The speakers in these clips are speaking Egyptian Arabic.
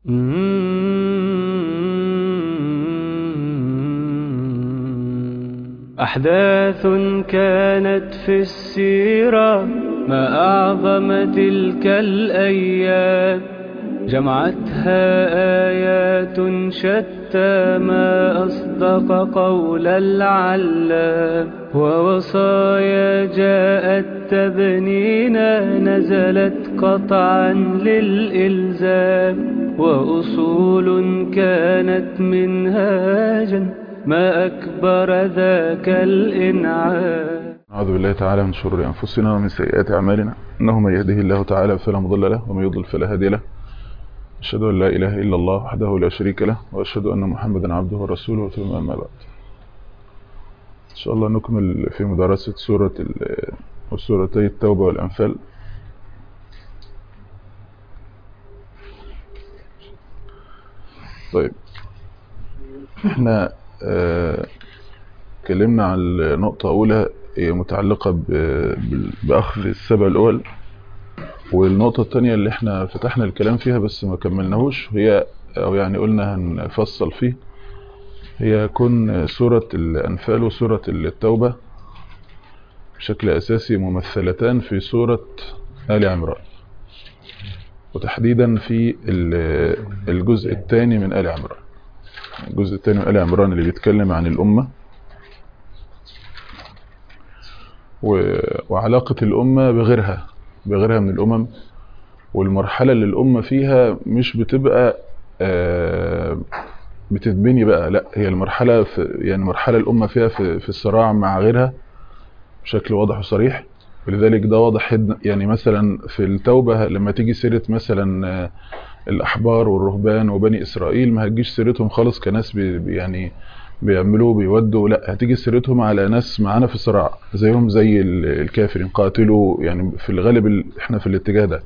أحداث كانت في السيرة ما أعظم تلك الأيام جمعتها آيات شتى ما أصدق قول العلام ووصايا جاءت تبنينا نزلت قطعا للإلزام وأصول كانت منهاجا ما أكبر ذاك الإنعام أعوذ بالله تعالى من شرور أنفسنا ومن سيئات أعمالنا إنه من يهده الله تعالى فلا مضل له ومن يضلل فلا هادي له أشهد أن لا إله إلا الله وحده لا شريك له وأشهد أن محمدا عبده ورسوله ثم أما بعد إن شاء الله نكمل في مدرسة سورة سورتي التوبة والأنفال طيب احنا اتكلمنا عن نقطة أولى متعلقة بأخذ السبع الأول والنقطة الثانية اللي احنا فتحنا الكلام فيها بس ما كملناهوش هي أو يعني قلنا هنفصل فيه هي كون سورة الأنفال وسورة التوبة بشكل أساسي ممثلتان في سورة آل عمران وتحديدا في الجزء الثاني من آل عمران الجزء الثاني من آل عمران اللي بيتكلم عن الأمة وعلاقة الأمة بغيرها بغيرها من الأمم والمرحلة اللي الأمة فيها مش بتبقى بتتبني بقى لا هي المرحلة في يعني مرحلة الأمة فيها في, في الصراع مع غيرها بشكل واضح وصريح ولذلك ده واضح يعني مثلا في التوبة لما تيجي سيرة مثلا الأحبار والرهبان وبني إسرائيل ما هتجيش سيرتهم خالص كناس بي يعني بيعملوا بيودوا لا هتيجي سيرتهم على ناس معانا في صراع زيهم زي الكافرين قاتلوا يعني في الغالب احنا في الاتجاه ده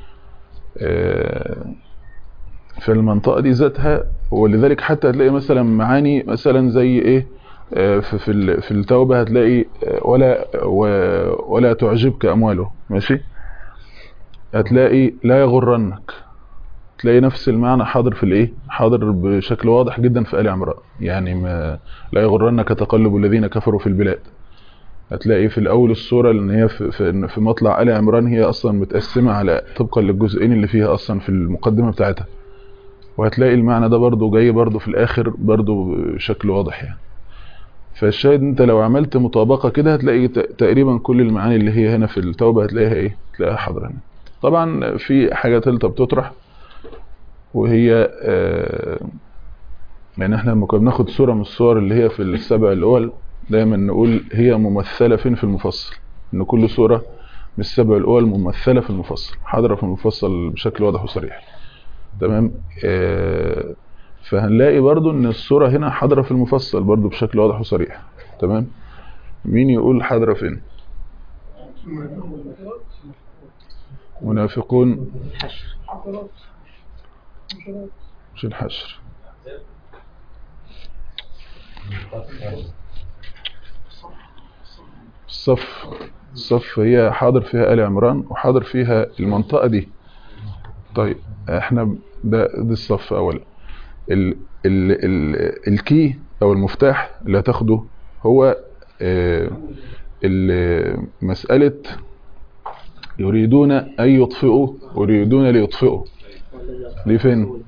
في المنطقة دي ذاتها ولذلك حتى هتلاقي مثلا معاني مثلا زي ايه في في في التوبة هتلاقي ولا ولا تعجبك أمواله ماشي هتلاقي لا يغرنك تلاقي نفس المعنى حاضر في الايه حاضر بشكل واضح جدا في آل عمران يعني ما لا يغرنك تقلب الذين كفروا في البلاد هتلاقي في الاول الصوره لان هي في, في, في مطلع آل عمران هي اصلا متقسمه على طبقا للجزئين اللي فيها اصلا في المقدمه بتاعتها وهتلاقي المعنى ده برضو جاي برضو في الاخر برضو بشكل واضح يعني فالشاهد انت لو عملت مطابقه كده هتلاقي تقريبا كل المعاني اللي هي هنا في التوبه هتلاقيها ايه تلاقيها حاضره هنا طبعا في حاجه ثالثه بتطرح وهي آه يعني احنا لما كنا بناخد صورة من الصور اللي هي في السبع الأول دايما نقول هي ممثلة فين في المفصل ان كل صورة من السبع الأول ممثلة في المفصل حاضرة في المفصل بشكل واضح وصريح تمام آه فهنلاقي برضو ان الصورة هنا حاضرة في المفصل برضو بشكل واضح وصريح تمام مين يقول حاضرة فين منافقون مش الحشر الصف الصف هي حاضر فيها آل عمران وحاضر فيها المنطقة دي طيب احنا ده دي الصف اولا ال ال ال الكي او المفتاح اللي هتاخده هو اه مسألة يريدون أن يطفئوا ويريدون ليطفئوا دي فين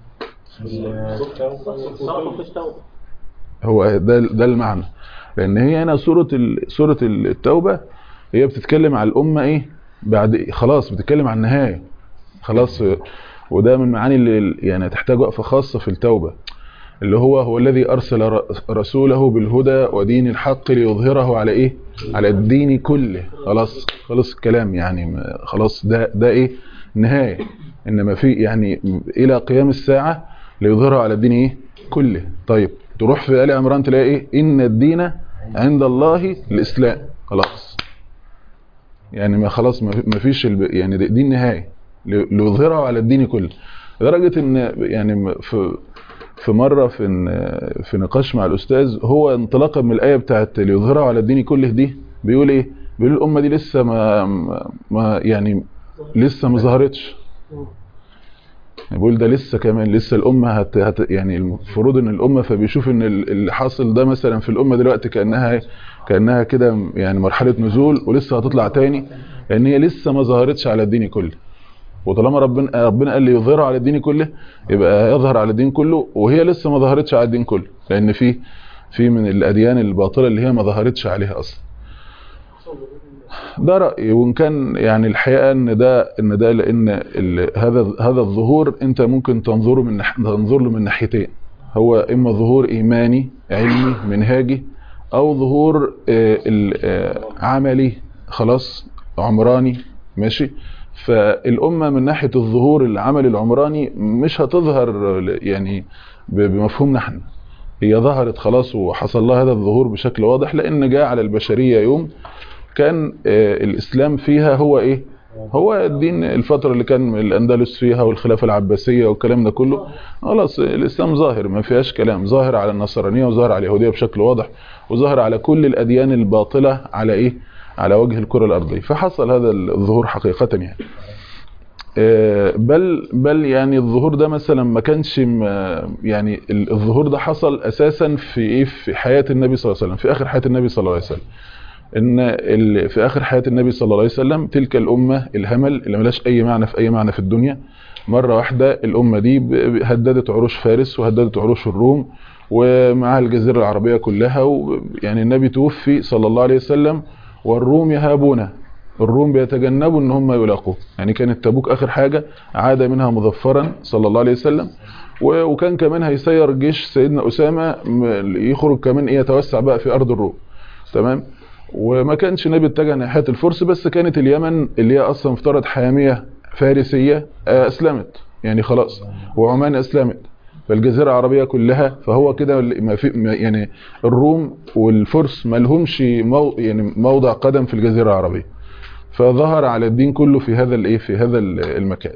هو ده ده المعنى لان هي هنا سوره سوره التوبه هي بتتكلم على الامه ايه بعد خلاص بتتكلم عن النهايه خلاص وده من المعاني اللي يعني تحتاج وقفه خاصه في التوبه اللي هو هو الذي ارسل رسوله بالهدى ودين الحق ليظهره على ايه على الدين كله خلاص خلص الكلام يعني خلاص ده ده ايه نهايه انما في يعني الى قيام الساعه ليظهره على الدين ايه كله طيب تروح في آل عمران تلاقي ايه ان الدين عند الله الاسلام خلاص يعني ما خلاص ما فيش يعني دي النهايه ليظهره على الدين كله لدرجه ان يعني في في مره في في نقاش مع الاستاذ هو انطلاقا من الايه بتاعت ليظهره على الدين كله دي بيقول ايه بيقول الامه دي لسه ما ما يعني لسه ما ظهرتش بيقول ده لسه كمان لسه الامه هت هت يعني المفروض ان الامه فبيشوف ان ال- اللي حاصل ده مثلا في الامه دلوقتي كانها كانها كده يعني مرحله نزول ولسه هتطلع تاني لان هي لسه ما ظهرتش على الدين كله وطالما ربنا ربنا قال لي يظهر على الدين كله يبقى يظهر على الدين كله وهي لسه ما ظهرتش على الدين كله لان في في من الاديان الباطله اللي هي ما ظهرتش عليها اصلا ده رأيي وإن كان يعني الحقيقة إن ده إن ده لأن ال- هذا هذا الظهور أنت ممكن تنظره من نح- تنظر له من ناحيتين هو إما ظهور إيماني علمي منهاجي أو ظهور آه، ال- آه، عملي خلاص عمراني ماشي فالأمة من ناحية الظهور العمل العمراني مش هتظهر يعني ب- بمفهومنا احنا هي ظهرت خلاص وحصل لها هذا الظهور بشكل واضح لأن جاء على البشرية يوم كان آه، الإسلام فيها هو إيه هو الدين الفترة اللي كان الأندلس فيها والخلافة العباسية والكلام ده كله خلاص الإسلام ظاهر ما فيهاش كلام ظاهر على النصرانية وظاهر على اليهودية بشكل واضح وظهر على كل الأديان الباطلة على إيه على وجه الكرة الأرضية فحصل هذا الظهور حقيقة يعني آه، بل بل يعني الظهور ده مثلا ما كانش م- يعني ال- الظهور ده حصل اساسا في ايه في حياه النبي صلى الله عليه وسلم في اخر حياه النبي صلى الله عليه وسلم ان ال- في اخر حياه النبي صلى الله عليه وسلم تلك الامه الهمل اللي ملاش اي معنى في اي معنى في الدنيا مره واحده الامه دي ب- ب- هددت عروش فارس وهددت عروش الروم ومعها الجزيره العربيه كلها ويعني النبي توفي صلى الله عليه وسلم والروم يهابونه الروم بيتجنبوا ان هم يلاقوه يعني كانت تبوك اخر حاجه عاد منها مظفرا صلى الله عليه وسلم و- وكان كمان هيسير جيش سيدنا اسامه م- يخرج كمان ايه يتوسع بقى في ارض الروم تمام وما كانش النبي اتجه ناحيه الفرس بس كانت اليمن اللي هي اصلا افترض حاميه فارسيه آه، اسلمت يعني خلاص وعمان اسلمت فالجزيره العربيه كلها فهو كده ما في ما- يعني الروم والفرس ما لهمش مو يعني موضع قدم في الجزيره العربيه فظهر على الدين كله في هذا الايه في هذا المكان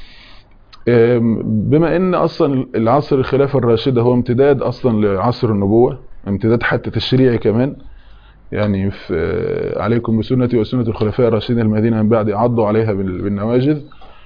أم، بما ان اصلا العصر الخلافه الراشده هو امتداد اصلا لعصر النبوه امتداد حتى تشريعي كمان يعني في عليكم بسنتي وسنه الخلفاء الراشدين المهديين من بعد عضوا عليها بال- بالنواجذ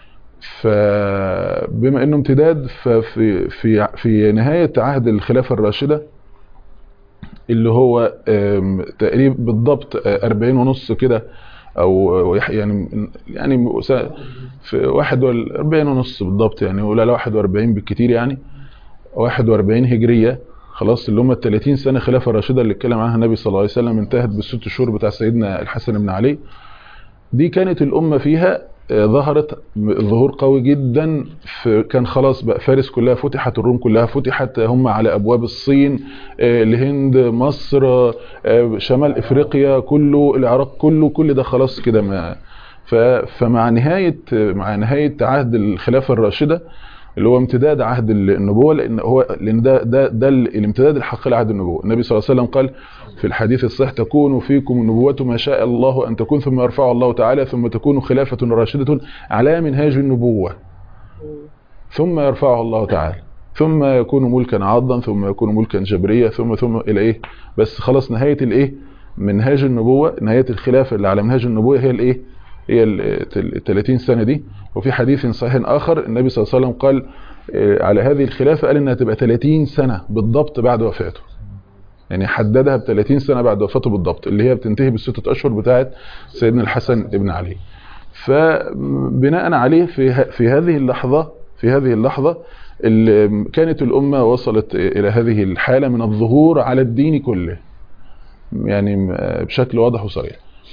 فبما انه امتداد ففي في في نهايه عهد الخلافه الراشده اللي هو أم، تقريبا بالضبط آه، 40 ونص كده او يح- يعني يعني س- في 41 ونص بالضبط يعني ولا لا 41 بالكتير يعني 41 هجريه خلاص اللي هم ال 30 سنه خلافه راشده اللي اتكلم عنها النبي صلى الله عليه وسلم انتهت بالست شهور بتاع سيدنا الحسن بن علي دي كانت الامه فيها آه، ظهرت ظهور قوي جدا في كان خلاص بقى فارس كلها فتحت الروم كلها فتحت هم على ابواب الصين آه، الهند مصر آه، شمال افريقيا كله العراق كله كل ده خلاص كده ما ف- فمع نهايه مع نهايه عهد الخلافه الراشده اللي هو امتداد عهد النبوه لان هو لان ده ده ده الامتداد الحقيقي لعهد النبوه النبي صلى الله عليه وسلم قال في الحديث الصحيح تكون فيكم النبوة ما شاء الله أن تكون ثم يرفع الله تعالى ثم تكون خلافة راشدة على منهاج النبوة ثم يرفعها الله تعالى ثم يكون ملكا عاضا ثم يكون ملكا جبريا ثم ثم الى ايه بس خلاص نهايه الايه منهاج النبوه نهايه الخلافه اللي على منهاج النبوه هي الايه هي ال 30 سنه دي وفي حديث صحيح اخر النبي صلى الله عليه وسلم قال آه، على هذه الخلافه قال انها تبقى 30 سنه بالضبط بعد وفاته يعني حددها ب 30 سنه بعد وفاته بالضبط اللي هي بتنتهي بالستة اشهر بتاعه سيدنا الحسن ابن علي فبناء عليه في ه- في هذه اللحظه في هذه اللحظه اللي كانت الامه وصلت الى هذه الحاله من الظهور على الدين كله يعني بشكل واضح وصريح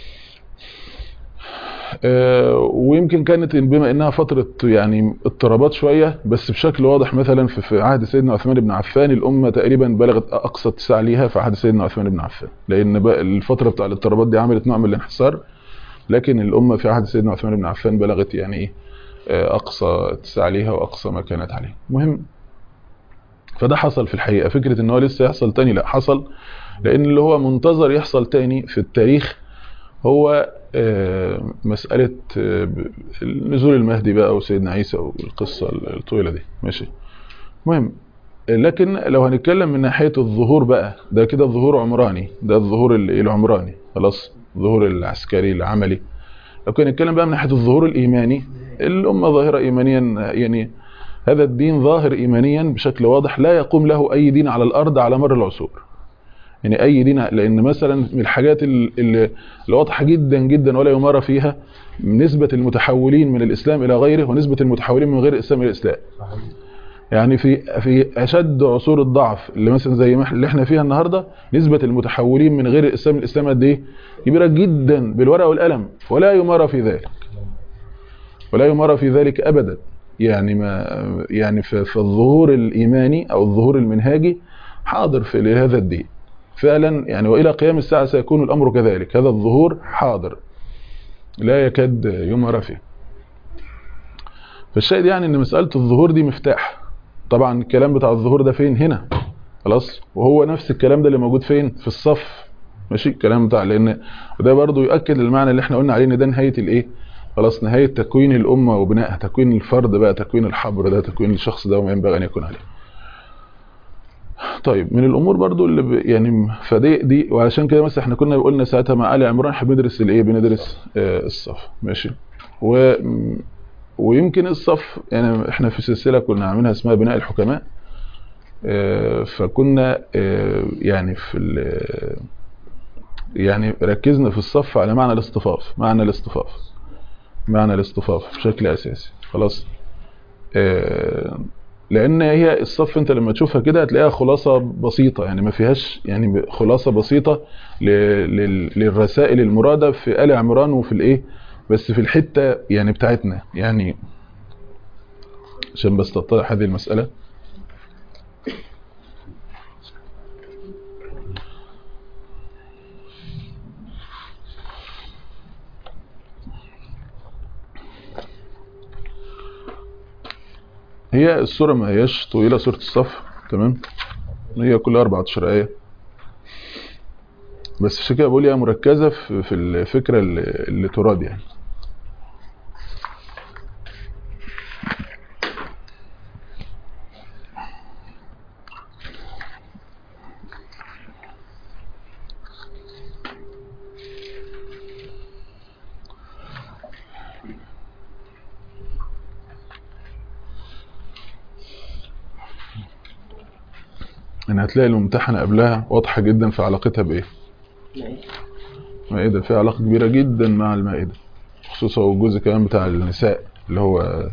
آه، ويمكن كانت بما انها فتره يعني اضطرابات شويه بس بشكل واضح مثلا في في عهد سيدنا عثمان بن عفان الامه تقريبا بلغت اقصى اتساع ليها في عهد سيدنا عثمان بن عفان لان بقى الفتره بتاع الاضطرابات دي عملت نوع من الانحسار لكن الامه في عهد سيدنا عثمان بن عفان بلغت يعني ايه آه، اقصى اتساع ليها واقصى ما كانت عليه المهم فده حصل في الحقيقه فكره ان هو لسه يحصل تاني لا حصل لان اللي هو منتظر يحصل تاني في التاريخ هو آه، مسألة آه، ب- نزول المهدي بقى وسيدنا عيسى والقصة الطويلة دي ماشي مهم لكن لو هنتكلم من ناحية الظهور بقى ده كده الظهور عمراني ده الظهور ال- العمراني خلاص الظهور العسكري العملي لو كنا نتكلم بقى من ناحية الظهور الإيماني الأمة ظاهرة إيمانيا يعني هذا الدين ظاهر ايمانيا بشكل واضح لا يقوم له اي دين على الارض على مر العصور يعني اي دين لان مثلا من الحاجات اللي اللي واضحه جدا جدا ولا يمارى فيها نسبه المتحولين من الاسلام الى غيره ونسبه المتحولين من غير الاسلام الى الاسلام يعني في في اشد عصور الضعف اللي مثلا زي ما اللي احنا فيها النهارده نسبه المتحولين من غير الاسلام الاسلام قد ايه كبيره جدا بالورقه والقلم ولا يمارى في ذلك ولا يمارى في ذلك ابدا يعني ما يعني في, في الظهور الايماني او الظهور المنهاجي حاضر في هذا الدين فعلا يعني والى قيام الساعه سيكون الامر كذلك هذا الظهور حاضر لا يكاد يمارى فيه فالشاهد يعني ان مساله الظهور دي مفتاح طبعا الكلام بتاع الظهور ده فين هنا خلاص وهو نفس الكلام ده اللي موجود فين في الصف ماشي الكلام بتاع لان وده برضو يؤكد المعنى اللي احنا قلنا عليه ان ده نهايه الايه خلاص نهايه تكوين الامه وبنائها تكوين الفرد بقى تكوين الحبر ده تكوين الشخص ده وما ينبغي ان يكون عليه طيب من الامور برضو اللي ب... يعني فدي دي وعشان كده مثلا احنا كنا قلنا ساعتها مع ال عمران احنا بندرس الايه بندرس آه الصف ماشي و ويمكن الصف يعني احنا في سلسله كنا عاملينها اسمها بناء الحكماء آه فكنا آه يعني في يعني ركزنا في الصف على معنى الاصطفاف معنى الاصطفاف معنى الاصطفاف بشكل اساسي خلاص لان هي الصف انت لما تشوفها كده هتلاقيها خلاصه بسيطه يعني ما فيهاش يعني خلاصه بسيطه للرسائل المراده في ال عمران وفي الايه بس في الحته يعني بتاعتنا يعني عشان بس تتضح هذه المساله هي السورة ما هياش طويلة سورة الصف تمام هي كلها 14 آية بس عشان كده بقول هي مركزة في, في الفكرة اللي, اللي تراد يعني ان هتلاقي الممتحنة قبلها واضحة جدا في علاقتها بايه مائدة فيها علاقة كبيرة جدا مع المائدة خصوصا والجزء كمان بتاع النساء اللي هو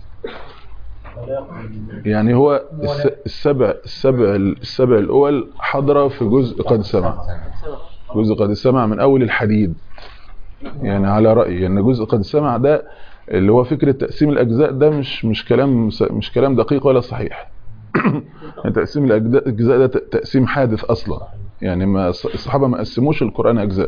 يعني هو السبع السبع السبع الاول حضرة في جزء قد سمع جزء قد سمع من اول الحديد يعني على رأيي ان جزء قد سمع ده اللي هو فكرة تقسيم الاجزاء ده مش مش كلام مش كلام دقيق ولا صحيح تقسيم الاجزاء ده تقسيم حادث اصلا يعني ما الصحابه ما قسموش القران اجزاء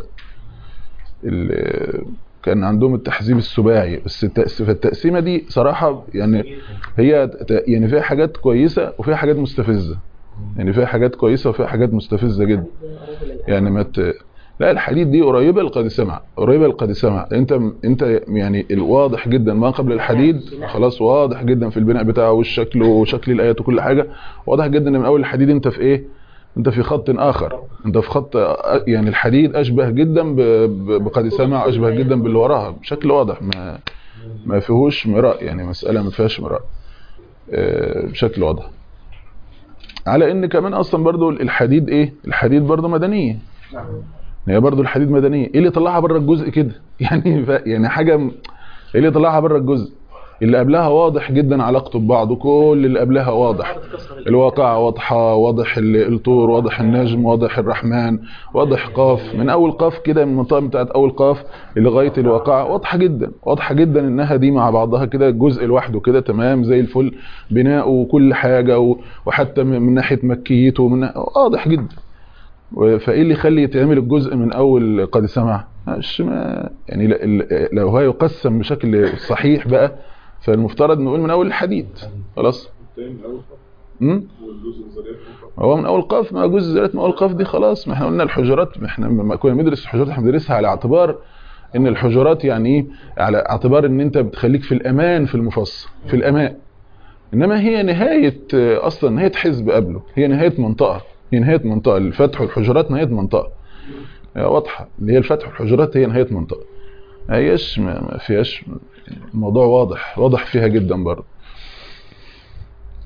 كان عندهم التحزيب السباعي بس التقسيمه دي صراحه يعني هي يعني فيها حاجات كويسه وفيها حاجات مستفزه يعني فيها حاجات كويسه وفيها حاجات مستفزه جدا يعني ما ت... لا الحديد دي قريبه لقد سمع قريبه لقد سمع انت انت يعني الواضح جدا ما قبل الحديد خلاص واضح جدا في البناء بتاعه والشكل وشكل الايات وكل حاجه واضح جدا من اول الحديد انت في ايه انت في خط اخر انت في خط يعني الحديد اشبه جدا بقد سمع اشبه جدا باللي وراها بشكل واضح ما ما فيهوش مراء يعني مساله ما فيهاش مراء بشكل واضح على ان كمان اصلا برضو الحديد ايه الحديد برضو مدنيه هي برضو الحديد مدنيه ايه اللي طلعها بره الجزء كده يعني يعني حاجه ايه اللي طلعها بره الجزء اللي قبلها واضح جدا علاقته ببعض وكل اللي قبلها واضح الواقعة واضحة واضح الطور واضح النجم واضح الرحمن واضح قاف من اول قاف كده من المنطقة بتاعت اول قاف لغاية الواقعة واضحة جدا واضحة جدا انها دي مع بعضها كده جزء لوحده كده تمام زي الفل بناءه وكل حاجة وحتى من ناحية مكيته من واضح جدا فايه اللي يخلي يتعمل الجزء من اول قد سمع مش ما يعني لو هو يقسم بشكل صحيح بقى فالمفترض نقول من اول الحديد خلاص هو من اول قاف ما جزء الذريات من اول قاف دي خلاص ما احنا قلنا الحجرات ما احنا لما كنا بندرس الحجرات احنا بندرسها على اعتبار ان الحجرات يعني ايه على اعتبار ان انت بتخليك في الامان في المفصل في الامان انما هي نهايه اصلا نهايه حزب قبله هي نهايه منطقه هي نهايه منطقه الفتح والحجرات نهايه منطقه واضحه اللي هي الفتح والحجرات هي نهايه منطقه ما هيش ما فيهاش الموضوع واضح واضح فيها جدا برضه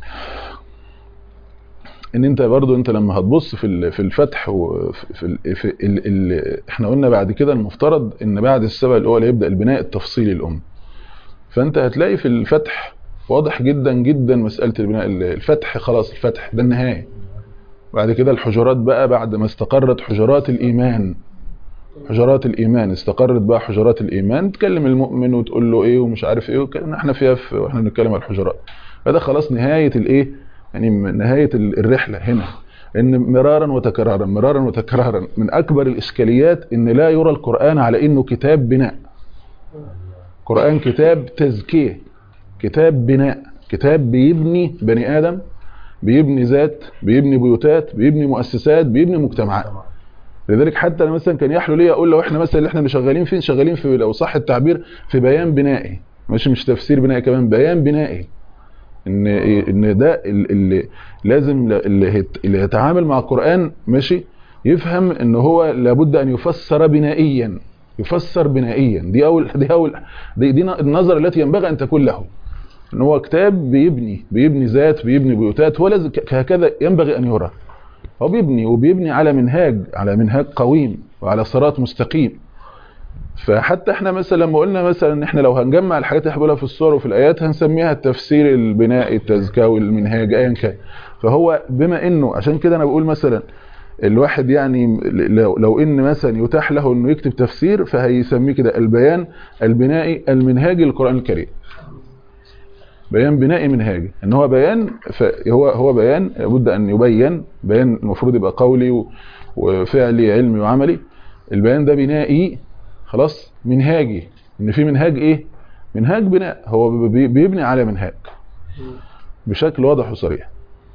ان انت برضو انت لما هتبص في ال- في الفتح وفي في, ال- في ال ال احنا قلنا بعد كده المفترض ان بعد السبع الاول يبدا البناء التفصيلي للام فانت هتلاقي في الفتح واضح جدا جدا مساله البناء الفتح خلاص الفتح ده النهايه بعد كده الحجرات بقى بعد ما استقرت حجرات الايمان حجرات الايمان استقرت بقى حجرات الايمان تكلم المؤمن وتقول له ايه ومش عارف ايه وكان احنا فيها في واحنا بنتكلم على الحجرات فده خلاص نهايه الايه يعني نهايه ال- الرحله هنا ان مرارا وتكرارا مرارا وتكرارا من اكبر الاشكاليات ان لا يرى القران على انه كتاب بناء قران كتاب تزكيه كتاب بناء كتاب بيبني بني ادم بيبني ذات بيبني بيوتات بيبني مؤسسات بيبني مجتمعات لذلك حتى انا مثلا كان يحلو لي اقول لو احنا مثلا اللي احنا اللي شغالين فين شغالين في لو صح التعبير في بيان بنائي مش مش تفسير بنائي كمان بيان بنائي ان ان ده اللي لازم اللي هيت- اللي يتعامل مع القران ماشي يفهم ان هو لابد ان يفسر بنائيا يفسر بنائيا دي اول دي اول دي, دي النظره التي ينبغي ان تكون له ان هو كتاب بيبني بيبني ذات بيبني بيوتات هو لازم ك- هكذا ينبغي ان يرى هو بيبني وبيبني على منهاج على منهاج قويم وعلى صراط مستقيم فحتى احنا مثلا لما قلنا مثلا ان احنا لو هنجمع الحاجات اللي احنا بنقولها في الصور وفي الايات هنسميها التفسير البنائي التزكاوي المنهاج ايا كان فهو بما انه عشان كده انا بقول مثلا الواحد يعني لو, لو ان مثلا يتاح له انه يكتب تفسير فهيسميه كده البيان البنائي المنهاجي للقران الكريم بيان بنائي منهاجي ان هو بيان فهو هو بيان لابد ان يبين بيان المفروض يبقى قولي و- وفعلي علمي وعملي البيان ده بنائي خلاص منهاجي ان في منهاج ايه منهاج بناء هو بي- بيبني على منهاج بشكل واضح وصريح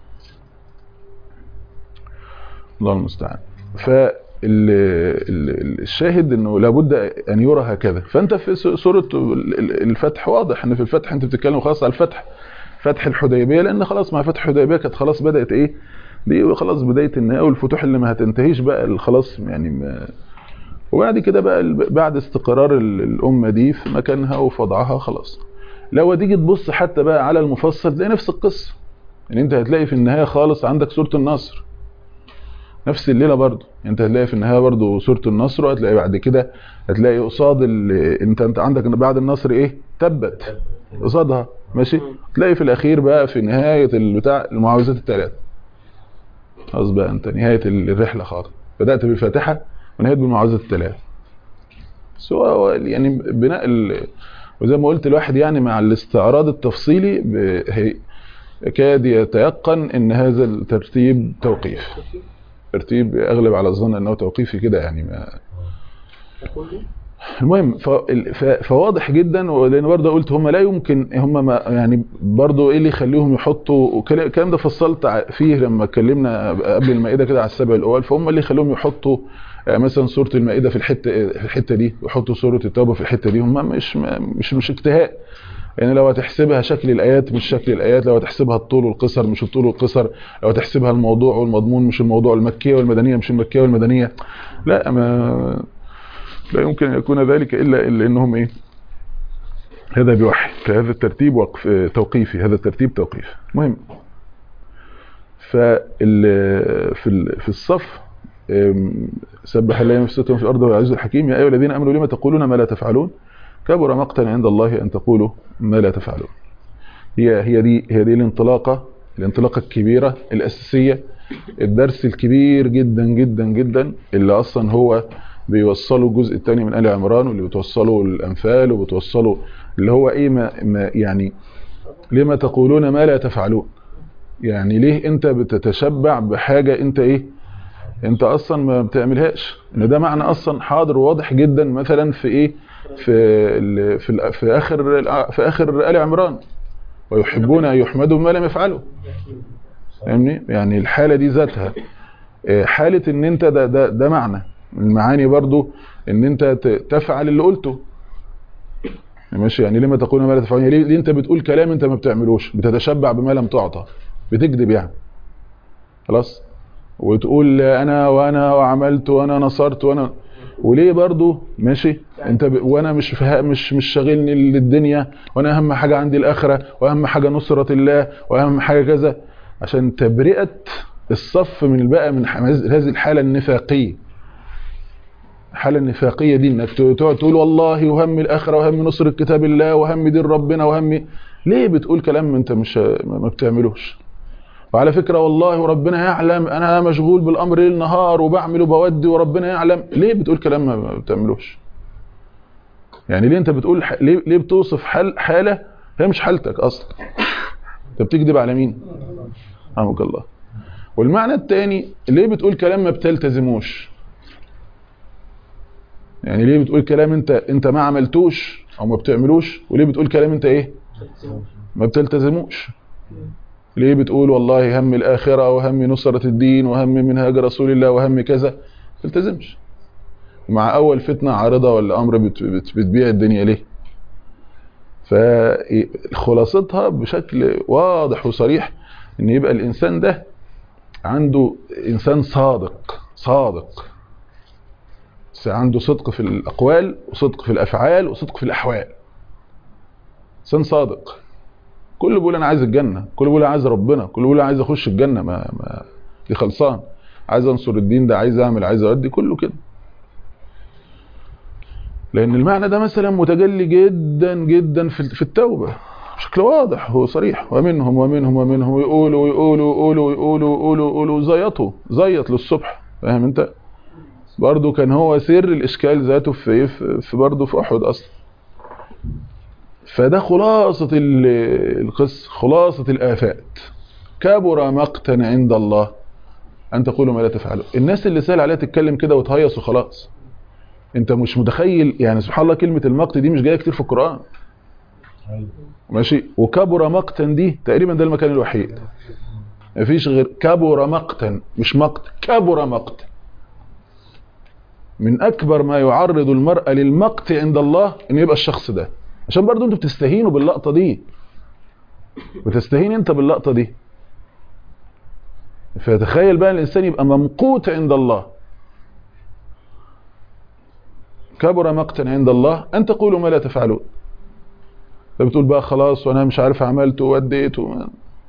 الله المستعان فالشاهد انه لابد ان يرى هكذا فانت في س- سوره ال- ال- الفتح واضح ان في الفتح انت بتتكلم خلاص على الفتح فتح الحديبيه لان خلاص مع فتح الحديبيه كانت خلاص بدات ايه دي خلاص بدايه النهايه والفتوح اللي ما هتنتهيش بقى خلاص يعني ما وبعد كده بقى ال- بعد استقرار ال- الامه دي في مكانها وفي وضعها خلاص لو تيجي تبص حتى بقى على المفصل تلاقي نفس القصه يعني انت هتلاقي في النهايه خالص عندك سوره النصر نفس الليله برضو انت هتلاقي في النهايه برضو سوره النصر وهتلاقي بعد كده هتلاقي قصاد ال- انت انت عندك بعد النصر ايه تبت قصادها ماشي تلاقي في الاخير بقى في نهايه البتاع المعوذات الثلاث خلاص بقى انت نهايه الرحله خالص بدات بالفاتحه ونهيت بالمعوذات الثلاث بس هو هو يعني بناء ال... وزي ما قلت الواحد يعني مع الاستعراض التفصيلي ب... هي كاد يتيقن ان هذا الترتيب توقيف ترتيب اغلب على الظن انه توقيفي كده يعني ما المهم ف... ف... فواضح جدا ولان برضه قلت هم لا يمكن هم ما يعني برضه ايه اللي يخليهم يحطوا وكلا- الكلام ده فصلت ع- فيه لما اتكلمنا قبل المائده كده على السبع الاول فهم اللي يخليهم يحطوا آه، مثلا سوره المائده في الحته في الحته دي ويحطوا سوره التوبه في الحته دي هم مش مش مش اجتهاد يعني لو هتحسبها شكل الايات مش شكل الايات لو هتحسبها الطول والقصر مش الطول والقصر لو هتحسبها الموضوع والمضمون مش الموضوع المكيه والمدنيه مش المكيه والمدنيه لا ما لا يمكن ان يكون ذلك الا الا انهم ايه هذا بوحي فهذا الترتيب وقف توقيفي هذا الترتيب توقيفي المهم فال في ال- في الصف أم، سبح الله ما في السماوات وما في الارض وهو العزيز الحكيم يا ايها الذين امنوا لما تقولون ما لا تفعلون كبر مقتا عند الله ان تقولوا ما لا تفعلون هي هي دي هي دي الانطلاقه الانطلاقه الكبيره الاساسيه الدرس الكبير جدا جدا جدا اللي اصلا هو بيوصلوا الجزء الثاني من ال عمران واللي بتوصلوا الانفال وبتوصلوا اللي هو ايه ما, ما يعني لما تقولون ما لا تفعلون يعني ليه انت بتتشبع بحاجه انت ايه انت اصلا ما بتعملهاش ان ده معنى اصلا حاضر وواضح جدا مثلا في ايه في ال في ال في اخر ال- في اخر ال عمران ويحبون ان يحمدوا بما لم يفعلوا فاهمني يعني الحاله دي ذاتها آه، حاله ان انت ده ده ده معنى من المعاني برضو ان انت ت- تفعل اللي قلته ماشي يعني لما تقول ما لا تفعلون يعني ليه ليه انت بتقول كلام انت ما بتعملوش بتتشبع بما لم تعطى بتكذب يعني خلاص وتقول انا وانا وعملت وانا نصرت وانا وليه برضو ماشي انت ب... وانا مش فها... مش مش شاغلني الدنيا وانا اهم حاجه عندي الاخره واهم حاجه نصره الله واهم حاجه كذا عشان تبرئه الصف من بقى من هذه الحالة النفاقية الحالة النفاقية دي انك تقعد تقول والله وهم الاخرة وهم نصر كتاب الله وهم دين ربنا وهم ليه بتقول كلام انت مش ما بتعملوش وعلى فكرة والله وربنا يعلم انا مشغول بالامر ليل نهار وبعمل وبودي وربنا يعلم ليه بتقول كلام ما بتعملوش يعني ليه انت بتقول ح... ليه ليه بتوصف حال حالة هي مش حالتك اصلا انت بتكذب على مين رحمك الله والمعنى الثاني ليه بتقول كلام ما بتلتزموش يعني ليه بتقول كلام انت انت ما عملتوش او ما بتعملوش وليه بتقول كلام انت ايه ما بتلتزموش ليه بتقول والله هم الاخره وهم نصره الدين وهم منهاج رسول الله وهم كذا ما تلتزمش مع اول فتنه عارضه ولا امر بت بت بتبيع الدنيا ليه فخلاصتها بشكل واضح وصريح ان يبقى الانسان ده عنده انسان صادق صادق عنده صدق في الاقوال وصدق في الافعال وصدق في الاحوال انسان صادق كله بيقول انا عايز الجنه كله بيقول انا عايز ربنا كله بيقول انا عايز اخش الجنه ما, ما دي خلصان عايز انصر الدين ده عايز اعمل عايز اودي كله كده لان المعنى ده مثلا متجلي جدا جدا في في التوبه بشكل واضح هو صريح ومنهم ومنهم ومنهم يقولوا ويقولوا ويقولوا ويقولوا ويقولوا ويقولوا زيطوا زيط للصبح فاهم انت برضه كان هو سر الاشكال ذاته في في برضه في احد اصلا فده خلاصة القصة خلاصة الآفات كبر مقتا عند الله أن تقولوا ما لا تفعلوا الناس اللي سال عليها تتكلم كده وتهيص وخلاص انت مش متخيل يعني سبحان الله كلمة المقت دي مش جاية كتير في القرآن ماشي وكبر مقتا دي تقريبا ده المكان الوحيد مفيش غير كبر مقتا مش مقت كبر مقتا من اكبر ما يعرض المرأة للمقت عند الله ان يبقى الشخص ده عشان برضو انتوا بتستهينوا باللقطة دي بتستهين انت باللقطة دي فتخيل بقى الانسان يبقى ممقوت عند الله كبر مقتا عند الله ان تقولوا ما لا تفعلون فبتقول بقى خلاص وانا مش عارف عملت ووديت وما.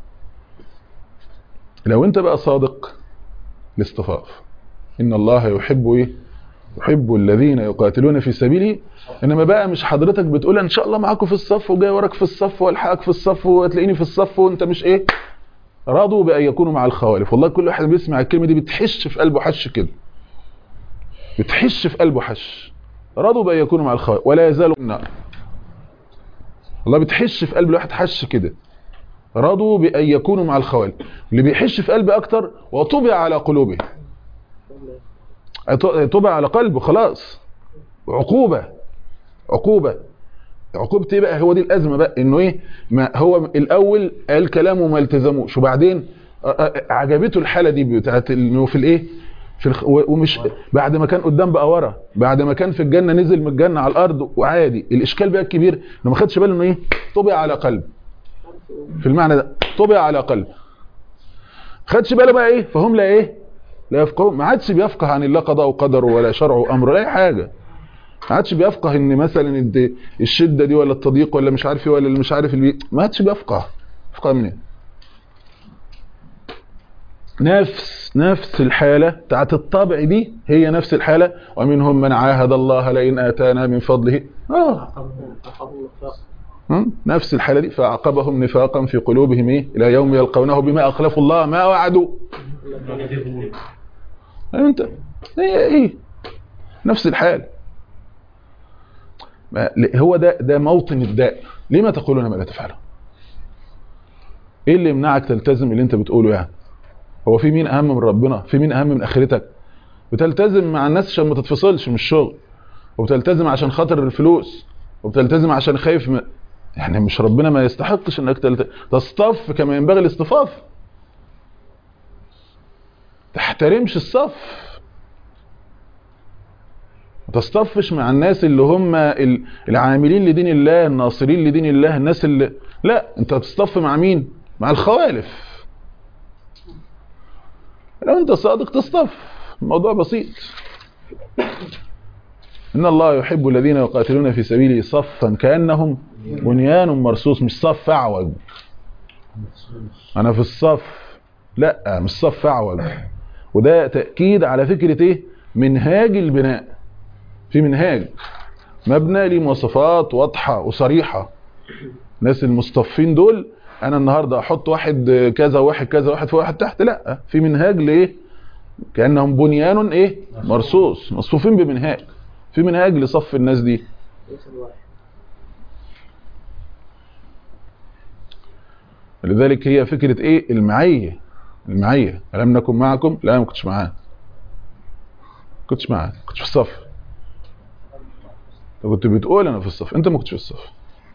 لو انت بقى صادق الاصطفاف ان الله يحب ايه يحب الذين يقاتلون في سبيله انما بقى مش حضرتك بتقول ان شاء الله معاكم في الصف وجاي وراك في الصف والحقك في الصف وتلاقيني في الصف وانت مش ايه رضوا بان يكونوا مع الخوالف والله كل واحد بيسمع الكلمه دي بتحش في قلبه حش كده بتحش في قلبه حش رضوا بان يكونوا مع الخوالف ولا يزالوا النار والله بتحش في قلب الواحد حش كده رضوا بان يكونوا مع الخوالف اللي بيحش في قلبي اكتر وطبع على قلوبهم طبع على قلبه خلاص عقوبة عقوبة عقوبة ايه بقى هو دي الازمة بقى انه ايه ما هو الاول قال كلام وما التزموش وبعدين عجبته الحالة دي بتاعت انه في الايه في الخ... ومش بعد ما كان قدام بقى ورا بعد ما كان في الجنة نزل من الجنة على الارض وعادي الاشكال بقى الكبير انه ما خدش باله انه ايه طبع على قلب في المعنى ده طبع على قلب خدش باله بقى ايه فهم لا ايه لا يفقهون ما عادش بيفقه عن الله قضاء وقدر ولا شرع وامر ولا اي حاجه ما عادش بيفقه ان مثلا الشده دي ولا التضييق ولا مش عارف ايه ولا مش عارف البي ما عادش بيفقه يفقه منين نفس نفس الحالة بتاعت الطبع دي هي نفس الحالة ومنهم من عاهد الله لئن آتانا من فضله آه. نفس الحالة دي فعقبهم نفاقا في قلوبهم إيه؟ إلى يوم يلقونه بما أخلفوا الله ما وعدوا انت ايه ايه نفس الحال هو ده ده موطن الداء ليه ما تقولون ما لا تفعلون ايه اللي يمنعك تلتزم اللي انت بتقوله يعني هو في مين اهم من ربنا في مين اهم من اخرتك بتلتزم مع الناس عشان ما تتفصلش من الشغل وبتلتزم عشان خاطر الفلوس وبتلتزم عشان خايف م... يعني مش ربنا ما يستحقش انك تلت... تصطف كما ينبغي الاصطفاف تحترمش الصف ما تصطفش مع الناس اللي هم العاملين لدين الله الناصرين لدين الله الناس اللي لا انت تصطف مع مين مع الخوالف لو انت صادق تصطف الموضوع بسيط ان الله يحب الذين يقاتلون في سبيله صفا كانهم بنيان مرصوص مش صف اعوج انا في الصف لا مش صف اعوج وده تاكيد على فكره ايه منهاج البناء في منهاج مبنى ليه مواصفات واضحه وصريحه الناس المصطفين دول انا النهارده احط واحد كذا واحد كذا واحد فوق واحد تحت لا في منهاج لايه كانهم بنيان ايه مرصوص مصفوفين بمنهاج في منهاج لصف الناس دي لذلك هي فكرة ايه المعية المعية ألم نكن معكم لا ما كنتش معاه كنتش معاه كنتش في الصف انت كنت بتقول انا في الصف انت ما كنتش في الصف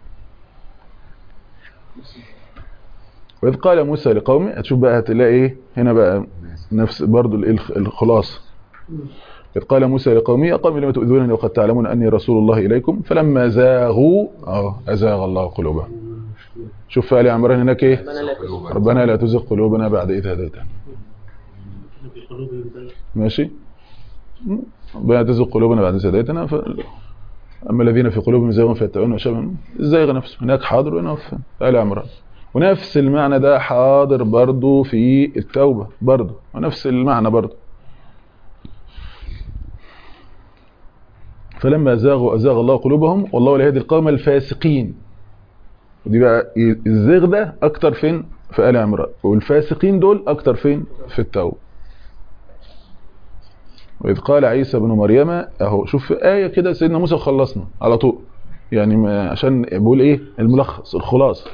وإذ قال موسى لقومه هتشوف بقى هتلاقي ايه هنا بقى نفس برضو الايه الخلاصة إذ قال موسى لقومه يا قوم لم تؤذونني وقد تعلمون أني رسول الله إليكم فلما زاغوا اه أزاغ الله قلوبهم شوف في آل عمران هناك ايه ربنا لا تزغ قلوبنا بعد إذ هديتنا ماشي ربنا لا تزغ قلوبنا بعد إذ هديتنا ف... أما الذين في قلوبهم زيغ فيتبعون وشبه الزيغ نفسه هناك حاضر وهنا في آل عمران ونفس المعنى ده حاضر برضو في التوبة برضو ونفس المعنى برضو فلما زاغوا أزاغ الله قلوبهم والله لا يهدي القوم الفاسقين ودي بقى الزيغ ده أكتر فين في آل عمران والفاسقين دول أكتر فين في التوبة وإذ قال عيسى بن مريم أهو شوف آية كده سيدنا موسى خلصنا على طول يعني عشان بقول إيه الملخص الخلاصة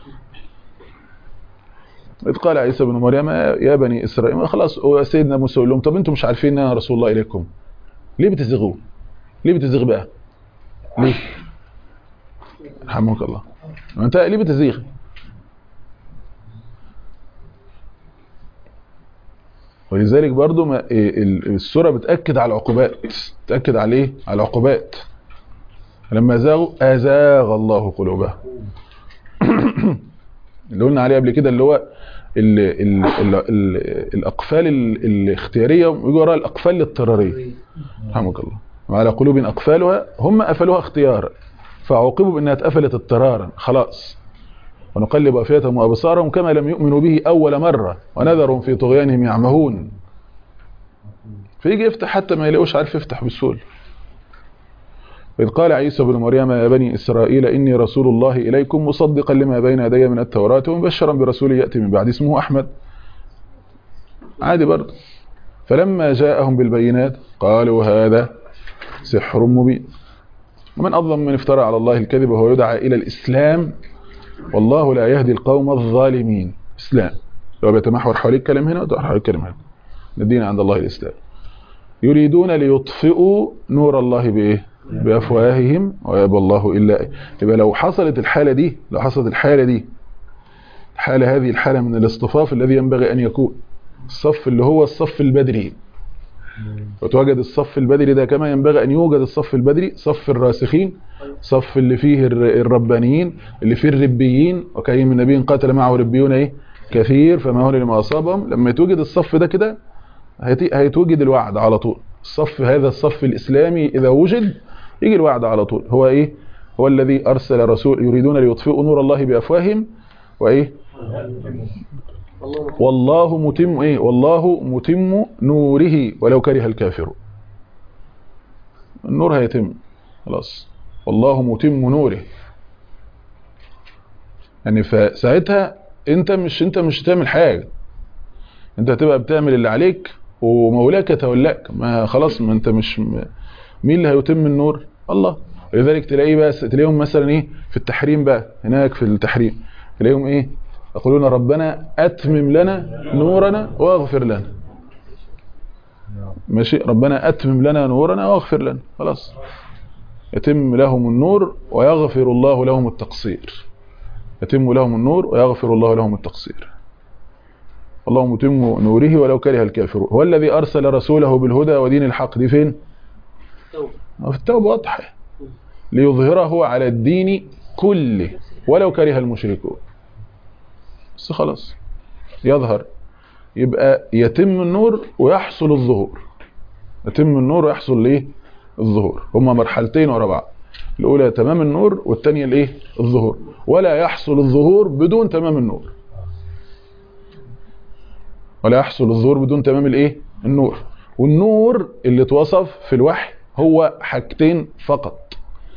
إذ قال عيسى بن مريم يا بني إسرائيل خلاص سيدنا موسى يقول لهم طب أنتم مش عارفين أن أنا رسول الله إليكم ليه بتزغوا ليه بتزغ بقى ليه رحمك الله انت ليه بتزيغ ولذلك برضو ما السورة بتأكد على العقوبات تأكد على ايه على العقوبات لما زاغوا أزاغ الله قلوبهم اللي قلنا عليه قبل كده اللي هو ال ال ال ال الأقفال الاختيارية ويجي وراها الأقفال الاضطرارية رحمك الله وعلى قلوب أقفالها هم قفلوها اختيارا فعوقبوا بأنها اتقفلت اضطرارا خلاص ونقلب أفئدتهم وأبصارهم كما لم يؤمنوا به أول مرة ونذرهم في طغيانهم يعمهون فيجي يفتح حتى ما يلاقوش عارف يفتح بسهوله إذ قال عيسى بن مريم يا بني إسرائيل إني رسول الله إليكم مصدقا لما بين يدي من التوراة ومبشرا برسول يأتي من بعد اسمه أحمد عادي برضه فلما جاءهم بالبينات قالوا هذا سحر مبين ومن أظلم من افترى على الله الكذب وهو يدعى إلى الإسلام والله لا يهدي القوم الظالمين إسلام لو بيتمحور حوالي الكلام هنا وتحول حوالي الكلام هنا الدين عند الله الإسلام يريدون ليطفئوا نور الله بإيه بأفواههم ويأبى الله إلا يبقى لو حصلت الحالة دي لو حصلت الحالة دي الحالة هذه الحالة من الاصطفاف الذي ينبغي أن يكون الصف اللي هو الصف البدري وتوجد الصف البدري ده كما ينبغي أن يوجد الصف البدري صف الراسخين صف اللي فيه الربانيين اللي فيه الربيين وكأي من نبي قاتل معه ربيون ايه كثير فما هو لما أصابهم لما يتوجد الصف ده كده هيتوجد الوعد على طول الصف هذا الصف الإسلامي إذا وجد يجي الوعد على طول هو ايه هو الذي أرسل رسول يريدون ليطفئوا نور الله بأفواههم وإيه والله متم ايه والله متم نوره ولو كره الكافر النور هيتم خلاص والله متم نوره يعني فساعتها انت مش انت مش هتعمل حاجه انت هتبقى بتعمل اللي عليك ومولاك يتولاك ما خلاص ما انت مش مين اللي هيتم النور الله لذلك تلاقيه بس تلاقيهم مثلا ايه في التحريم بقى هناك في التحريم تلاقيهم ايه يقولون ربنا أتمم لنا نورنا واغفر لنا ماشي ربنا أتمم لنا نورنا واغفر لنا خلاص يتم لهم النور ويغفر الله لهم التقصير يتم لهم النور ويغفر الله لهم التقصير الله متم نوره ولو كره الكافرون هو الذي أرسل رسوله بالهدى ودين الحق دي فين في التوبة واضحة ليظهره على الدين كله ولو كره المشركون بس خلاص يظهر يبقى يتم النور ويحصل الظهور يتم النور ويحصل ليه الظهور هما مرحلتين ورا بعض الاولى تمام النور والثانيه الايه الظهور ولا يحصل الظهور بدون تمام النور ولا يحصل الظهور بدون تمام الايه النور والنور اللي اتوصف في الوحي هو حاجتين فقط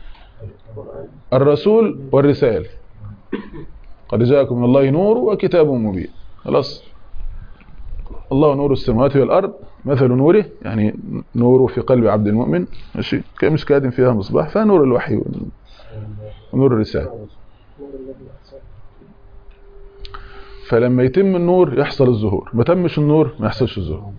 الرسول والرسالة قد جاءكم من الله نور وكتاب مبين خلاص الله نور السماوات والأرض مثل نوره يعني نوره في قلب عبد المؤمن ماشي كمشكاة فيها مصباح فنور الوحي ونور الرسالة فلما يتم النور يحصل الظهور ما تمش النور ما يحصلش الظهور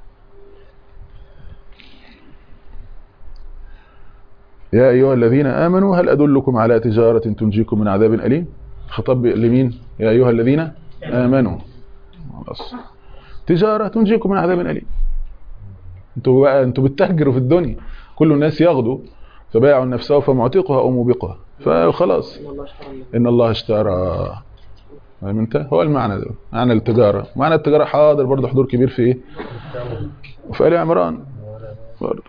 يا أيها الذين آمنوا هل أدلكم على تجارة تنجيكم من عذاب أليم خطاب لمين يا أيها الذين آمنوا خلاص تجارة تنجيكم من عذاب أليم انتوا بقى انتوا بتهجروا في الدنيا كل الناس يغدو فبايعوا نفسه فمعتقها أو موبقها فخلاص إن الله اشترى فاهم انت هو المعنى ده معنى التجارة معنى التجارة حاضر برضه حضور كبير في ايه وفي آل عمران برضه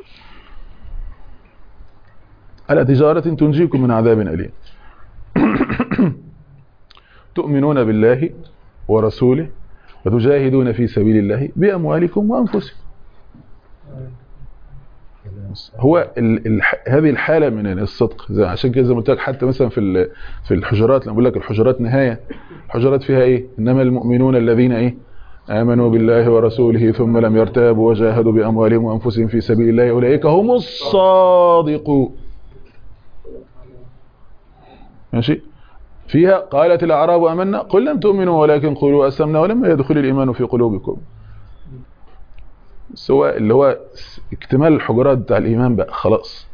على تجارة تنجيكم من عذاب أليم تؤمنون بالله ورسوله وتجاهدون في سبيل الله بأموالكم وأنفسكم هو ال ال هذه الحالة من الصدق زي عشان كده زي ما قلت لك حتى مثلا في في الحجرات لما بقول لك الحجرات نهاية الحجرات فيها ايه انما المؤمنون الذين ايه آمنوا بالله ورسوله ثم لم يرتابوا وجاهدوا بأموالهم وأنفسهم في سبيل الله أولئك هم الصادقون ماشي فيها قالت الأعراب أمنا قل لم تؤمنوا ولكن قولوا أسلمنا ولما يدخل الإيمان في قلوبكم سواء اللي هو اكتمال الحجرات بتاع الإيمان بقى خلاص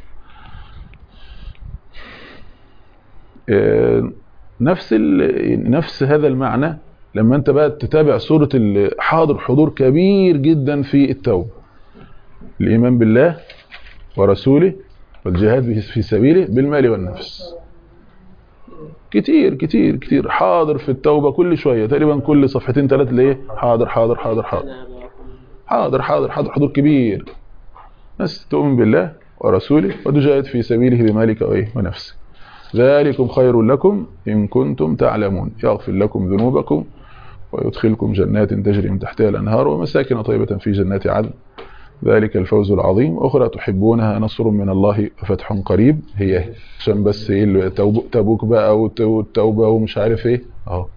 نفس نفس هذا المعنى لما انت بقى تتابع سورة حاضر حضور كبير جدا في التوبة الإيمان بالله ورسوله والجهاد في سبيله بالمال والنفس كتير كتير كتير حاضر في التوبة كل شوية تقريبا كل صفحتين ثلاثة ليه حاضر حاضر حاضر حاضر حاضر حاضر حاضر حضور كبير بس تؤمن بالله ورسوله وتجاهد في سبيله بمالك وايه ونفسك ذلكم خير لكم إن كنتم تعلمون يغفر لكم ذنوبكم ويدخلكم جنات تجري من تحتها الأنهار ومساكن طيبة في جنات عدن ذلك الفوز العظيم أخرى تحبونها نصر من الله وفتح قريب هي عشان بس ايه تبوك بقى والتوبة ومش عارف ايه اهو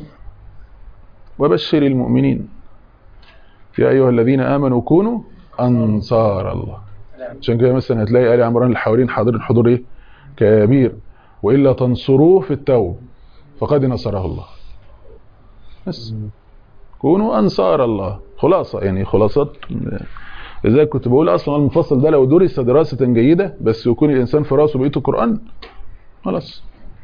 وبشر المؤمنين يا أيها الذين آمنوا كونوا أنصار الله عشان كده مثلا هتلاقي آل عمران الحوالين حاضرين حضور ايه كبير وإلا تنصروه في التوب فقد نصره الله بس كونوا أنصار الله خلاصة يعني خلاصات لذلك كنت بقول أصلا المفصل ده لو درس دراسة جيدة بس يكون الإنسان في راسه بقيته القرآن خلاص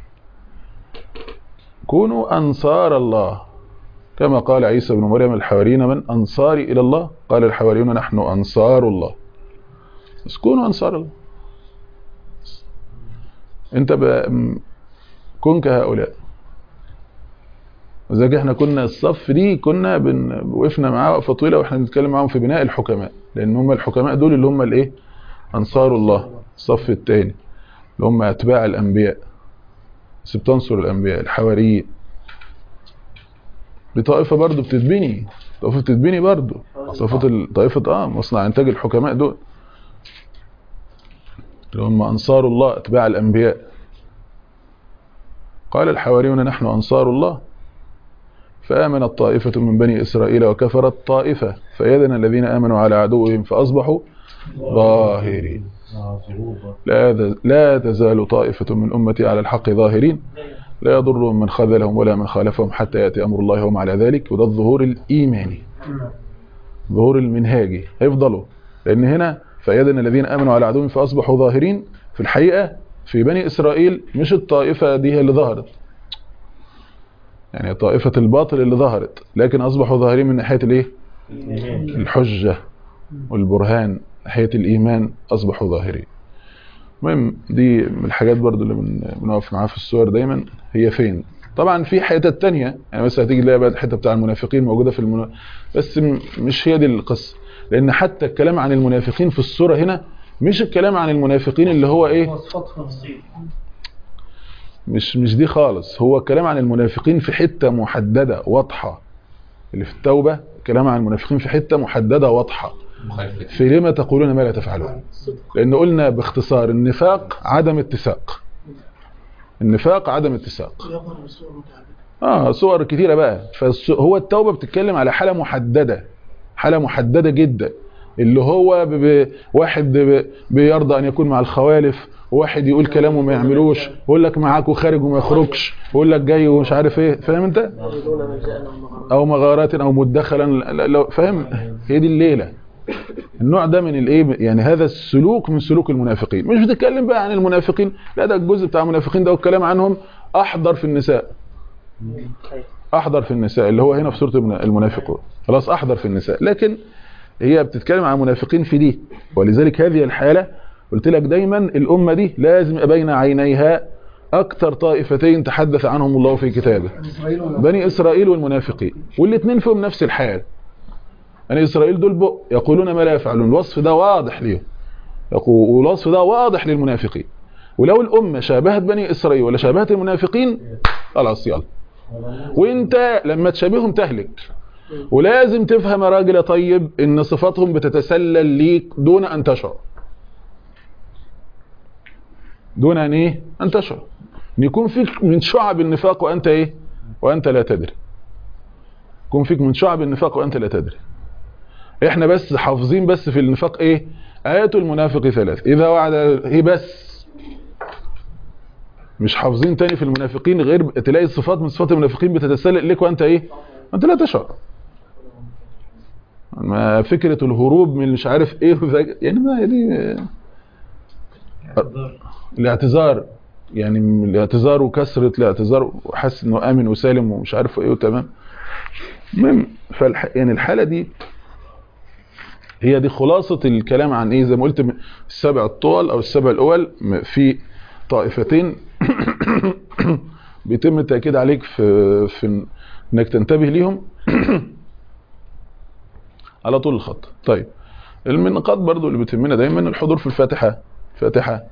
كونوا أنصار الله كما قال عيسى بن مريم الحواريين من أنصاري إلى الله قال الحواريون نحن أنصار الله بس كونوا أنصار الله انت كن كهؤلاء وذلك احنا كنا الصف دي كنا بن... وقفنا معاه وقفه طويله واحنا بنتكلم معاهم في بناء الحكماء لان هم الحكماء دول اللي هم الايه انصار الله الصف الثاني اللي هم اتباع الانبياء بس بتنصر الانبياء الحواريين بطائفه برضو بتتبني طائفه بتتبني برضو طائفه طائفه اه مصنع انتاج الحكماء دول اللي هم أنصار الله أتباع الأنبياء قال الحواريون نحن أنصار الله فآمنت طائفة من بني إسرائيل وكفرت طائفة فيدنا الذين آمنوا على عدوهم فأصبحوا ظاهرين لا, لا تزال طائفة من أمتي على الحق ظاهرين لا يضرهم من خذلهم ولا من خالفهم حتى يأتي أمر الله وهم على ذلك وده الظهور الإيماني ظهور المنهاجي هيفضلوا لأن هنا فيدنا الذين امنوا على عدوهم فاصبحوا ظاهرين في الحقيقه في بني اسرائيل مش الطائفه دي هي اللي ظهرت يعني طائفه الباطل اللي ظهرت لكن اصبحوا ظاهرين من ناحيه الايه الحجه والبرهان ناحيه الايمان اصبحوا ظاهرين المهم دي من الحاجات برضو اللي بنقف معاها في الصور دايما هي فين طبعا في حتت تانية يعني بس هتيجي تلاقي بقى الحته بتاع المنافقين موجوده في المنا... بس مش هي دي القصه لان حتى الكلام عن المنافقين في الصورة هنا مش الكلام عن المنافقين اللي هو ايه مش مش دي خالص هو الكلام عن المنافقين في حتة محددة واضحة اللي في التوبة كلام عن المنافقين في حته محدده واضحه مخالفة في لما تقولون ما لا تفعلون لان قلنا باختصار النفاق عدم اتساق النفاق عدم اتساق اه صور كتيره بقى فهو التوبه بتتكلم على حاله محدده حاله محدده جدا اللي هو ب... ب... واحد ب... بيرضى ان يكون مع الخوالف وواحد يقول كلام وما يعملوش ويقول لك معاك وخارج وما يخرجش ويقول لك جاي ومش عارف ايه فاهم انت او مغارات او مدخلا لا- لو فاهم هي دي الليله النوع ده من الايه يعني هذا السلوك من سلوك المنافقين مش بتتكلم بقى عن المنافقين لا ده الجزء بتاع المنافقين ده والكلام عنهم احضر في النساء احضر في النساء اللي هو هنا في سوره المنا- المنافقون خلاص احضر في النساء لكن هي بتتكلم عن منافقين في دي ولذلك هذه الحاله قلت لك دايما الامه دي لازم يبقى بين عينيها اكثر طائفتين تحدث عنهم الله في كتابه بني اسرائيل والمنافقين والاثنين فيهم نفس الحال بني اسرائيل دول بق يقولون ما لا يفعلون الوصف ده واضح ليهم يقول والوصف ده واضح للمنافقين ولو الامه شابهت بني اسرائيل ولا شابهت المنافقين خلاص يلا وانت لما تشابههم تهلك ولازم تفهم يا راجل يا طيب ان صفاتهم بتتسلل ليك دون ان تشعر دون ان ايه ان تشعر ان يكون فيك من شعب النفاق وانت ايه وانت لا تدري يكون فيك من شعب النفاق وانت لا تدري احنا بس حافظين بس في النفاق ايه ايات المنافق ثلاث اذا وعد هي بس مش حافظين تاني في المنافقين غير تلاقي صفات من صفات المنافقين بتتسلل لك وانت ايه انت لا تشعر ما فكرة الهروب من مش عارف ايه وذا- يعني ما هي دي الاعتذار يعني من الاعتذار وكسرة الاعتذار وحس انه امن وسالم ومش عارف ايه وتمام المهم فالح... يعني الحالة دي هي دي خلاصة الكلام عن ايه زي ما قلت السبع الطول او السبع الاول م- في طائفتين بيتم التأكيد عليك في في انك تنتبه ليهم على طول الخط طيب من النقاط برضو اللي بتهمنا دايما الحضور في الفاتحة الفاتحة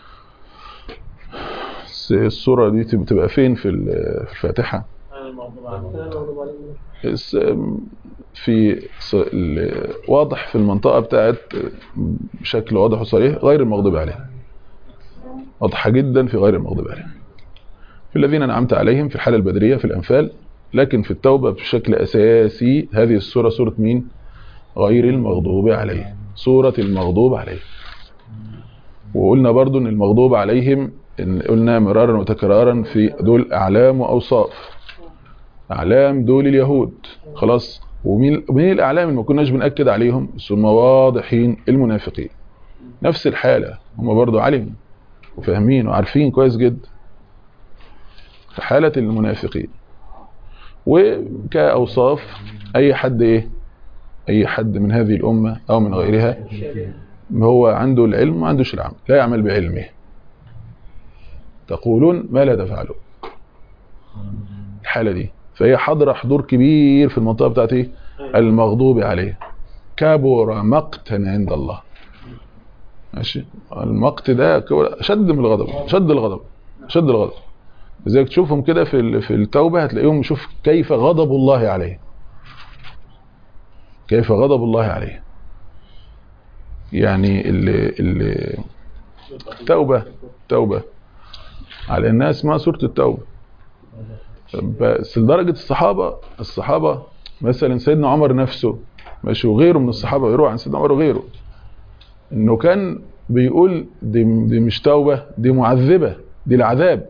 الس- الصورة دي بتبقى فين في ال- في الفاتحة الس- في ص- ال- واضح في المنطقة بتاعت بشكل واضح وصريح غير المغضوب عليه واضحة جدا في غير المغضوب عليه في الذين أنعمت عليهم في الحالة البدرية في الأنفال لكن في التوبة بشكل أساسي هذه السورة سورة مين غير المغضوب عليه سورة المغضوب عليه وقلنا برضو ان المغضوب عليهم إن قلنا مرارا وتكرارا في دول أعلام وأوصاف أعلام دول اليهود خلاص ومين مين الأعلام اللي ما كناش بنأكد عليهم ثم واضحين المنافقين نفس الحالة هم برضو علموا وفاهمين وعارفين كويس جدا في حالة المنافقين وكأوصاف أي حد إيه أي حد من هذه الأمة أو من غيرها هو عنده العلم وما عندوش العمل لا يعمل بعلمه تقولون ما لا تفعلون الحالة دي فهي حضر حضور كبير في المنطقة بتاعت ايه المغضوب عليه كبر مقتا عند الله ماشي المقت ده كو- شد من الغضب شد الغضب شد الغضب لذلك تشوفهم كده في ال- في التوبة هتلاقيهم شوف كيف غضب الله عليه كيف غضب الله عليه يعني اللي اللي توبة توبة على انها اسمها سورة التوبة بس لدرجة الصحابة الصحابة مثلا سيدنا عمر نفسه ماشي وغيره من الصحابة يروح عن سيدنا عمر وغيره انه كان بيقول دي, دي مش توبة دي معذبة دي العذاب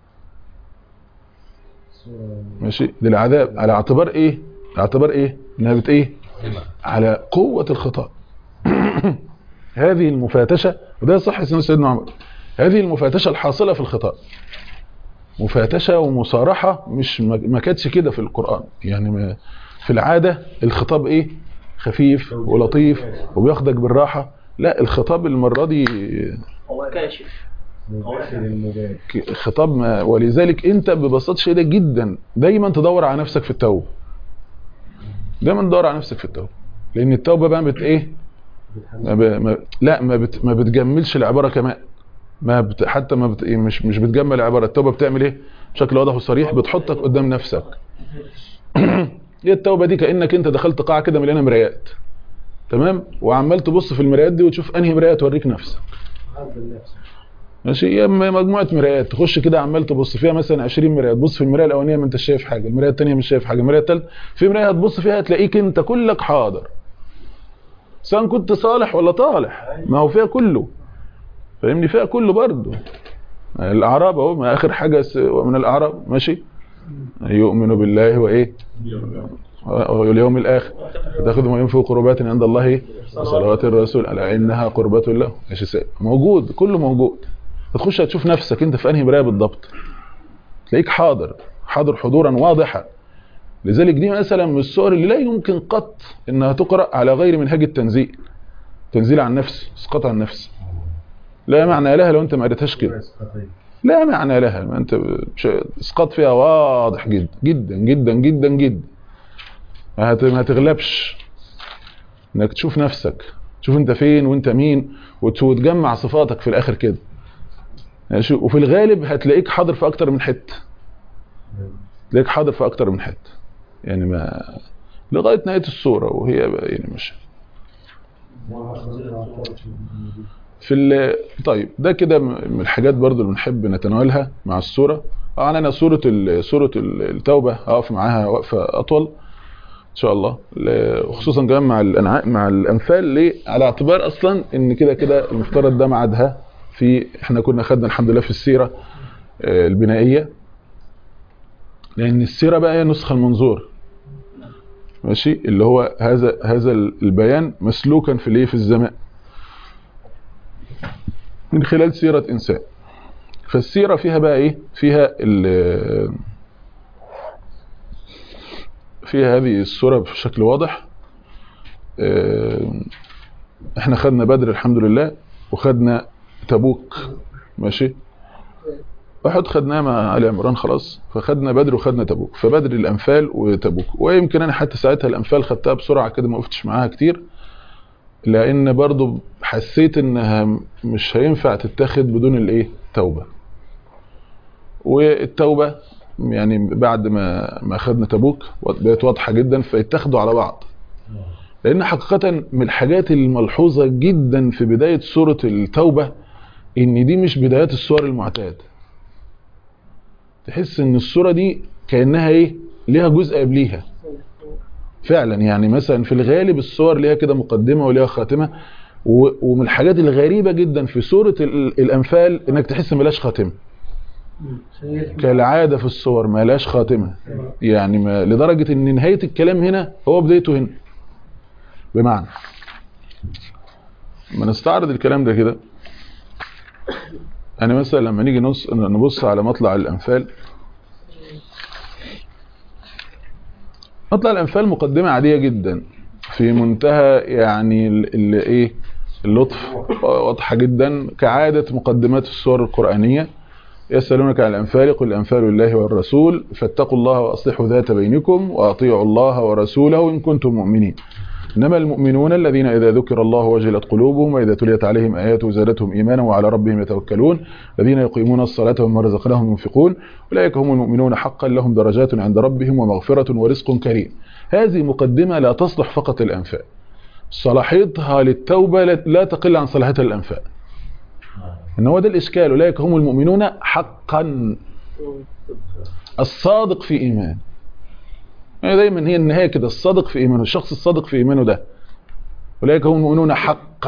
ماشي دي العذاب على اعتبار ايه على اعتبار ايه انها بت ايه على قوة الخطاب هذه المفاتشة وده صح سنة سيدنا عمر هذه المفاتشة الحاصلة في الخطاب مفاتشة ومصارحة مش ما ما كانتش كده في القرآن يعني ما في العادة الخطاب ايه خفيف ولطيف وبياخدك بالراحة لا الخطاب المرة دي كاشف ك- خطاب ما ولذلك انت ببساطه شديده جدا دايما تدور على نفسك في التوبه دايما تدور على نفسك في التوبه لان التوبه بقى بت ايه ما ب... ما... لا ما بت... ما بتجملش العباره كمان ما بت... حتى ما بت... إيه مش مش بتجمل العباره التوبه بتعمل ايه بشكل واضح وصريح بتحطك قدام نفسك هي التوبه دي كانك انت دخلت قاعه كده مليانه مرايات تمام وعمال تبص في المرايات دي وتشوف انهي مرايه توريك نفسك ماشي هي م- مجموعه مرايات تخش كده عمال تبص فيها مثلا 20 مرايه تبص في المرايه الاولانيه ما انت شايف حاجه المرايه الثانيه مش شايف حاجه المرايه الثالثه في مرايه هتبص فيها تلاقيك انت كلك حاضر سواء كنت صالح ولا طالح ما هو فيها كله فاهمني فيها كله برضه الاعراب اهو ما اخر حاجه س- من الاعراب ماشي يؤمن بالله وايه واليوم الاخر تاخذ ما ينفق قربات عند الله إيه؟ وصلوات الرسول الا انها قربة له ماشي سا- موجود كله موجود هتخش هتشوف نفسك انت في انهي مرايه بالضبط تلاقيك حاضر حاضر حضورا واضحا لذلك دي مثلا من الصور اللي لا يمكن قط انها تقرا على غير منهج التنزيل تنزيل عن نفس اسقاط عن نفس لا معنى لها لو انت ما قريتهاش كده لا معنى لها ما انت مش- اسقاط فيها واضح جدا جدا جدا جدا جدا ما هت- ما هتغلبش انك تشوف نفسك تشوف انت فين وانت مين وت- وتجمع صفاتك في الاخر كده ماشي وفي الغالب هتلاقيك حاضر في اكتر من حته تلاقيك حاضر في اكتر من حته يعني ما لغايه نهايه الصوره وهي يعني مش في ال... طيب ده كده من الحاجات برضو اللي بنحب نتناولها مع السوره طبعا انا سوره ال... سوره ال- التوبه هقف معاها وقفه اطول ان شاء الله ل- خصوصا كمان مع الانعاء مع الانفال ليه على اعتبار اصلا ان كده كده المفترض ده ميعادها في احنا كنا خدنا الحمد لله في السيره آه، البنائيه لان السيره بقى هي نسخه المنظور ماشي اللي هو هذا هذا البيان مسلوكا في الايه في الزمان من خلال سيره انسان فالسيره فيها بقى ايه فيها ال- فيها هذه الصورة بشكل واضح آه، احنا خدنا بدر الحمد لله وخدنا تبوك ماشي احد خدناه مع ال عمران خلاص فخدنا بدر وخدنا تبوك فبدر الانفال وتبوك ويمكن انا حتى ساعتها الانفال خدتها بسرعه كده ما وقفتش معاها كتير لان برضو حسيت انها مش هينفع تتاخد بدون الايه توبه والتوبه يعني بعد ما ما خدنا تبوك بقت واضحه جدا فيتاخدوا على بعض لان حقيقه من الحاجات الملحوظه جدا في بدايه سوره التوبه ان دي مش بدايات السور المعتاد تحس ان السوره دي كانها ايه ليها جزء قبليها فعلا يعني مثلا في الغالب السور ليها كده مقدمه وليها خاتمه و- ومن الحاجات الغريبه جدا في سوره ال- الانفال انك تحس ملاش خاتمه كالعاده في الصور ما لهاش خاتمه يعني ما لدرجه ان نهايه الكلام هنا هو بدايته هنا بمعنى ما نستعرض الكلام ده كده انا مثلا لما نيجي نص نبص على مطلع الانفال مطلع الانفال مقدمه عاديه جدا في منتهى يعني ال- ال- ايه اللطف واضحه جدا كعاده مقدمات السور القرانيه يسألونك عن الأنفال قل الأنفال لله والرسول فاتقوا الله وأصلحوا ذات بينكم وأطيعوا الله ورسوله إن كنتم مؤمنين إنما المؤمنون الذين إذا ذكر الله وجلت قلوبهم وإذا تليت عليهم آياته زادتهم إيمانا وعلى ربهم يتوكلون الذين يقيمون الصلاة ومما رزقناهم ينفقون أولئك هم المؤمنون حقا لهم درجات عند ربهم ومغفرة ورزق كريم هذه مقدمة لا تصلح فقط الأنفال صلاحيتها للتوبة لا- لا تقل عن صلاحيتها للأنفال ان هو ده الاشكال اولئك هم المؤمنون حقا الصادق في ايمان يعني دايما هي النهايه كده الصادق في ايمانه الشخص الصادق في ايمانه ده اولئك هم المؤمنون حقا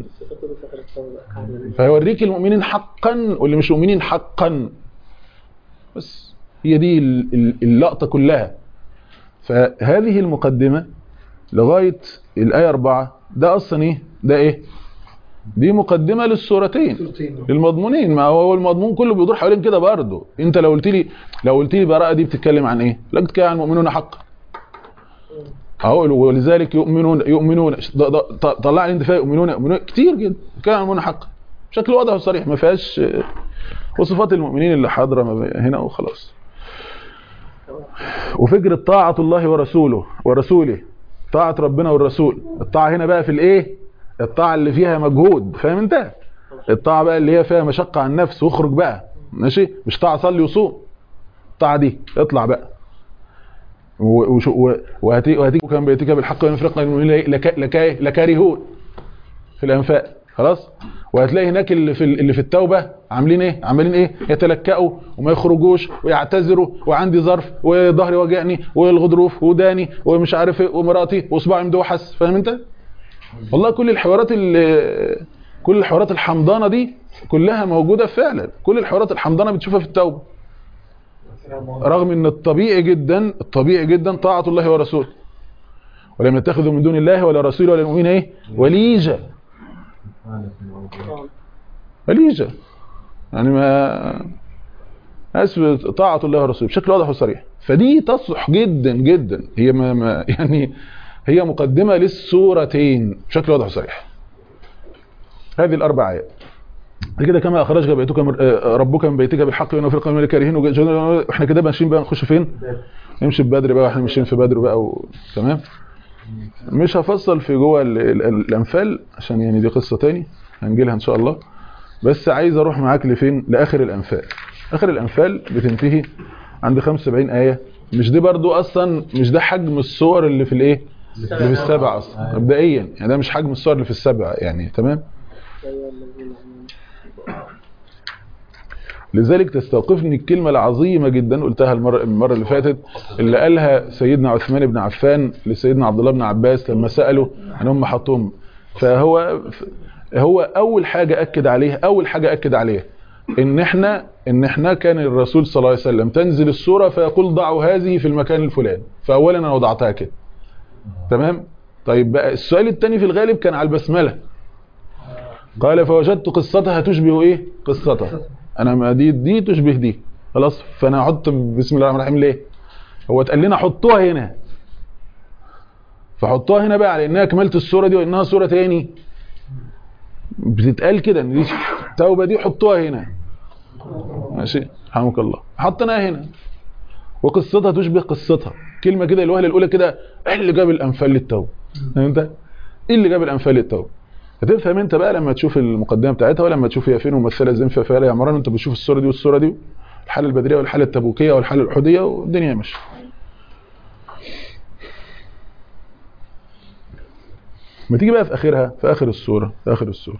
فيوريك المؤمنين حقا واللي مش مؤمنين حقا بس هي دي ال- ال- اللقطه كلها فهذه المقدمه لغايه الايه 4 ده اصلا ايه ده ايه دي مقدمه للسورتين المضمونين ما هو المضمون كله بيدور حوالين كده برضه انت لو قلت لي لو قلت لي براءه دي بتتكلم عن ايه لا بتتكلم عن المؤمنون حقا اهو ولذلك يؤمنون يؤمنون ط- ط- طلع لي انت فيها يؤمنون يؤمنون كتير جدا بتتكلم عن المؤمنون حقا بشكل واضح وصريح ما فيهاش آه، وصفات المؤمنين اللي حاضره ما بي- هنا وخلاص وفكره طاعه الله ورسوله ورسوله طاعه ربنا والرسول الطاعه هنا بقى في الايه الطاعه اللي فيها مجهود فاهم انت الطاعه بقى اللي هي فيها مشقه على النفس واخرج بقى ماشي مش طاعه صلي وصوم الطاعه دي اطلع بقى و- وش- و- وهتي وهتي كان بيتك بالحق ونفرق لك لكارهون في الانفاق خلاص وهتلاقي هناك اللي في اللي في التوبه عاملين ايه عاملين ايه يتلكأوا وما يخرجوش ويعتذروا وعندي ظرف وظهري وجعني والغضروف وداني ومش عارف ايه ومراتي وصباعي مدوحس فاهم انت والله كل الحوارات اللي كل الحوارات الحمضانه دي كلها موجوده فعلا كل الحوارات الحمضانه بتشوفها في التوبه رغم ان الطبيعي جدا الطبيعي جدا طاعه الله ورسوله ولم يتخذوا من دون الله ولا رسوله ولا المؤمنين ايه وليجا وليجا يعني ما ناس طاعه الله ورسوله بشكل واضح وصريح فدي تصلح جدا جدا هي ما, ما يعني هي مقدمه للسورتين بشكل واضح وصريح هذه الاربع ايات كده كما اخرجك بيتك من- آه، ربك من بيتك بالحق ونفرق من الكارهين وج- احنا كده ماشيين بقى نخش فين نمشي ببدر بقى واحنا ماشيين في بدر بقى و... تمام مش هفصل في جوه ال- ال- الانفال عشان يعني دي قصه تاني هنجي لها ان شاء الله بس عايز اروح معاك لفين لاخر الانفال اخر الانفال بتنتهي عند 75 ايه مش دي برضو اصلا مش ده حجم الصور اللي في الايه اللي في السبع اصلا مبدئيا يعني ده مش حجم الصور اللي في السبع يعني تمام لذلك تستوقفني الكلمة العظيمة جدا قلتها المرة, المرة اللي فاتت اللي قالها سيدنا عثمان بن عفان لسيدنا عبد الله بن عباس لما سألوا ان هم حطوهم فهو هو اول حاجة اكد عليها اول حاجة اكد عليها ان احنا ان احنا كان الرسول صلى الله عليه وسلم تنزل السورة فيقول ضعوا هذه في المكان الفلاني فاولا انا وضعتها كده تمام طيب بقى السؤال الثاني في الغالب كان على البسملة قال فوجدت قصتها تشبه ايه قصتها انا ما دي دي تشبه دي خلاص فانا احط بسم الله الرحمن الرحيم ليه هو اتقال لنا حطوها هنا فحطوها هنا بقى على انها كملت السوره دي وانها سوره تاني بتتقال كده ان دي التوبه دي حطوها هنا ماشي رحمك الله حطيناها هنا وقصتها تشبه قصتها كلمه كده الوهله الاولى كده ايه اللي جاب الانفال للتوبه فهمت ايه اللي جاب الانفال للتوبه هتفهم انت بقى لما تشوف المقدمه بتاعتها ولما تشوف هي فين وممثله ازاي في فعل يا عمران انت بتشوف الصوره دي والصوره دي الحاله البدريه والحاله التبوكيه والحاله الحوديه والدنيا ماشيه ما تيجي بقى في اخرها في اخر السوره في اخر السوره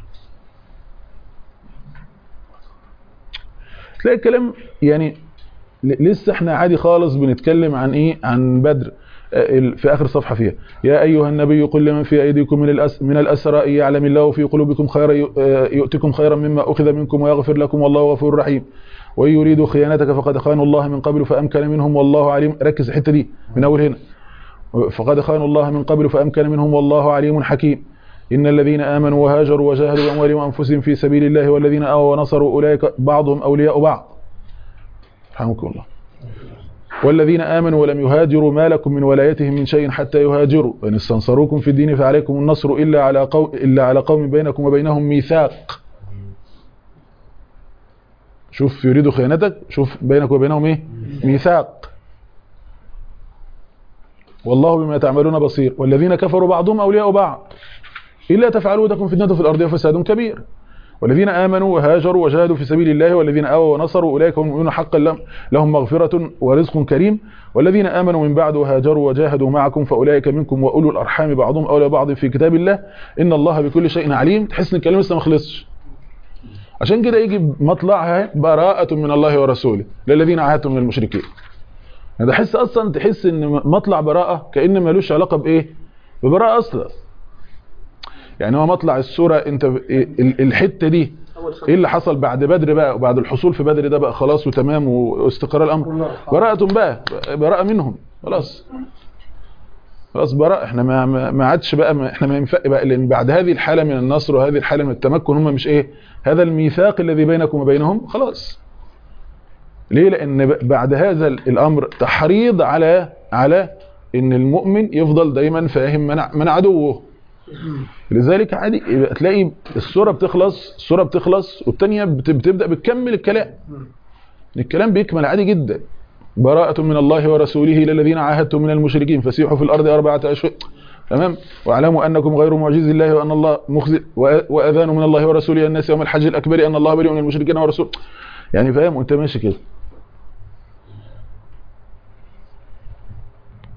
تلاقي الكلام يعني ل- لسه احنا عادي خالص بنتكلم عن ايه عن بدر آه، ال- في اخر صفحه فيها يا ايها النبي قل لمن في ايديكم من الأس من الاسرى إن يعلم الله في قلوبكم خيرا ي- آه، يؤتكم خيرا مما اخذ منكم ويغفر لكم والله غفور رحيم وان يريدوا خيانتك فقد خانوا الله من قبل فامكن منهم والله عليم ركز الحته دي من اول هنا فقد خانوا الله من قبل فامكن منهم والله عليم حكيم إن الذين آمنوا وهاجروا وجاهدوا بأموالهم وأنفسهم في سبيل الله والذين آووا ونصروا أولئك بعضهم أولياء بعض رحمكم الله والذين آمنوا ولم يهاجروا ما لكم من ولايتهم من شيء حتى يهاجروا وإن استنصروكم في الدين فعليكم النصر إلا على قوم إلا على قوم بينكم وبينهم ميثاق شوف يريدوا خيانتك شوف بينك وبينهم ايه ميثاق والله بما تعملون بصير والذين كفروا بعضهم أولياء بعض إلا تفعلوا تكن فتنة في الأرض وفساد كبير والذين آمنوا وهاجروا وجاهدوا في سبيل الله والذين آووا ونصروا أولئك هم المؤمنون حقا لهم- لهم مغفرة ورزق كريم والذين آمنوا من بعد وهاجروا وجاهدوا معكم فأولئك منكم وأولو الأرحام بعضهم أولى بعض في كتاب الله إن الله بكل شيء عليم تحس إن الكلام لسه ما خلصش عشان كده يجي مطلعها براءة من الله ورسوله للذين عاهدتم من المشركين ده حس أصلا تحس إن مطلع براءة كأن ملوش علاقة بإيه ببراءة أصلا يعني هو مطلع السورة انت ال- الحتة دي ايه اللي حصل بعد بدر بقى وبعد الحصول في بدر ده بقى خلاص وتمام واستقرار الامر براءة بقى براءة منهم خلاص خلاص براءة احنا ما ما ما عادش بقى ما احنا ما ينفع بقى لان بعد هذه الحالة من النصر وهذه الحالة من التمكن هم مش ايه هذا الميثاق الذي بينكم وبينهم خلاص ليه لان ب- بعد هذا الامر تحريض على على ان المؤمن يفضل دايما فاهم من من عدوه لذلك عادي يبقى تلاقي الصورة بتخلص الصورة بتخلص والتانية بت- بتبدأ بتكمل الكلام الكلام بيكمل عادي جدا براءة من الله ورسوله إلى الذين عاهدتم من المشركين فسيحوا في الأرض أربعة أشهر تمام واعلموا أنكم غير معجز الله وأن الله مخزي وأ- وأذان من الله ورسوله إلى الناس يوم الحج الأكبر أن الله بريء من المشركين ورسوله يعني فاهم وأنت ماشي كده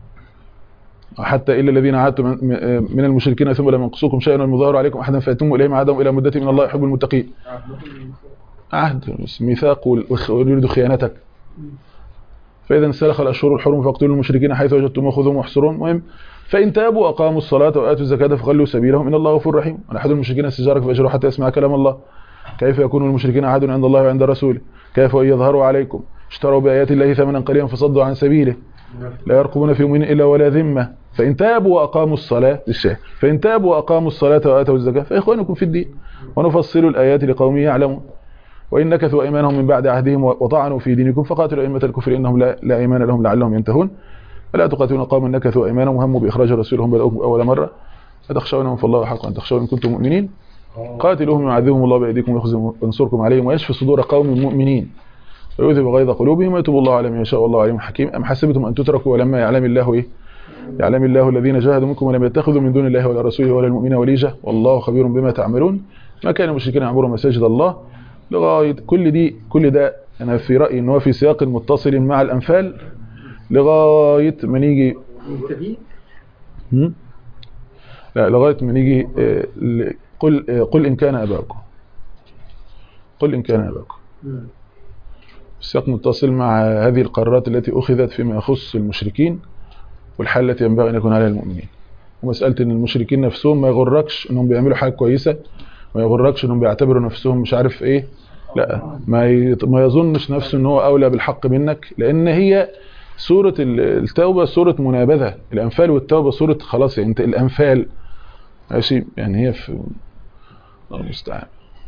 حتى الا الذين عاهدتم من- من المشركين ثم لم ينقصوكم شيئا ولم يظاهروا عليكم احدا فاتموا اليهم عهدهم الى مدتهم ان الله يحب المتقين عهد ميثاق وال- ويريد خيانتك فاذا انسلخ الاشهر الحرم فاقتلوا المشركين حيث وجدتم وخذوهم واحصروهم المهم فان تابوا واقاموا الصلاه واتوا الزكاه فخلوا سبيلهم ان الله غفور رحيم ولا احد المشركين استجارك فاجره حتى يسمع كلام الله كيف يكون المشركين عهد عند الله وعند رسوله كيف ان يظهروا عليكم اشتروا بايات الله ثمنا قليلا فصدوا عن سبيله لا يرقبون في مؤمن الا ولا ذمه فان تابوا واقاموا الصلاه الشاهد فان تابوا واقاموا الصلاه واتوا الزكاه فاخوانكم في الدين ونفصل الايات لقوم يعلمون وان نكثوا ايمانهم من بعد عهدهم وطعنوا في دينكم فقاتلوا ائمه الكفر انهم لا, لا ايمان لهم لعلهم ينتهون فلا تقاتلون قوما نكثوا ايمانهم وهموا باخراج رسولهم بداوكم اول مره فتخشونهم فالله حق ان تخشون ان كنتم مؤمنين قاتلوهم يعذبهم الله بايديكم ويخزهم وينصركم عليهم ويشفي صدور قوم مؤمنين ويذهب غيظ قلوبهم ويتوب الله على من يشاء والله عليم حكيم ام حسبتم ان تتركوا ولما يعلم الله ايه يعلم الله الذين جاهدوا منكم ولم يتخذوا من دون الله ولا رسوله ولا المؤمنين وليجه والله خبير بما تعملون ما كان المشركين يعمروا مساجد الله لغايه كل دي كل ده انا في رايي ان هو في سياق متصل مع الانفال لغايه ما نيجي هم؟ لا لغايه ما نيجي آه، ل- قل آه، قل ان كان اباؤكم قل ان كان اباؤكم السياق متصل مع هذه القرارات التي اخذت فيما يخص المشركين والحال التي ينبغي ان يكون عليها المؤمنين ومساله ان المشركين نفسهم ما يغركش انهم بيعملوا حاجه كويسه ما يغركش انهم بيعتبروا نفسهم مش عارف ايه لا ما يط- ما يظنش نفسه ان هو اولى بالحق منك لان هي سوره ال- التوبه سوره منابذه الانفال والتوبه سوره خلاص يعني انت الانفال ماشي يعني هي في الله المستعان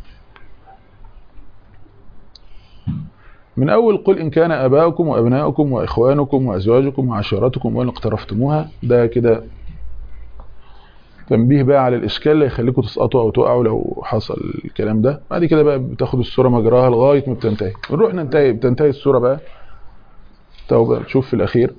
من أول قل إن كان أباؤكم وأبناؤكم وإخوانكم وأزواجكم وعشيرتكم وإن اقترفتموها ده كده تنبيه بقى على الإشكال اللي يخليكم تسقطوا أو تقعوا لو حصل الكلام ده بعد كده بقى بتاخد السورة مجراها لغاية ما بتنتهي ونروح ننتهي بتنتهي السورة بقى توبة نشوف في الأخير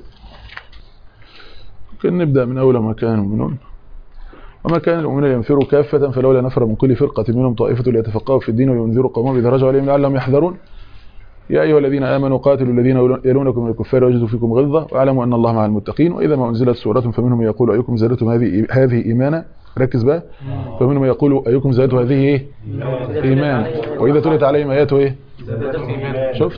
ممكن نبدأ من أول ما كان المؤمنون وما كان المؤمنون ينفروا كافة فلولا نفر من كل فرقة منهم طائفة ليتفقهوا في الدين وينذروا قومهم إذا رجعوا إليهم لعلهم يحذرون يا أيها الذين آمنوا قاتلوا الذين يلونكم من الكفار ويجدوا فيكم غلظة واعلموا أن الله مع المتقين وإذا ما أنزلت سورة فمنهم يقول أيكم زادتهم هذه هذه إيمانا ركز بقى فمنهم يقول أيكم زادته هذه إيه إيمان وإذا تلت عليهم آياته إيه شفت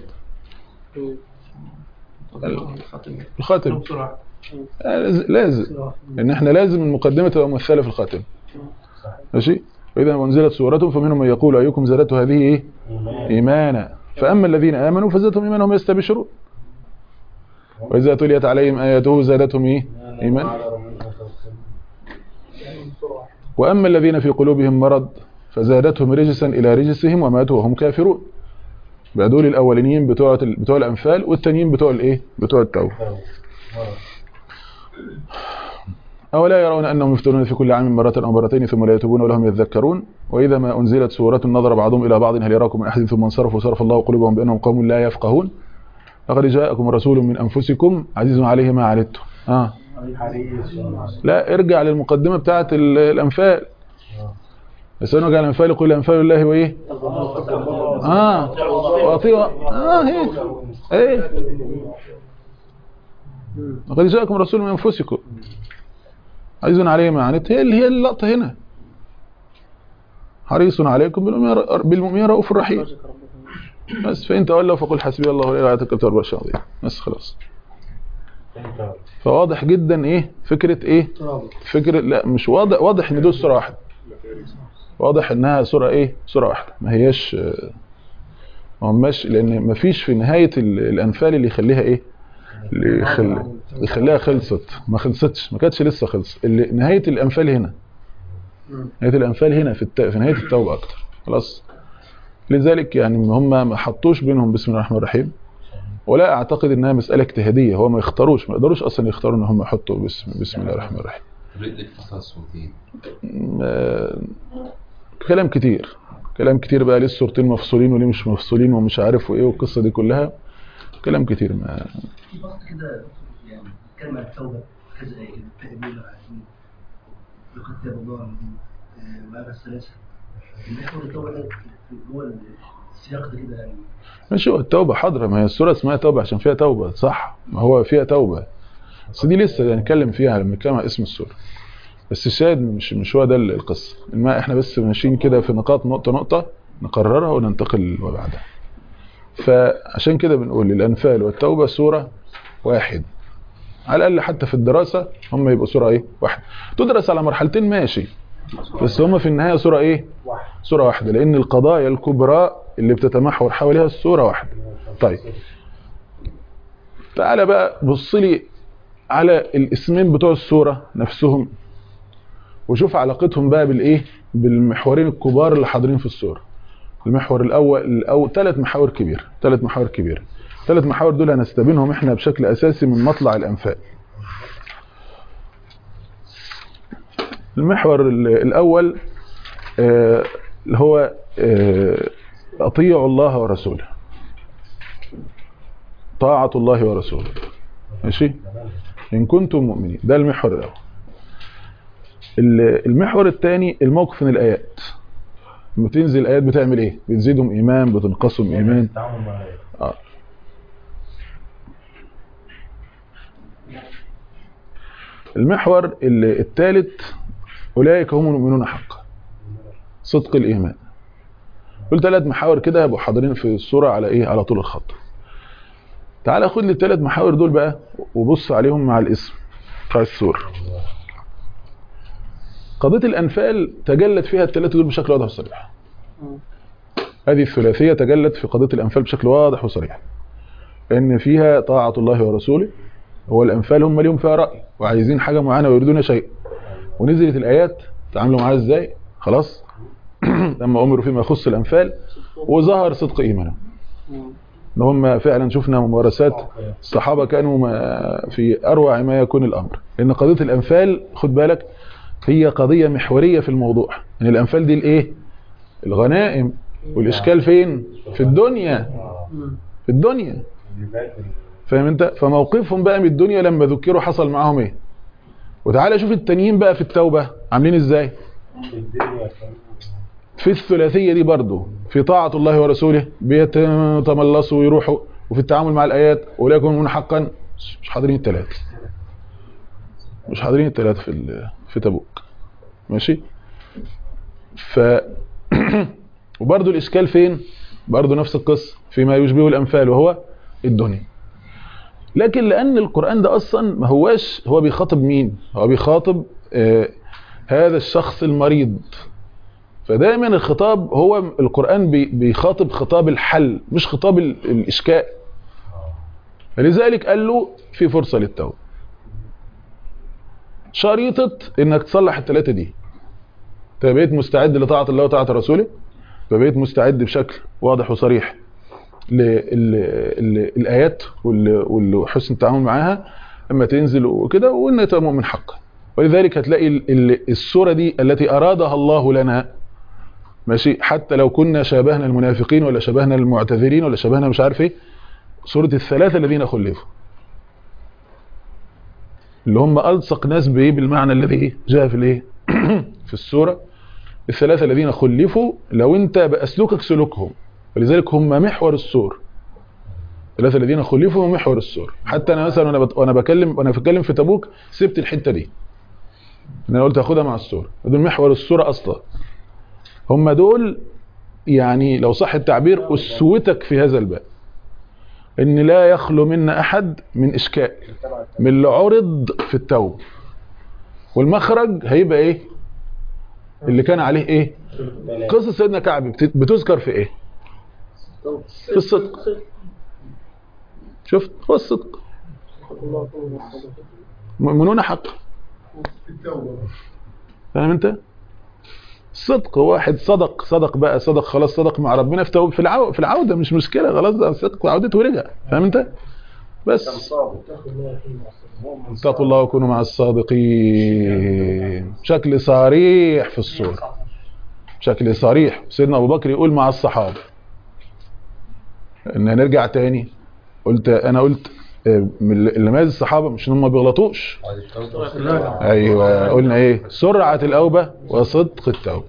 الخاتم آه، لاز- لازم لأن احنا لازم المقدمة تبقى ممثلة في الخاتم ماشي وإذا ما أنزلت سورة فمنهم من يقول أيكم زادته هذه إيه إيمانا فأما الذين آمنوا فزادتهم إيمانا وهم يستبشرون وإذا تليت عليهم آياته زادتهم إيه؟ إيمان وأما الذين في قلوبهم مرض فزادتهم رجسا إلى رجسهم وماتوا وهم كافرون بقى دول الأولين بتوع بتوع الأنفال والتانيين بتوع الإيه؟ بتوع التوبة أولا يرون أنهم يفتنون في كل عام مرة أو مرتين ثم لا يتوبون ولهم يذكرون وإذا ما أنزلت سورة نظر بعضهم إلى بعض هل يراكم من أحد ثم انصرفوا صرف الله قلوبهم بأنهم قوم لا يفقهون لقد جاءكم رسول من أنفسكم عزيز عليه ما عنتم آه. لا ارجع للمقدمة بتاعت ال- الأنفال يسألونك عن الأنفال يقول الأنفال الله وإيه آه وأطيعوا آه هيك إيه لقد جاءكم رسول من أنفسكم عزيز عليه ما عنت هي اللي هي اللقطة هنا حريص عليكم بالمؤمنين- بالمؤمنين رؤوف رحيم بس فإن تولوا فقل حسبي الله لا إله إلا هو العظيم بس خلاص فواضح جدا ايه فكرة ايه فكرة لا مش واضح واضح ان دول سورة واحدة واضح انها سورة ايه سورة واحدة ما هياش آه، ما هماش لان ما فيش في نهاية ال- الانفال اللي يخليها ايه اللي يخلي يخليها خلصت ما خلصتش ما كانتش لسه خلص اللي نهاية الانفال هنا نهاية الانفال هنا في الت... في نهاية التوبة اكتر خلاص لذلك يعني هم ما حطوش بينهم بسم الله الرحمن الرحيم ولا اعتقد انها مسألة اجتهادية هو ما يختاروش ما يقدروش اصلا يختاروا ان هم يحطوا بسم بسم الله الرحمن الرحيم رقة فصل الصوتين آه، كلام كتير كلام كتير بقى ليه الصورتين مفصولين وليه مش مفصولين ومش عارف وايه والقصة دي كلها كلام كتير ما في بسط كده يعني كلمة التوبة كذا آية التائبين العابدين لقد تاب الله عليهم وهذا الثلاثة المحور التوبة ده في- هو السياق ده كده يعني ماشي هو التوبة حاضرة ما هي السورة اسمها توبة عشان فيها توبة صح ما هو فيها توبة بس دي لسه هنتكلم فيها لما نتكلم عن اسم السوره بس الشاهد مش مش هو ده القصه ما احنا بس ماشيين كده في نقاط نقطه نقطه نقررها وننتقل لما بعدها فعشان كده بنقول الانفال والتوبه سوره واحد على الاقل حتى في الدراسه هم يبقوا سوره ايه واحده تدرس على مرحلتين ماشي بس هم في النهايه سوره ايه سوره واحده لان القضايا الكبرى اللي بتتمحور حواليها السوره واحده طيب تعالى بقى بص لي على الاسمين بتوع السوره نفسهم وشوف علاقتهم بقى بالايه بالمحورين الكبار اللي حاضرين في السوره المحور الاول او ثلاث محاور كبيره ثلاث محاور كبيره ثلاث محاور دول هنستبينهم احنا بشكل اساسي من مطلع الانفال المحور ال- الاول آه، اللي هو آه، اطيعوا الله ورسوله طاعة الله ورسوله ماشي إن كنتم مؤمنين ده المحور الأول ال- المحور الثاني الموقف من الآيات لما تنزل الآيات بتعمل إيه بتزيدهم إيمان بتنقصهم إيمان آه. المحور ال- الثالث أولئك هم المؤمنون حقا صدق الإيمان دول ثلاث محاور كده هيبقوا حاضرين في الصورة على إيه على طول الخط تعال خد لي الثلاث محاور دول بقى وبص عليهم مع الاسم بتاع السورة قضية الأنفال تجلت فيها الثلاثة دول بشكل واضح وصريح هذه الثلاثية تجلت في قضية الأنفال بشكل واضح وصريح لأن فيها طاعة الله ورسوله هو الأنفال هم ليهم فيها رأي وعايزين حاجة معينة ويريدون شيء ونزلت الآيات تعاملوا معاها إزاي خلاص لما أمروا فيما يخص الأنفال وظهر صدق إيمانهم ان هم فعلا شفنا ممارسات الصحابه كانوا ما- في اروع ما يكون الامر لان قضيه الانفال خد بالك هي قضيه محوريه في الموضوع ان الانفال دي الايه الغنائم والاشكال فين في الدنيا في الدنيا فاهم انت فموقفهم بقى من الدنيا لما ذكروا حصل معاهم ايه وتعالى شوف التانيين بقى في التوبه عاملين ازاي في الثلاثية دي برضو في طاعة الله ورسوله بيتملصوا ويروحوا وفي التعامل مع الآيات أولئك هم المؤمنون حقا مش حاضرين الثلاثة مش حاضرين الثلاثة في ال- في تبوك ماشي ف وبرضو الإشكال فين برضو نفس القصة فيما يشبه الأنفال وهو الدنيا لكن لأن القرآن ده أصلا ما هواش هو بيخاطب مين هو بيخاطب آه هذا الشخص المريض فدايما الخطاب هو القرآن بي- بيخاطب خطاب الحل مش خطاب ال- الإشكال فلذلك قال له في فرصة للتوبة شريطة انك تصلح الثلاثة دي انت بقيت مستعد لطاعة الله وطاعة رسوله فبقيت مستعد بشكل واضح وصريح للآيات وحسن التعامل معاها لما تنزل وكده وان تبقى مؤمن حقا ولذلك هتلاقي ال- ال- الصورة دي التي أرادها الله لنا ماشي حتى لو كنا شابهنا المنافقين ولا شبهنا المعتذرين ولا شبهنا مش عارف ايه سورة الثلاثة الذين خلفوا اللي هم ألصق ناس بايه بالمعنى الذي ايه جاء في الايه في السورة الثلاثة الذين خلفوا لو انت بأسلوكك سلوكهم ولذلك هم محور السور الثلاثة الذين خلفوا هم محور السور حتى انا مثلا وانا بت- وانا بكلم وانا بتكلم في تبوك سبت الحتة دي ان انا قلت هاخدها مع السورة دول محور السورة اصلا هم دول يعني لو صح التعبير اسوتك في هذا الباب ان لا يخلو منا احد من اشكال من اللي عرض في التوبه والمخرج هيبقى ايه اللي كان عليه ايه قصه سيدنا كعب بت- بتذكر في ايه في الصدق شفت هو الصدق مؤمنون حق فاهم انت الصدق واحد صدق صدق بقى صدق خلاص صدق مع ربنا في توب في العو في العوده مش مشكله خلاص ده صدق وعودته ورجع فاهم انت بس اتقوا الله وكونوا مع الصادقين بشكل صريح في الصوره بشكل صريح سيدنا ابو بكر يقول مع الصحابه ان نرجع تاني قلت انا قلت آه، من اللي ميز الصحابه مش ان هم ما بيغلطوش ايوه قلنا ايه سرعه الاوبه وصدق التوبه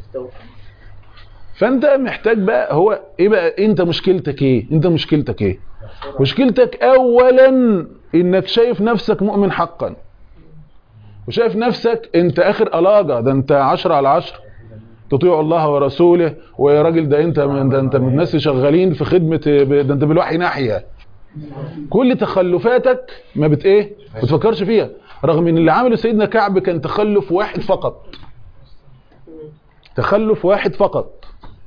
فانت محتاج بقى هو ايه بقى انت مشكلتك ايه انت مشكلتك ايه مشكلتك اولا انك شايف نفسك مؤمن حقا وشايف نفسك انت اخر الاجه ده انت عشرة على عشرة تطيع الله ورسوله ويا راجل ده انت من ده انت من الناس اللي شغالين في خدمه ده انت بالوحي ناحيه كل تخلفاتك ما بت ايه ما بتفكرش فيها رغم ان اللي عمله سيدنا كعب كان تخلف واحد فقط تخلف واحد فقط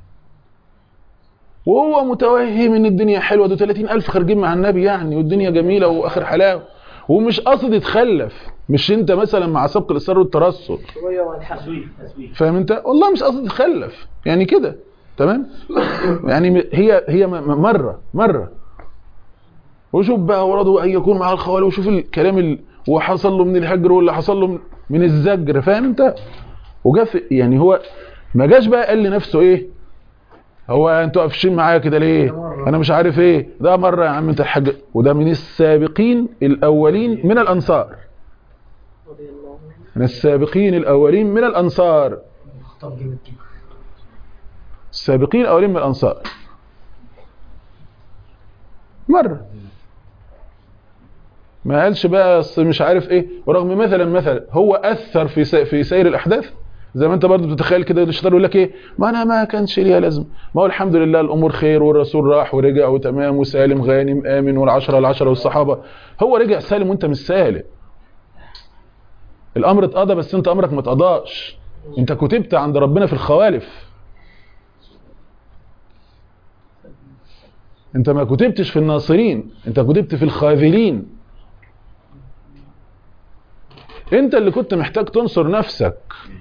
وهو متوهم ان الدنيا حلوه ده 30 الف خارجين مع النبي يعني والدنيا جميله واخر حلاوه ومش قصد يتخلف مش انت مثلا مع سبق الاصرار والترصد شوية والحق تسويف تسويف فاهم انت والله مش قصد يتخلف يعني كده تمام يعني م- هي هي م- م- مره مره وشوف بقى ورده ان يكون مع الخوال وشوف الكلام ال... وحصل له من الهجر واللي حصل له من- من الزجر فاهم انت وجا في- يعني هو ما جاش بقى قال لنفسه ايه هو انتوا قافشين معايا كده ليه انا مش عارف ايه ده مره يا عم انت الحاج وده من السابقين الاولين من الانصار رضي الله عنه من السابقين الاولين من الانصار خطاب جامد جدا السابقين الاولين من الانصار مره ما قالش بقى أصل مش عارف ايه ورغم مثلا مثلا هو اثر في سي- في سير الاحداث زي ما انت برضه بتتخيل كده الشيطان يقول لك ايه ما انا ما كانش ليها لازمه ما هو الحمد لله الامور خير والرسول راح ورجع وتمام وسالم غانم امن والعشره العشره والصحابه هو رجع سالم وانت مش سالم الامر اتقضى بس انت امرك ما اتقضاش انت كتبت عند ربنا في الخوالف انت ما كتبتش في الناصرين انت كتبت في الخاذلين انت اللي كنت محتاج تنصر نفسك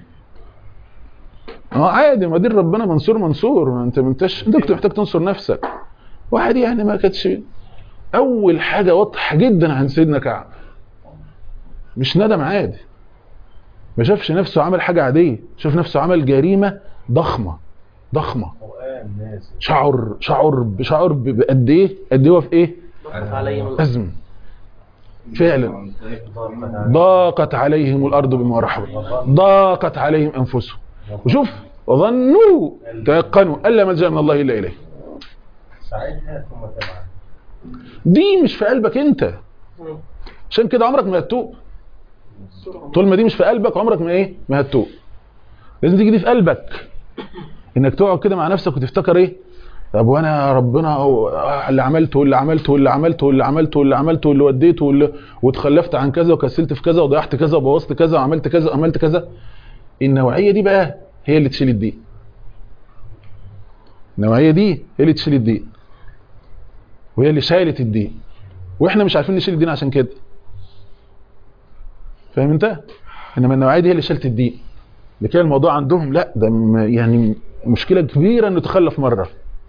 اه عادي ما دين ربنا منصور منصور ما انت ما انتش انت كنت محتاج تنصر نفسك واحد يعني ما كانتش اول حاجه واضحه جدا عن سيدنا كعب مش ندم عادي ما شافش نفسه عمل حاجه عاديه شاف نفسه عمل جريمه ضخمه ضخمه شعر شعر شعر ب- بقد ايه قد ايه هو في ايه ضغط عليهم الأرض. ازم فعلا ضاقت عليهم الارض بما رحبت ضاقت عليهم انفسهم وشوف وظنوا تيقنوا الا ملجا من الله الا اليه ساعتها ثم تبعا دي مش في قلبك انت مم. عشان كده عمرك ما هتتوب الصورة. طول ما دي مش في قلبك عمرك ما ايه ما هتتوب لازم تيجي دي في قلبك انك تقعد كده مع نفسك وتفتكر ايه طب وانا ربنا هو آه اللي عملته واللي عملته واللي عملته واللي عملته واللي عملته واللي وديته واللي واتخلفت عن كذا وكسلت في كذا وضيعت كذا وبوظت كذا وعملت كذا وعملت كذا النوعيه دي بقى هي اللي تشيل الدين النوعيه دي هي اللي تشيل الدين وهي اللي شايلت الدين واحنا مش عارفين نشيل الدين عشان كده فاهم انت انما النوعيه دي هي اللي شالت الدين لكن الموضوع عندهم لا ده م- يعني مشكله كبيره انه تخلف مره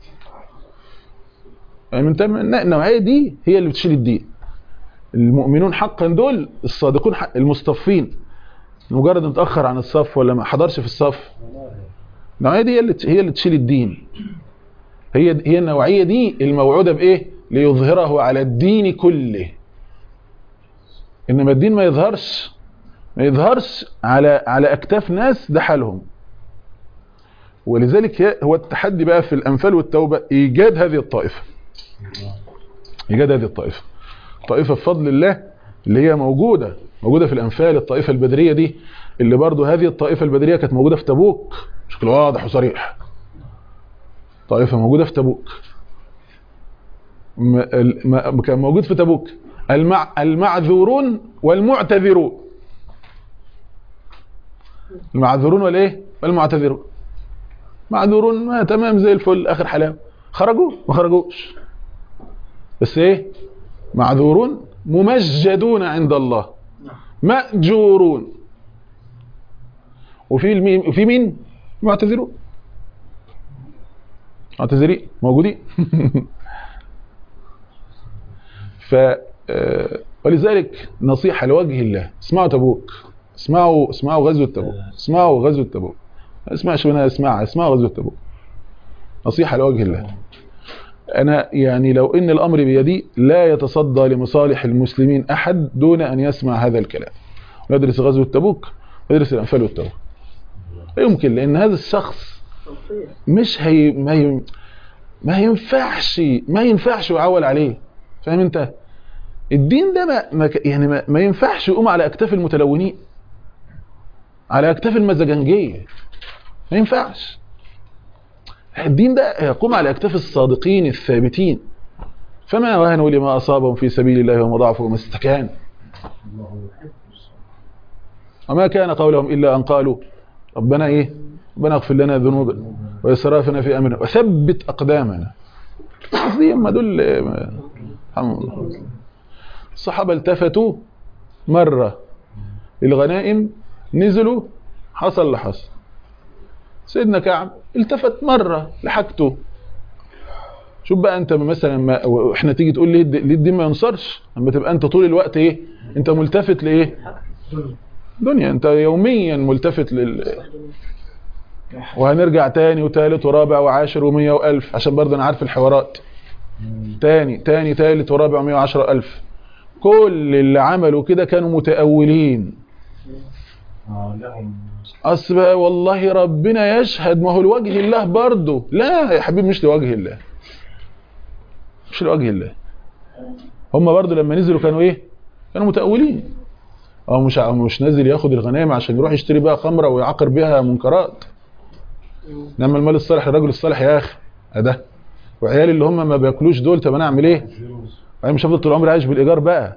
فاهم انت النوعيه دي هي اللي بتشيل الدين المؤمنون حقا دول الصادقون حق المصطفين مجرد متاخر عن الصف ولا ما حضرش في الصف النوعيه دي هي اللي هي اللي تشيل الدين هي هي النوعيه دي الموعوده بايه ليظهره على الدين كله انما الدين ما يظهرش ما يظهرش على على اكتاف ناس ده حالهم ولذلك هي- هو التحدي بقى في الانفال والتوبه ايجاد هذه الطائفه ايجاد هذه الطائفه طائفه بفضل الله اللي هي موجوده موجوده في الانفال الطائفه البدريه دي اللي برضو هذه الطائفه البدريه كانت موجوده في تبوك بشكل واضح وصريح طائفه موجوده في تبوك م- ال- ما- كان موجود في تبوك المع المعذورون والمعتذرون المعذورون والايه والمعتذرون معذورون ما تمام زي الفل اخر حلاوه خرجوا ما خرجوش بس ايه معذورون ممجدون عند الله مأجورون وفي المين وفي مين معتذرون معتذرين موجودين ف آه، ولذلك نصيحة لوجه الله اسمعوا تبوك اسمعوا اسمعوا غزوة تبوك اسمعوا غزوة تبوك ما اسمعش منها اسمعها اسمعوا غزوة تبوك نصيحة لوجه الله أنا يعني لو إن الأمر بيدي لا يتصدى لمصالح المسلمين أحد دون أن يسمع هذا الكلام ندرس غزوة تبوك ويدرس الأنفال والتوبة لا يمكن لأن هذا الشخص توصية. مش هي ما ي... ما ينفعش ما ينفعش يعول عليه فاهم انت الدين ده ما ما ك- يعني ما, ما ينفعش يقوم على اكتاف المتلونين على اكتاف المزاجنجيه ما ينفعش الدين ده يقوم على اكتاف الصادقين الثابتين فما وهنوا لما اصابهم في سبيل الله وما ضعفوا وما استكانوا وما كان قولهم الا ان قالوا ربنا ايه ربنا اغفر لنا ذنوبنا واسرافنا في امرنا وثبت اقدامنا قصدي هم دول آه، الحمد لله الصحابه التفتوا مره الغنائم نزلوا حصل اللي حصل سيدنا كعب التفت مره لحاجته شوف بقى انت مثلا ما واحنا تيجي تقول ليه الد- ليه الدين ما ينصرش لما تبقى انت طول الوقت ايه انت ملتفت لايه دنيا انت يوميا ملتفت لل وهنرجع تاني وتالت ورابع وعاشر ومية والف عشان برضه انا عارف الحوارات تاني تاني تالت ورابع ومية وعشرة الف كل اللي عملوا كده كانوا متأولين آه، لهم اصل بقى والله ربنا يشهد ما هو لوجه الله برضه لا يا حبيبي مش لوجه الله مش لوجه الله هم برضه لما نزلوا كانوا ايه كانوا متأولين او مش أو مش نازل ياخد الغنائم عشان يروح يشتري بقى خمره ويعاقر بيها منكرات انما المال الصالح للرجل الصالح يا اخي ده وعيالي اللي هم ما بياكلوش دول طب انا اعمل ايه انا مش هفضل طول عمري عايش بالايجار بقى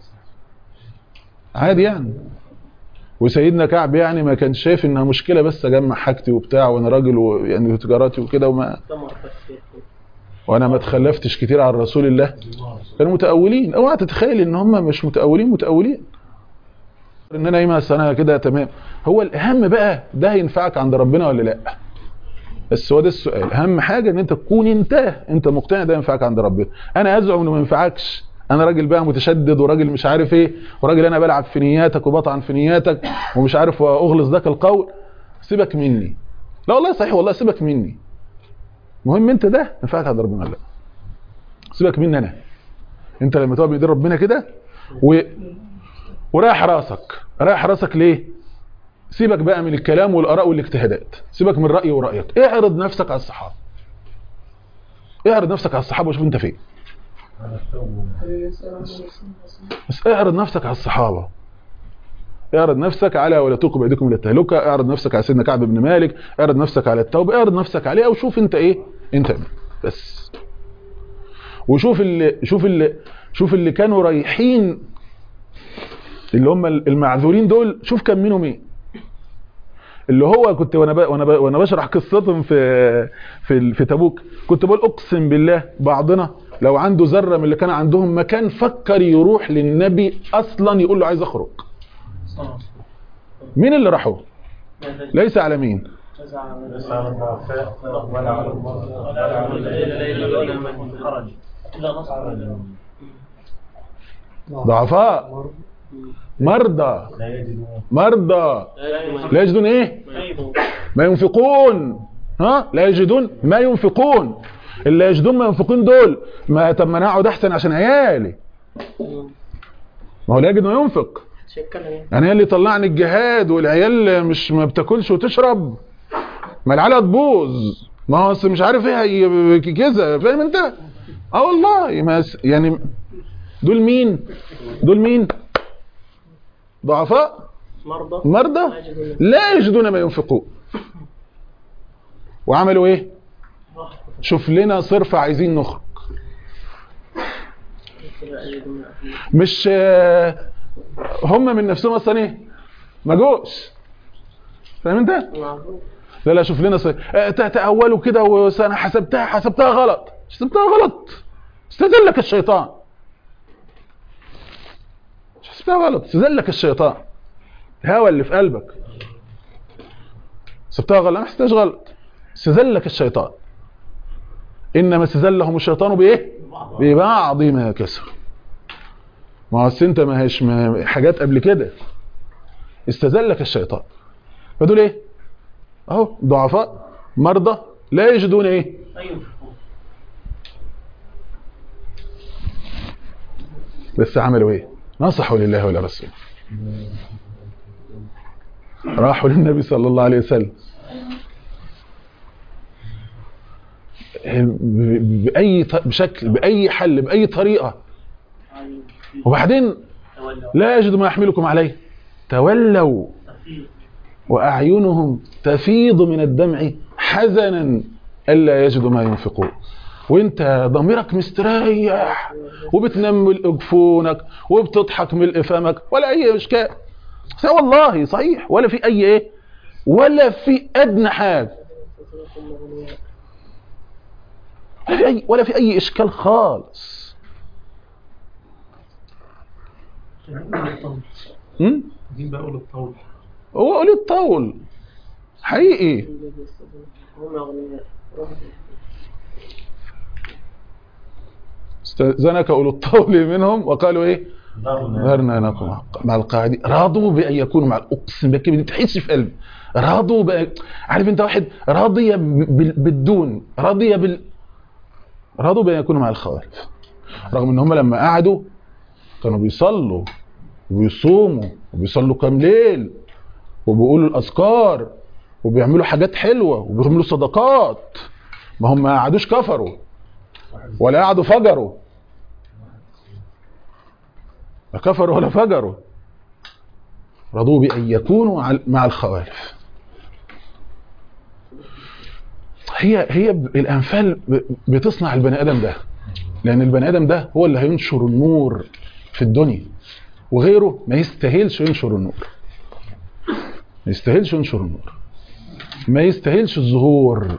عادي يعني وسيدنا كعب يعني ما كانش شايف انها مشكله بس اجمع حاجتي وبتاع وانا راجل ويعني تجاراتي وكده وما دمر تفكير وانا ما اتخلفتش كتير عن رسول الله كانوا متأولين اوعى تتخيل ان هم مش متأولين متأولين ان انا ايه مثلا انا كده تمام هو الاهم بقى ده هينفعك عند ربنا ولا لا بس هو ده السؤال اهم حاجه ان انت تكون انت انت مقتنع ده ينفعك عند ربنا انا ازعم انه ما ينفعش انا راجل بقى متشدد وراجل مش عارف ايه وراجل انا بلعب في نياتك وبطعن في نياتك ومش عارف واغلظ ذاك القول سيبك مني لا والله صحيح والله سيبك مني مهم انت ده ينفعك عند ربنا ولا لا سيبك مني انا انت لما تقعد بايدين ربنا كده و... ورايح راسك رايح راسك ليه سيبك بقى من الكلام والاراء والاجتهادات سيبك من رايي ورايك اعرض نفسك على الصحابه اعرض نفسك على الصحابه وشوف انت فين على التوبة بس اعرض نفسك على الصحابه اعرض نفسك على ولا تلقوا بايديكم الى التهلكه اعرض نفسك على سيدنا كعب بن مالك اعرض نفسك على التوبه اعرض نفسك عليه وشوف انت ايه انت مين. بس وشوف اللي شوف اللي شوف اللي كانوا رايحين اللي هم المعذورين دول شوف كان منهم ايه اللي هو كنت وانا ب... وانا ب... وانا بشرح قصتهم في في في تبوك كنت بقول اقسم بالله بعضنا لو عنده ذره من اللي كان عندهم ما كان فكر يروح للنبي اصلا يقول له عايز اخرج مين اللي راحوا ليس على مين ليس على الضعفاء ولا على المرضى ولا على حرج إلا نصر ضعفاء مرضى لا يجدون مرضى لا يجدون ايه ما ينفقون ها لا يجدون ما ينفقون اللي يجدون ما ينفقون دول ما طب ما انا اقعد احسن عشان عيالي ما هو لا يجد ما ينفق شكلها يعني يعني هي اللي طلعني الجهاد والعيال مش ما بتاكلش وتشرب ما العيال هتبوظ ما هو أصل مش عارف ايه هي كذا فاهم انت اه والله ما س- يعني دول مين دول مين ضعفاء مرضى مرضى لا يجدون لا يجدون ما ينفقون وعملوا ايه راحة شوف لنا صرف عايزين نخرج لا يجدون مش آه، هم من نفسهم اصلا ايه ما جوش فاهم انت معروف لا لا شوف لنا صرف آه، ت- تأولوا كده وانا حسبتها حسبتها غلط حسبتها غلط استذلك الشيطان حسبتها غلط استذلك الشيطان الهوى اللي في قلبك حسبتها غلط ما حسبتهاش غلط استذلك الشيطان انما استذلهم الشيطان بايه ببعض ما كسبوا ما هو أصل انت ما هيش ما حاجات قبل كده استذلك الشيطان فدول ايه اهو ضعفاء مرضى لا يجدون ايه أيوه بس عملوا ايه نصحوا لله ولرسوله راحوا للنبي صلى الله عليه وسلم ب- باي ط- بشكل باي حل باي طريقه وبعدين تولوا لا يجد ما يحملكم عليه تولوا تفيض وأعينهم تفيض من الدمع حزنا ألا يجدوا ما ينفقون وانت ضميرك مستريح وبتنام ملء جفونك وبتضحك ملء فمك ولا اي اشكال بس والله صحيح ولا في اي ايه ولا في ادنى حاجه ولا في اي ولا في اي اشكال خالص م? دين بقول الطول هو قول الطول حقيقي هم أغنياء استأذنك أولو الطول منهم وقالوا إيه ذرنا نكون مع القاعدين راضوا بأن يكونوا مع أقسم بالله ما تحسش في قلبي راضوا بأن عارف أنت واحد راضية بال- بالدون راضية بال راضوا بأن يكونوا مع الخوالف رغم ان هم لما قعدوا كانوا بيصلوا وبيصوموا وبيصلوا كام ليل وبيقولوا الاذكار وبيعملوا حاجات حلوه وبيعملوا صدقات ما هم ما قعدوش كفروا ولا قعدوا فجروا لا كفروا ولا فجروا رضوا بأن يكونوا عل- مع الخوالف هي هي ب- الأنفال ب- بتصنع البني آدم ده لأن البني آدم ده هو اللي هينشر النور في الدنيا وغيره ما يستاهلش ينشر النور ما يستاهلش ينشر النور ما يستاهلش الظهور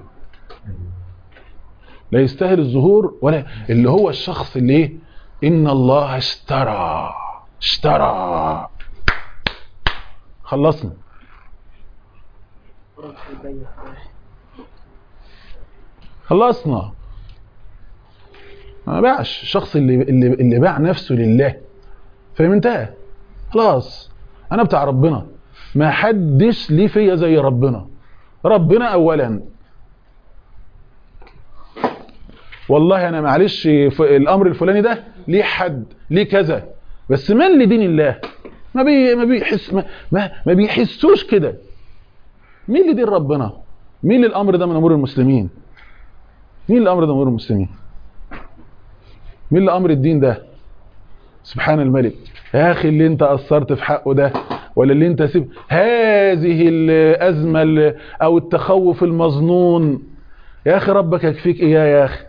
لا يستاهل الظهور ولا اللي هو الشخص اللي ايه ان الله اشترى اشترى خلصنا رب البيت خلصنا ما باعش الشخص اللي اللي اللي باع نفسه لله فاهم انتهى خلاص انا بتاع ربنا ما حدش ليه فيا زي ربنا ربنا اولا والله انا معلش ف- الامر الفلاني ده ليه حد ليه كذا بس من لدين الله ما بي ما بيحس ما, ما, ما بيحسوش كده مين لدين ربنا مين للامر ده من امور المسلمين مين اللي امر ده من امور المسلمين مين اللي امر الدين ده سبحان الملك يا اخي اللي انت قصرت في حقه ده ولا اللي انت سيب هذه الازمه ال- او التخوف المظنون يا اخي ربك يكفيك اياه يا اخي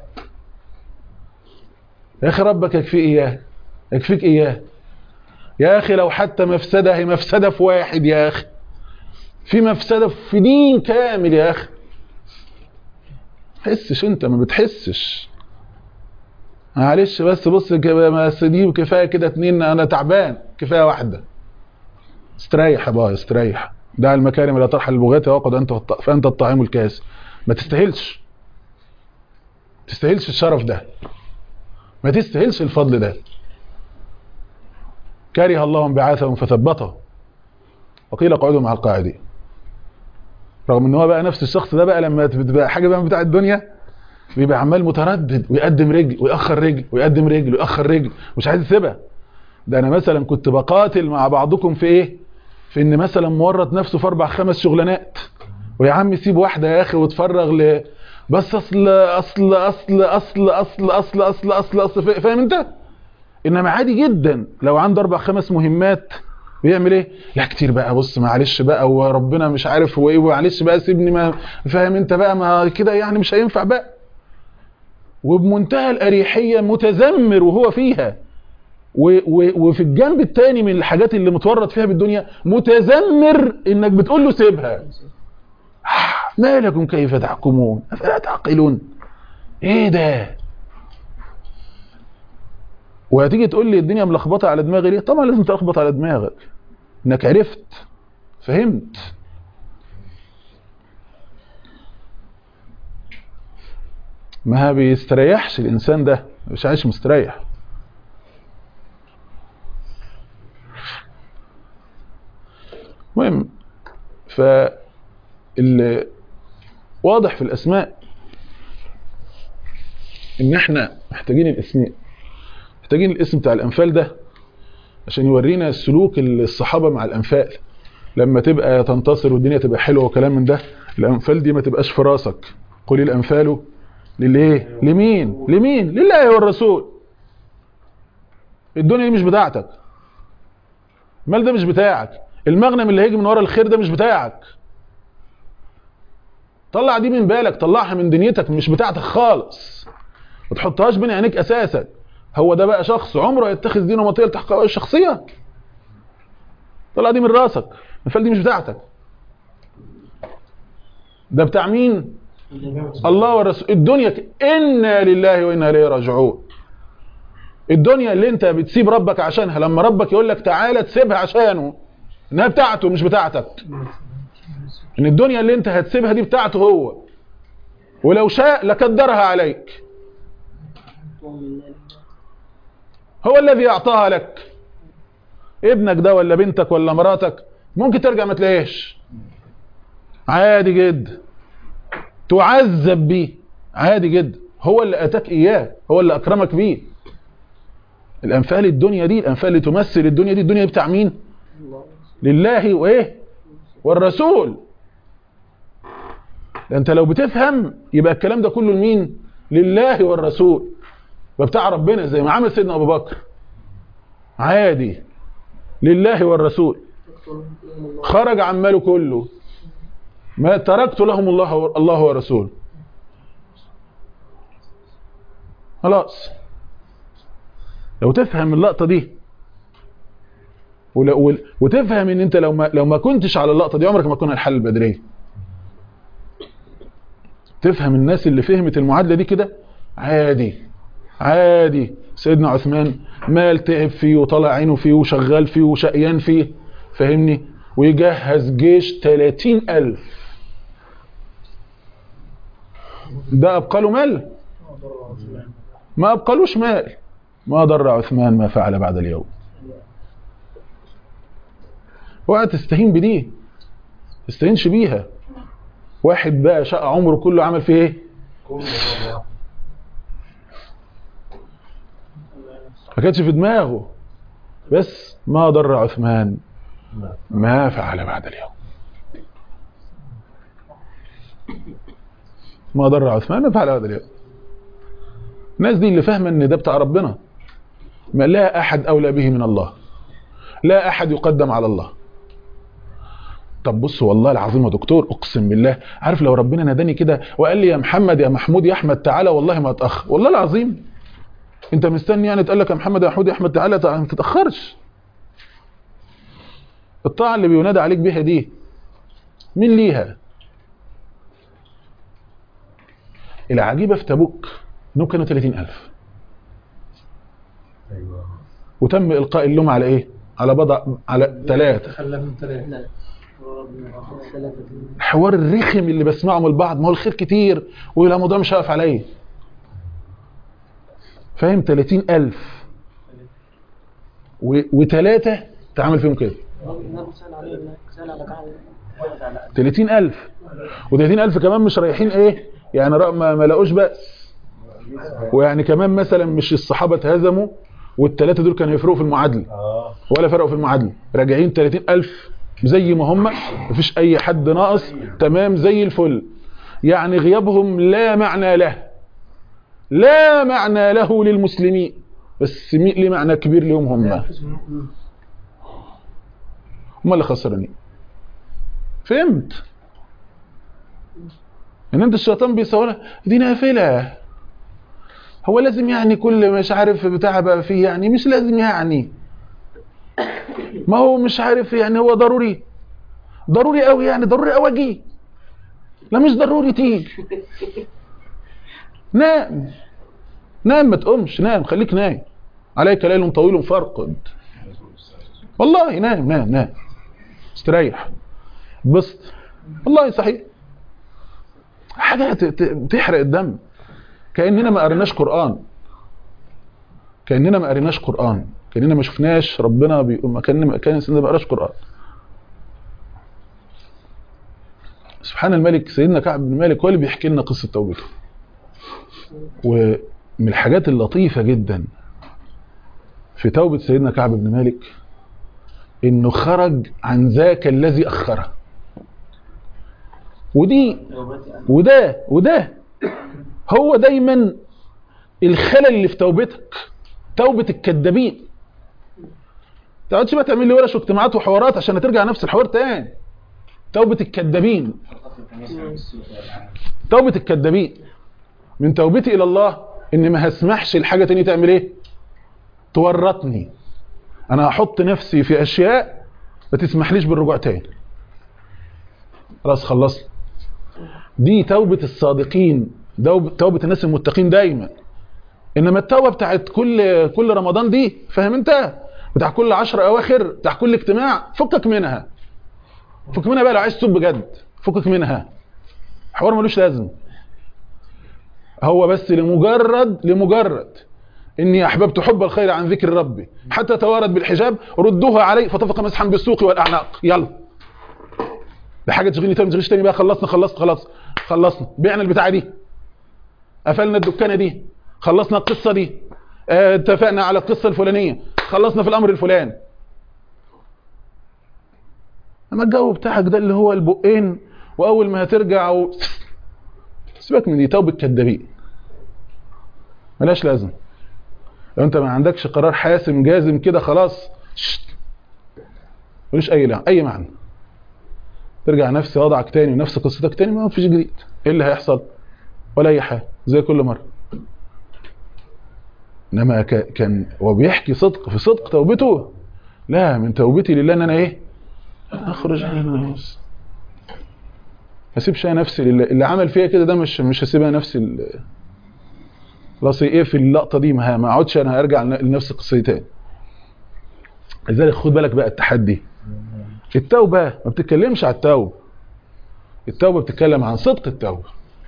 يا اخي ربك يكفيك اياه يكفيك اياه يا اخي لو حتى مفسده هي مفسده في واحد يا اخي في مفسده في دين كامل يا اخي تحسش انت ما بتحسش معلش بس بص كده بس دي كفايه كده اتنين انا تعبان كفايه واحده استريح يا باي استريح دع المكارم لا ترحل البغاة وقد انت والط- فانت الطعام الكاس ما تستاهلش تستاهلش الشرف ده ما تستاهلش الفضل ده كره الله انبعاثهم فثبته وقيل اقعدوا مع القاعدين رغم ان هو بقى نفس الشخص ده بقى لما تبقى حاجه بقى بتاع الدنيا بيبقى عمال متردد ويقدم رجل ويأخر رجل ويقدم رجل ويأخر رجل مش عايز يسيبها ده انا مثلا كنت بقاتل مع بعضكم في ايه في ان مثلا مورط نفسه في اربع خمس شغلانات ويا عم سيب واحده يا اخي واتفرغ ل بس اصل اصل اصل اصل اصل اصل اصل اصل اصل فا- فاهم انت انما عادي جدا لو عنده اربع خمس مهمات بيعمل ايه لا كتير بقى بص معلش بقى وربنا مش عارف هو ايه معلش بقى سيبني ما فاهم انت بقى ما كده يعني مش هينفع بقى وبمنتهى الاريحيه متذمر وهو فيها و و وفي الجنب الثاني من الحاجات اللي متورط فيها بالدنيا متذمر انك بتقول له سيبها ما لكم كيف تحكمون افلا تعقلون ايه ده وهتيجي تقول لي الدنيا ملخبطه على دماغي ليه طبعا لازم تلخبط على دماغك انك عرفت فهمت ما بيستريحش الانسان ده مش عايش مستريح المهم ف ال- واضح في الاسماء ان احنا محتاجين الاسماء محتاجين الاسم بتاع الانفال ده عشان يورينا السلوك الصحابه مع الانفال لما تبقى تنتصر والدنيا تبقى حلوه وكلام من ده الانفال دي ما تبقاش في راسك قل الانفال للايه لمين لمين لله والرسول الدنيا دي مش بتاعتك المال ده مش بتاعك المغنم اللي هيجي من ورا الخير ده مش بتاعك طلع دي من بالك طلعها من دنيتك مش بتاعتك خالص ما تحطهاش بين عينيك اساسا هو ده بقى شخص عمره يتخذ دينه مطيه لتحقق الشخصيه طلع دي من راسك الفال دي مش بتاعتك ده بتاع مين الله والرسول الدنيا ك- انا لله وانا اليه راجعون الدنيا اللي انت بتسيب ربك عشانها لما ربك يقول لك تعالى تسيبها عشانه انها بتاعته مش بتاعتك ان الدنيا اللي انت هتسيبها دي بتاعته هو ولو شاء لقدرها عليك هو الذي اعطاها لك ابنك ده ولا بنتك ولا مراتك ممكن ترجع ما تلاقيش عادي جدا تعذب بيه عادي جدا هو اللي اتاك اياه هو اللي اكرمك بيه الانفال الدنيا دي الانفال اللي تمثل الدنيا دي الدنيا دي بتاع مين لله وايه والرسول ده انت لو بتفهم يبقى الكلام ده كله لمين لله والرسول يبقى بتاع ربنا زي ما عمل سيدنا ابو بكر عادي لله والرسول خرج عن ماله كله ما تركت لهم الله الله ورسوله خلاص لو تفهم اللقطه دي ولو- ول- وتفهم ان انت لو ما لو ما كنتش على اللقطه دي عمرك ما تكون الحل البدريه تفهم الناس اللي فهمت المعادله دي كده عادي عادي سيدنا عثمان مال تعب فيه وطلع عينه فيه وشغال فيه وشقيان فيه فاهمني ويجهز جيش 30 ألف ده أبقى له مال ما أبقالوش مال ما ضر عثمان ما فعل بعد اليوم اوعى تستهين بدي تستهينش بيها واحد بقى شقى عمره كله عمل فيه ايه ما كانتش في دماغه بس ما ضر عثمان ما فعل بعد اليوم ما ضر عثمان ما فعل بعد اليوم الناس دي اللي فاهمه ان ده بتاع ربنا ما لا احد اولى به من الله لا احد يقدم على الله طب بص والله العظيم يا دكتور اقسم بالله عارف لو ربنا ناداني كده وقال لي يا محمد يا محمود يا احمد تعالى والله ما اتاخر والله العظيم انت مستني يعني تقول لك يا محمد يا محمود يا احمد تعالى تع- ما تتاخرش الطاعه اللي بينادى عليك بيها دي مين ليها العجيبه في تبوك انهم كانوا 30000 وتم القاء اللوم على ايه على بضع على ثلاثه تخلى من ثلاثة لا ثلاثة الحوار الرخم اللي بسمعه من البعض ما هو الخير كتير ولا الموضوع مش هقف عليا فاهم 30000 و... وثلاثة تعمل فيهم كده النبي سأل عليه سأل على كعب 30000 و30000 كمان مش رايحين ايه يعني رأ- ما, ما لقوش بأس ويعني كمان مثلا مش الصحابة اتهزموا والثلاثة دول كانوا يفرقوا في المعادلة ولا فرقوا في المعادلة راجعين 30000 زي ما هم مفيش اي حد ناقص تمام زي الفل يعني غيابهم لا معنى له لا معنى له للمسلمين بس مي- ليه معنى كبير لهم هم هم اللي خسرانين فهمت ان انت الشيطان بيصور دي نافله هو لازم يعني كل مش عارف بتاع بقى فيه يعني مش لازم يعني ما هو مش عارف يعني هو ضروري ضروري قوي يعني ضروري قوي اجي لا مش ضروري تيجي نام نام ما تقومش نام خليك نايم عليك ليل طويل فارقد والله نام نام نام استريح بسط والله صحيح حاجة ت- ت- تحرق الدم كأننا ما قريناش قرآن كأننا ما قريناش قرآن كأننا ما شفناش ربنا بيقول ما كان ما كان سيدنا ما قراش قرآن سبحان الملك سيدنا كعب بن مالك هو اللي بيحكي لنا قصة توبته ومن الحاجات اللطيفة جدا في توبة سيدنا كعب بن مالك انه خرج عن ذاك الذي اخره ودي وده وده هو دايما الخلل اللي في توبتك توبة الكذابين تقعدش بقى تعمل لي ورش واجتماعات وحوارات عشان ترجع نفس الحوار تاني توبة الكذابين توبة الكذابين من توبتي الى الله ان ما هسمحش الحاجة تاني تعمل ايه تورطني انا هحط نفسي في اشياء ما تسمحليش بالرجوع تاني خلاص خلصنا دي توبة الصادقين دوب- توبة الناس المتقين دايما انما التوبة بتاعت كل كل رمضان دي فاهم انت بتاع كل عشر اواخر بتاع كل اجتماع فكك منها فكك منها بقى لو عايز تتوب بجد فكك منها حوار ملوش لازم هو بس لمجرد لمجرد اني احببت حب الخير عن ذكر ربي حتى توارد بالحجاب ردوها علي فطفق مسحا بالسوق والاعناق يلا ده حاجه تشغلني تاني ما تشغلش تاني بقى خلصنا خلصنا خلاص خلصنا بعنا البتاعه دي قفلنا الدكانه دي خلصنا القصه دي اه، اتفقنا على القصه الفلانيه خلصنا في الامر الفلاني اما الجو بتاعك ده اللي هو البقين واول ما هترجع و... سيبك من دي توبه كدابين ملاش لازم لو انت ما عندكش قرار حاسم جازم كده خلاص شت. ملوش اي لا اي معنى ترجع نفس وضعك تاني ونفس قصتك تاني ما فيش جديد ايه اللي هيحصل ولا اي حاجه زي كل مره انما ك- كان وبيحكي صدق في صدق توبته لا من توبتي لله ان انا ايه اخرج عن الناس ما اسيبش انا نفسي لله اللي عمل فيا كده ده مش مش هسيبها نفسي ال- خلاص ايه في اللقطه دي ما ما اقعدش انا هرجع لنفس قصتي تاني لذلك خد بالك بقى التحدي التوبه ما بتتكلمش على التوبه التوبه بتتكلم عن صدق التوبه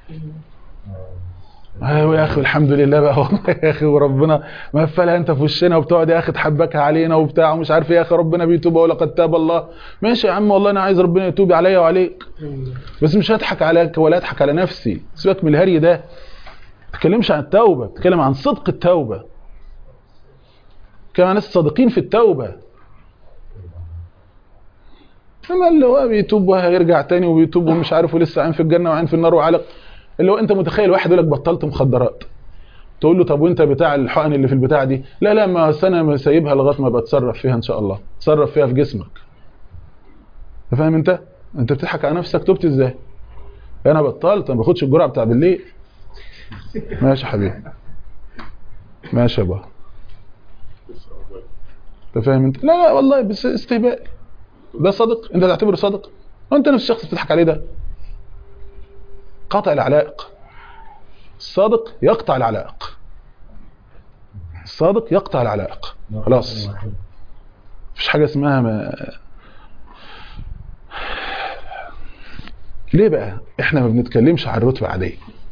ايوه يا اخي الحمد لله بقى والله يا اخي وربنا مقفلها انت في وشنا وبتقعد يا اخي تحبكها علينا وبتاع ومش عارف ايه يا اخي ربنا بيتوب ولقد تاب الله ماشي يا عم والله انا عايز ربنا يتوب عليا وعليك بس مش هضحك عليك ولا اضحك على نفسي سيبك من الهري ده ما تتكلمش عن التوبه بتتكلم عن صدق التوبه كمان ناس صادقين في التوبه اما اللي هو بيتوب وهيرجع تاني وبيتوب ومش عارف ولسه عين في الجنه وعين في النار وعلق اللي هو انت متخيل واحد يقول لك بطلت مخدرات تقول له طب وانت بتاع الحقن اللي في البتاع دي لا لا ما أصل انا سايبها لغايه ما بتصرف فيها ان شاء الله تصرف فيها في جسمك فاهم انت انت بتضحك على نفسك تبت ازاي انا بطلت ما باخدش الجرعه بتاع بالليل ماشي يا حبيبي ماشي يا بابا انت فاهم انت لا لا والله بس استهبال ده صادق انت تعتبره صادق وانت نفس الشخص بتضحك عليه ده قطع العلائق الصادق يقطع العلائق الصادق يقطع العلائق خلاص مفيش حاجه اسمها ما ليه بقى احنا ما بنتكلمش عن الرتبه عاديه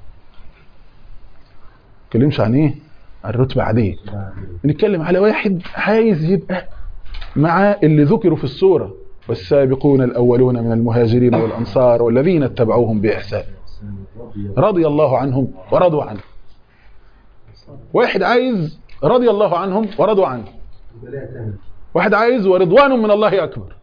ما بنتكلمش عن ايه عن الرتبه عاديه بنتكلم على واحد عايز يبقى مع اللي ذكروا في السوره والسابقون الاولون من المهاجرين والانصار والذين اتبعوهم باحسان رضي الله عنهم ورضوا عنه واحد عايز رضي الله عنهم ورضوا عنه واحد عايز ورضوان من الله اكبر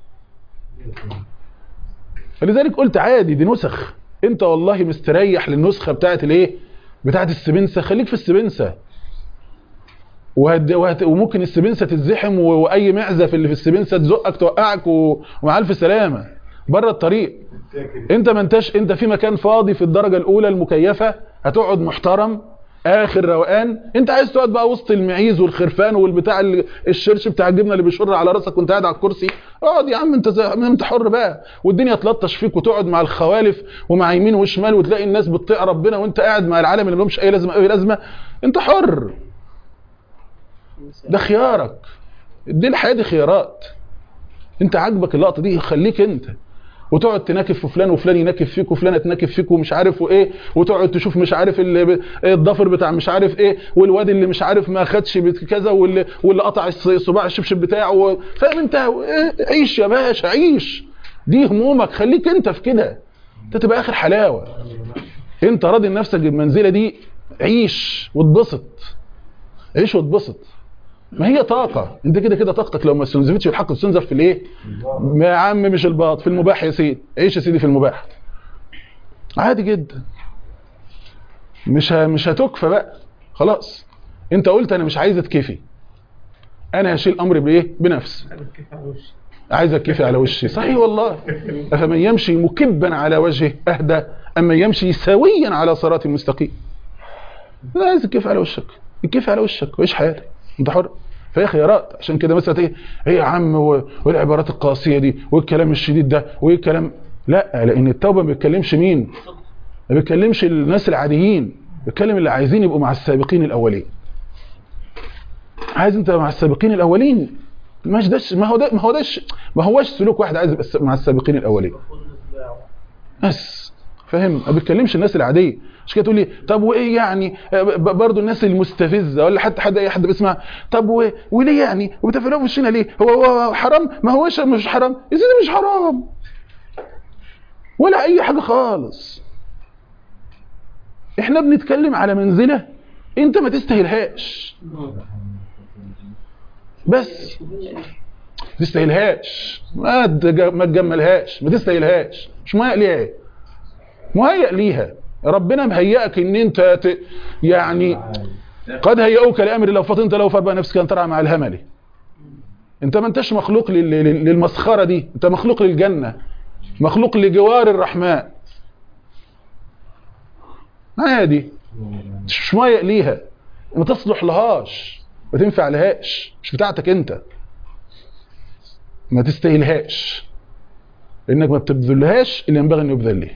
فلذلك قلت عادي دي نسخ انت والله مستريح للنسخه بتاعت الايه بتاعت السبنسه خليك في السبنسه وهد وهت وممكن السبنسه تتزحم و- واي معزه اللي في السبنسه تزقك توقعك و- ومع الف سلامه بره الطريق انت ما انتش انت في مكان فاضي في الدرجه الاولى المكيفه هتقعد محترم اخر روقان انت عايز تقعد بقى وسط المعيز والخرفان والبتاع ال- الشرش بتاع الجبنه اللي بيشر على راسك وانت قاعد على الكرسي اقعد يا عم انت زي انت حر بقى والدنيا تلطش فيك وتقعد مع الخوالف ومع يمين وشمال وتلاقي الناس بتطيع ربنا وانت قاعد مع العالم اللي ملهمش اي لازمه اي لازمه انت حر ده خيارك دي الحياه دي خيارات انت عاجبك اللقطه دي خليك انت وتقعد تناكف في فلان وفلان يناكف فيك وفلانه تناكف فيك ومش عارف وايه وتقعد تشوف مش عارف اللي ب- الضفر بتاع مش عارف ايه والواد اللي مش عارف ما خدش بت- كذا واللي واللي قطع الص- صباع الشبشب بتاعه و- فاهم انت إيه؟ عيش يا باشا عيش دي همومك خليك انت في كده انت تبقى اخر حلاوه انت راضي لنفسك بالمنزله دي عيش واتبسط عيش واتبسط ما هي طاقة انت كده كده طاقتك لو ما استنزفتش بالحق تستنزف في الايه يا عم مش الباط في المباح يا سيدي عيش يا سيدي في المباح عادي جدا مش ه... مش هتكفى بقى خلاص انت قلت انا مش عايز اتكفي انا هشيل امري بايه بنفسي عايز اتكفي على وشي صحيح والله افمن يمشي مكبا على وجهه اهدى اما يمشي سويا على صراط مستقيم لا عايز تكفي على وشك اتكفي على وشك وعيش حياتك انت حر فهي خيارات عشان كده مثلا ايه ايه يا عم و- والعبارات القاسيه دي والكلام الشديد ده وايه الكلام لا لان التوبه ما بيتكلمش مين ما بيتكلمش الناس العاديين بيتكلم اللي عايزين يبقوا مع السابقين الاولين عايز انت مع السابقين الاولين مش ده ما هو ده ما هو ده ما هوش سلوك واحد عايز يبقى مع السابقين الاولين بس فاهم ما بيتكلمش الناس العاديه مش كده تقول لي طب وايه يعني ب- برضه الناس المستفزه ولا حتى حد اي حد بيسمع طب و... وليه يعني وبتفعلوا في وشنا ليه هو, هو حرام ما هوش مش حرام يا سيدي مش حرام ولا اي حاجه خالص احنا بنتكلم على منزله انت ما تستاهلهاش بس ما تستاهلهاش ما تج- ما تجملهاش ما تستاهلهاش مش مهيأ ليها ايه مهيأ ليها ربنا مهيئك ان انت ت... يعني قد هيئوك لامر لو فطنت لو فربا نفسك ان ترعى مع الهمل انت ما انتش مخلوق لل... لل- للمسخره دي انت مخلوق للجنه مخلوق لجوار الرحمن عادي مش مهيأ ليها ما تصلح لهاش ما تنفع لهاش مش بتاعتك انت ما تستاهلهاش لانك ما بتبذلهاش اللي ينبغي ان يبذل ليه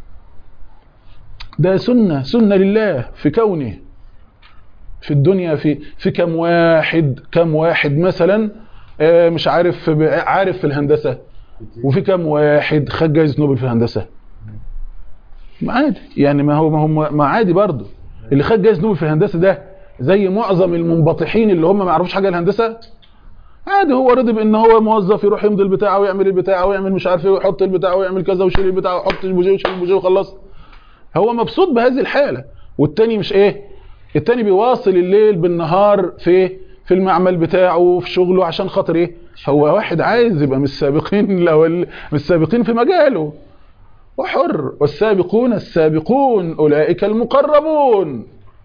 ده سنة سنة لله في كونه في الدنيا في في كم واحد كم واحد مثلا آه، مش عارف عارف في الهندسة وفي كم واحد خد جايزة نوبل في الهندسة ما عادي يعني ما هو ما هو ما عادي برضه اللي خد جايزة نوبل في الهندسة ده زي معظم المنبطحين اللي هم ما يعرفوش حاجة الهندسة عادي هو رضي بان هو موظف يروح يمضي البتاع ويعمل البتاع ويعمل مش عارف ايه ويحط البتاع ويعمل كذا ويشيل البتاع ويحط البوجيه ويشيل البوجيه وخلص هو مبسوط بهذه الحالة والتاني مش ايه التاني بيواصل الليل بالنهار في في المعمل بتاعه في شغله عشان خاطر ايه هو واحد عايز يبقى من السابقين الاول من السابقين في مجاله وحر والسابقون السابقون اولئك المقربون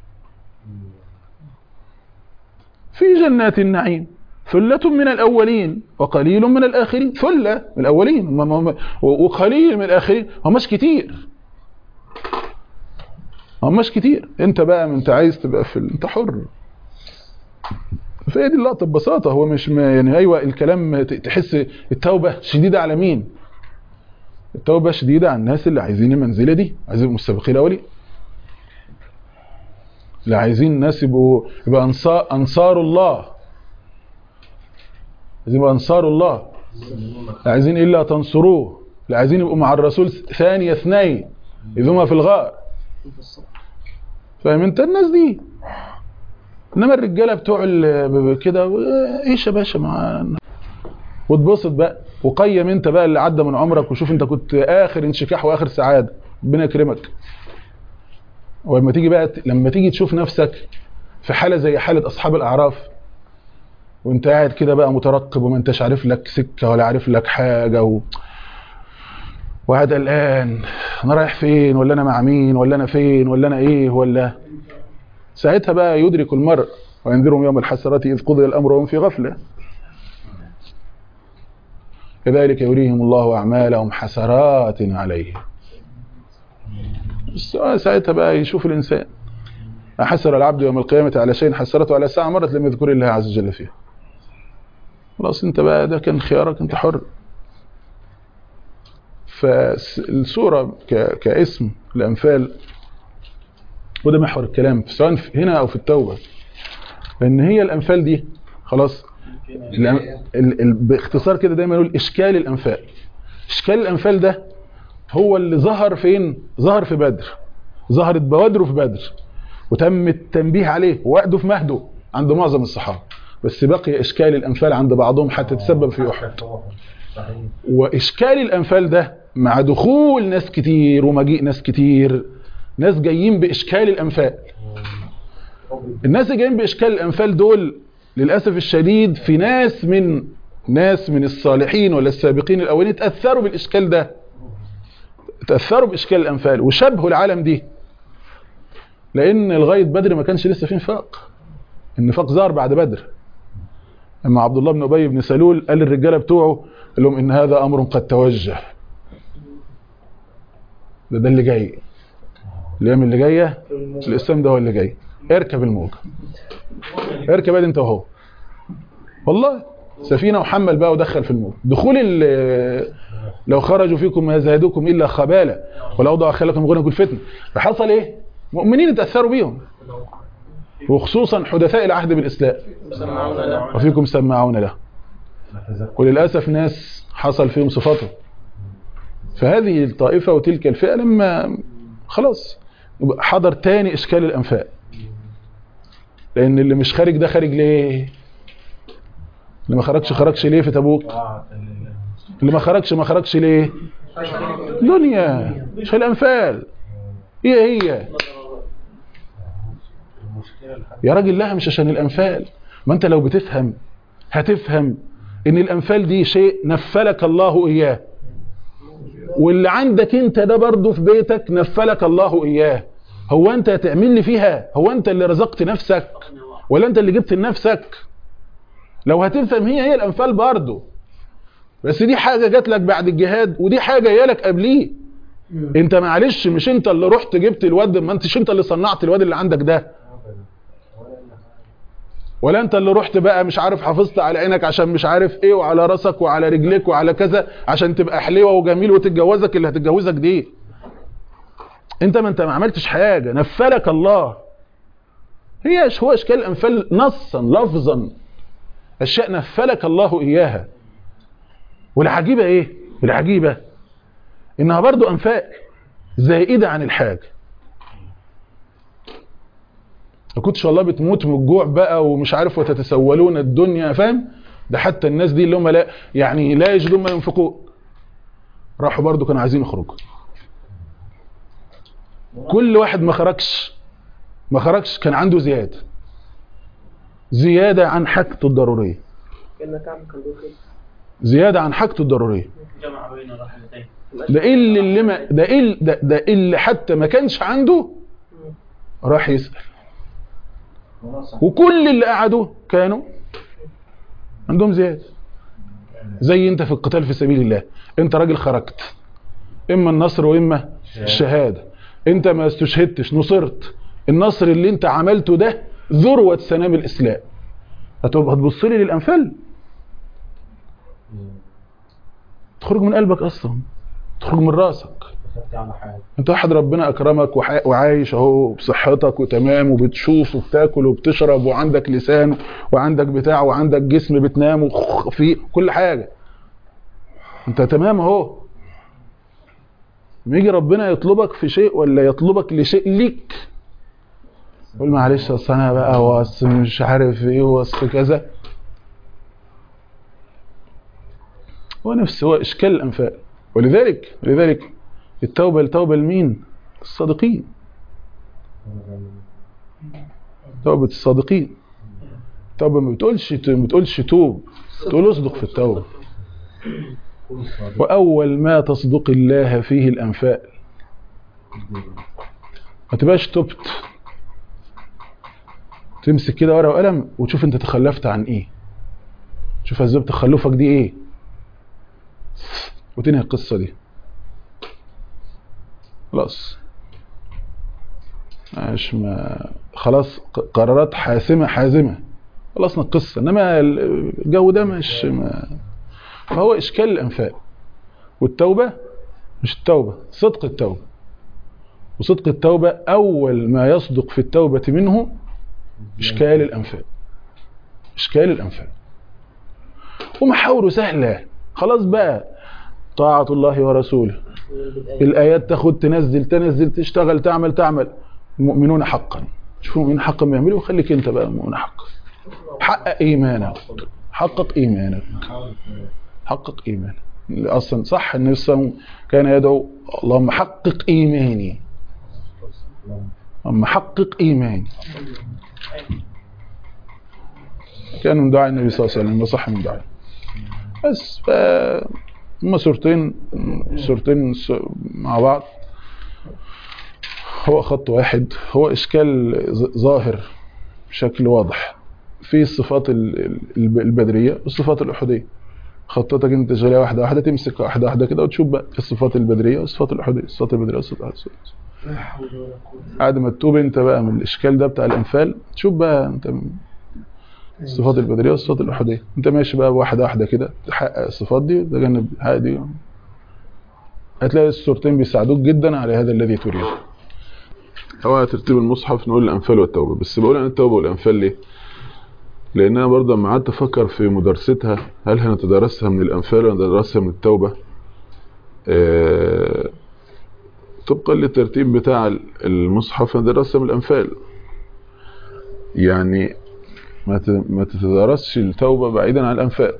في جنات النعيم ثلة من الأولين وقليل من الآخرين ثلة من الأولين هم- هم- وقليل من الآخرين همش كتير همش كتير انت بقى انت عايز تبقى في ال- انت حر فهي دي اللقطه ببساطه هو مش ما يعني ايوه الكلام ت- تحس التوبه شديده على مين التوبه شديده على الناس اللي عايزين المنزله دي عايزين يبقوا مستبقين الاولين اللي عايزين الناس يبقوا يبقى انصار انصار الله عايزين يبقوا انصار الله لا عايزين الا تنصروه لا عايزين يبقوا مع الرسول ثاني اثنين اذ هما في الغار فاهم انت الناس دي انما الرجاله بتوع ال- ب- ب- كده و- ايش يا باشا مع واتبسط بقى وقيم انت بقى اللي عدى من عمرك وشوف انت كنت اخر انشكاح واخر سعاده ربنا يكرمك ولما تيجي بقى ت- لما تيجي تشوف نفسك في حاله زي حاله اصحاب الاعراف وانت قاعد كده بقى مترقب وما انتش عارف لك سكه ولا عارف لك حاجه و... وقاعد قلقان انا رايح فين ولا انا مع مين ولا انا فين ولا انا ايه ولا ساعتها بقى يدرك المرء وينذرهم يوم الحسرة إذ قضي الأمر وهم في غفلة كذلك يريهم الله أعمالهم حسرات عليه السؤال ساعتها بقى يشوف الإنسان أحسر العبد يوم القيامة على شيء حسرته على ساعة مرت لم يذكر الله عز وجل فيها خلاص انت بقى ده كان خيارك انت حر فالسورة ك- كاسم الأنفال وده محور الكلام سواء في- هنا أو في التوبة لأن هي الأنفال دي خلاص الأم- ال- ال- باختصار كده دايما يقول إشكال الأنفال إشكال الأنفال ده هو اللي ظهر فين ظهر في بدر ظهرت بوادره في بدر وتم التنبيه عليه وقده في مهده عند معظم الصحابة بس بقي إشكال الأنفال عند بعضهم حتى تسبب في أحد وإشكال الأنفال ده مع دخول ناس كتير ومجيء ناس كتير ناس جايين بإشكال الأنفال الناس اللي جايين بإشكال الأنفال دول للأسف الشديد في ناس من ناس من الصالحين ولا السابقين الأولين تأثروا بالإشكال ده تأثروا بإشكال الأنفال وشبهوا العالم دي لأن لغاية بدر ما كانش لسه في نفاق النفاق ظهر بعد بدر اما عبد الله بن ابي بن سلول قال للرجاله بتوعه قال لهم ان هذا امر قد توجه ده ده اللي جاي الايام اللي جايه الاسلام ده هو اللي جاي اركب الموجه اركب ادي انت وهو والله سفينه وحمل بقى ودخل في الموج دخول ال- لو خرجوا فيكم ما زادوكم الا خبالا ولو ضع خلكم غنكم الفتنه فحصل ايه مؤمنين اتاثروا بيهم وخصوصا حدثاء العهد بالاسلام وفيكم سماعون له وللاسف ناس حصل فيهم صفاته فهذه الطائفه وتلك الفئه لما خلاص حضر تاني اشكال الانفاق لان اللي مش خارج ده خارج ليه اللي ما خرجش خرجش ليه في تبوك اللي ما خرجش ما خرجش ليه دنيا مش الانفال هي هي يا راجل لا مش عشان الانفال ما انت لو بتفهم هتفهم ان الانفال دي شيء نفلك الله اياه واللي عندك انت ده برضه في بيتك نفلك الله اياه هو انت هتعمل لي فيها هو انت اللي رزقت نفسك ولا انت اللي جبت لنفسك لو هتفهم هي هي الانفال برضه بس دي حاجه جات لك بعد الجهاد ودي حاجه جايه لك قبليه انت معلش مش انت اللي رحت جبت الواد ما انتش انت اللي صنعت الواد اللي عندك ده ولا انت اللي رحت بقى مش عارف حافظت على عينك عشان مش عارف ايه وعلى راسك وعلى رجليك وعلى كذا عشان تبقى حلوه وجميل وتتجوزك اللي هتتجوزك دي انت ما انت ما عملتش حاجه نفلك الله هي هو اشكال الانفال نصا لفظا اشياء نفلك الله اياها والعجيبه ايه العجيبه انها برضو انفاق زائده عن الحاجه ما كنتش والله بتموت من الجوع بقى ومش عارف وتتسولون الدنيا فاهم ده حتى الناس دي اللي هم لا يعني لا يجدون ما ينفقون راحوا برضو كانوا عايزين يخرجوا كل واحد ما خرجش ما خرجش كان عنده زياده زياده عن حاجته الضروريه كأنك عم كان بيقول زياده عن حاجته الضروريه جمع بين الرحلتين ده إيه اللي, اللي ما ده إيه ده, ده اللي حتى ما كانش عنده راح يسأل وكل اللي قعدوا كانوا عندهم زيادة زي انت في القتال في سبيل الله انت راجل خرجت اما النصر واما الشهادة انت ما استشهدتش نصرت النصر اللي انت عملته ده ذروة سنام الاسلام هتبقى هتبص لي للانفال تخرج من قلبك اصلا تخرج من راسك انت واحد ربنا اكرمك وح- وعايش اهو بصحتك وتمام وبتشوف وبتاكل وبتشرب وعندك لسان وعندك بتاع وعندك جسم بتنام وفي كل حاجه انت تمام اهو يجي ربنا يطلبك في شيء ولا يطلبك لشيء ليك قول معلش اصل انا بقى واصل مش عارف ايه واصل كذا هو نفس هو اشكال الانفاق ولذلك لذلك التوبه التوبه لمين الصادقين توبه الصادقين التوبه ما بتقولش ما بتقولش توب تقول اصدق في التوبه واول ما تصدق الله فيه الانفال ما تبقاش تبت تمسك كده ورقه وقلم وتشوف انت تخلفت عن ايه شوف اسباب تخلفك دي ايه وتنهي القصه دي خلاص مش ما خلاص ق- قرارات حاسمه حازمه خلصنا القصه انما الجو ده مش ما فهو اشكال الانفاق والتوبه مش التوبه صدق التوبه وصدق التوبه اول ما يصدق في التوبه منه اشكال الانفاق اشكال الانفاق ومحاوره سهله خلاص بقى طاعه الله ورسوله الايات تاخد تنزل تنزل تشتغل تعمل تعمل المؤمنون حقا شوفوا المؤمنين حقا بيعملوا خليك انت بقى مؤمن حقا حقق ايمانك حقق ايمانك حقق ايمانك اصلا صح النبي صلى الله عليه وسلم كان يدعو اللهم حقق ايماني اللهم حقق ايماني كان من دعاء النبي صلى الله عليه وسلم وصح من دعاء بس ف هما صورتين صورتين س- مع بعض هو خط واحد هو اشكال ظ- ظاهر بشكل واضح في الصفات ال- ال- البدريه والصفات الاحاديه خطتك انت تشغلها واحده واحده تمسك واحده واحده كده وتشوف بقى الصفات البدريه والصفات الاحاديه الصفات البدريه والصفات الأحادية. لا حول ولا قوة بعد ما تتوب انت بقى من الاشكال ده بتاع الانفال تشوف بقى انت الصفات البدريه والصفات الاحاديه انت ماشي بقى واحده واحده كده تحقق الصفات دي وتجنب الحقيقة دي هتلاقي الصورتين بيساعدوك جدا على هذا الذي تريده هو ترتيب المصحف نقول الانفال والتوبه بس بقول انا التوبه والانفال ليه لان انا برضه لما قعدت افكر في مدرستها هل هنتدرسها من الانفال ولا ندرسها من التوبه آه طبقا للترتيب بتاع المصحف ندرسها من الانفال يعني ما ت- ما تتدرسش التوبه بعيدا عن الانفال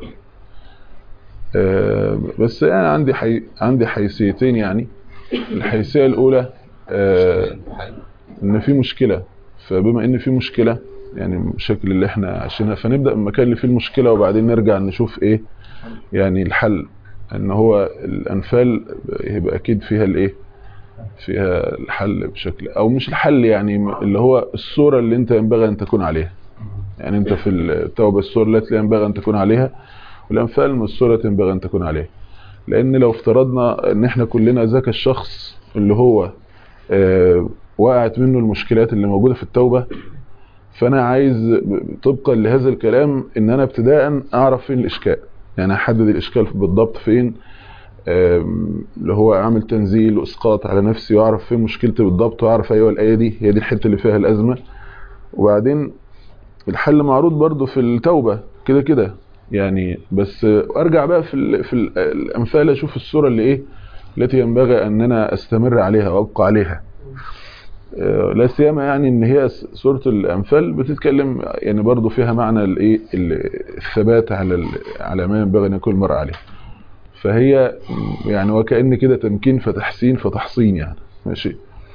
آه، بس انا عندي حي... عندي حيثيتين يعني الحيثيه الاولى آه، ان في مشكله فبما ان في مشكله يعني المشاكل اللي احنا عايشينها فنبدا من المكان اللي فيه المشكله وبعدين نرجع نشوف ايه يعني الحل ان هو الانفال يبقى اكيد فيها الايه فيها الحل بشكل او مش الحل يعني اللي هو الصوره اللي انت ينبغي ان تكون عليها يعني انت في التوبه الصوره التي ينبغي ان تكون عليها والانفال من الصوره ينبغي ان تكون عليها لان لو افترضنا ان احنا كلنا ذاك الشخص اللي هو آه وقعت منه المشكلات اللي موجوده في التوبه فانا عايز طبقا لهذا الكلام ان انا ابتداء اعرف فين الاشكال يعني احدد الاشكال بالضبط فين آم، اللي هو اعمل تنزيل واسقاط على نفسي واعرف فين مشكلتي بالضبط واعرف ايوه الايه دي هي دي الحته اللي فيها الازمه وبعدين الحل معروض برضو في التوبه كده كده يعني بس ارجع بقى في ال في ال الامثال اشوف الصوره اللي ايه التي ينبغي ان انا استمر عليها وابقى عليها آه، لا سيما يعني ان هي س- سوره الانفال بتتكلم يعني برضو فيها معنى الايه ال- الثبات على ال- على ما ينبغي ان يكون المرء عليه فهي م، يعني وكأن كده تمكين فتحسين فتحصين يعني ماشي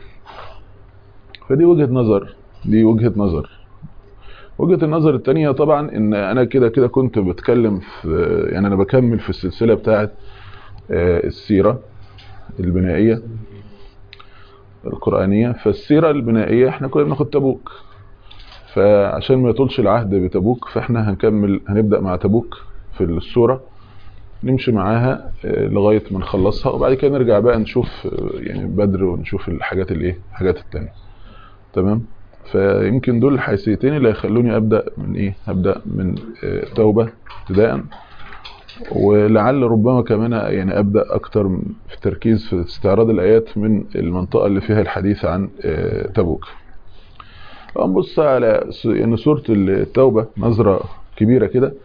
فدي وجهة نظر دي وجهة نظر وجهة النظر التانية طبعا ان انا كده كده كنت بتكلم في يعني انا بكمل في السلسلة بتاعت آه، السيرة البنائية القرآنية فالسيرة البنائية احنا كنا بناخد تبوك فعشان ما يطولش العهد بتبوك فاحنا هنكمل هنبدأ مع تبوك في السورة نمشي معاها آه، لغاية ما نخلصها وبعد كده نرجع بقى نشوف آه، يعني بدر ونشوف الحاجات الايه الحاجات التانية تمام فيمكن دول الحيثيتين اللي هيخلوني ابدا من ايه ابدا من آه، توبه ابتداء ولعل ربما كمان يعني ابدا اكتر من- في التركيز في استعراض الايات من المنطقه اللي فيها الحديث عن آه، تبوك لو نبص على س- يعني سوره التوبه نظره كبيره كده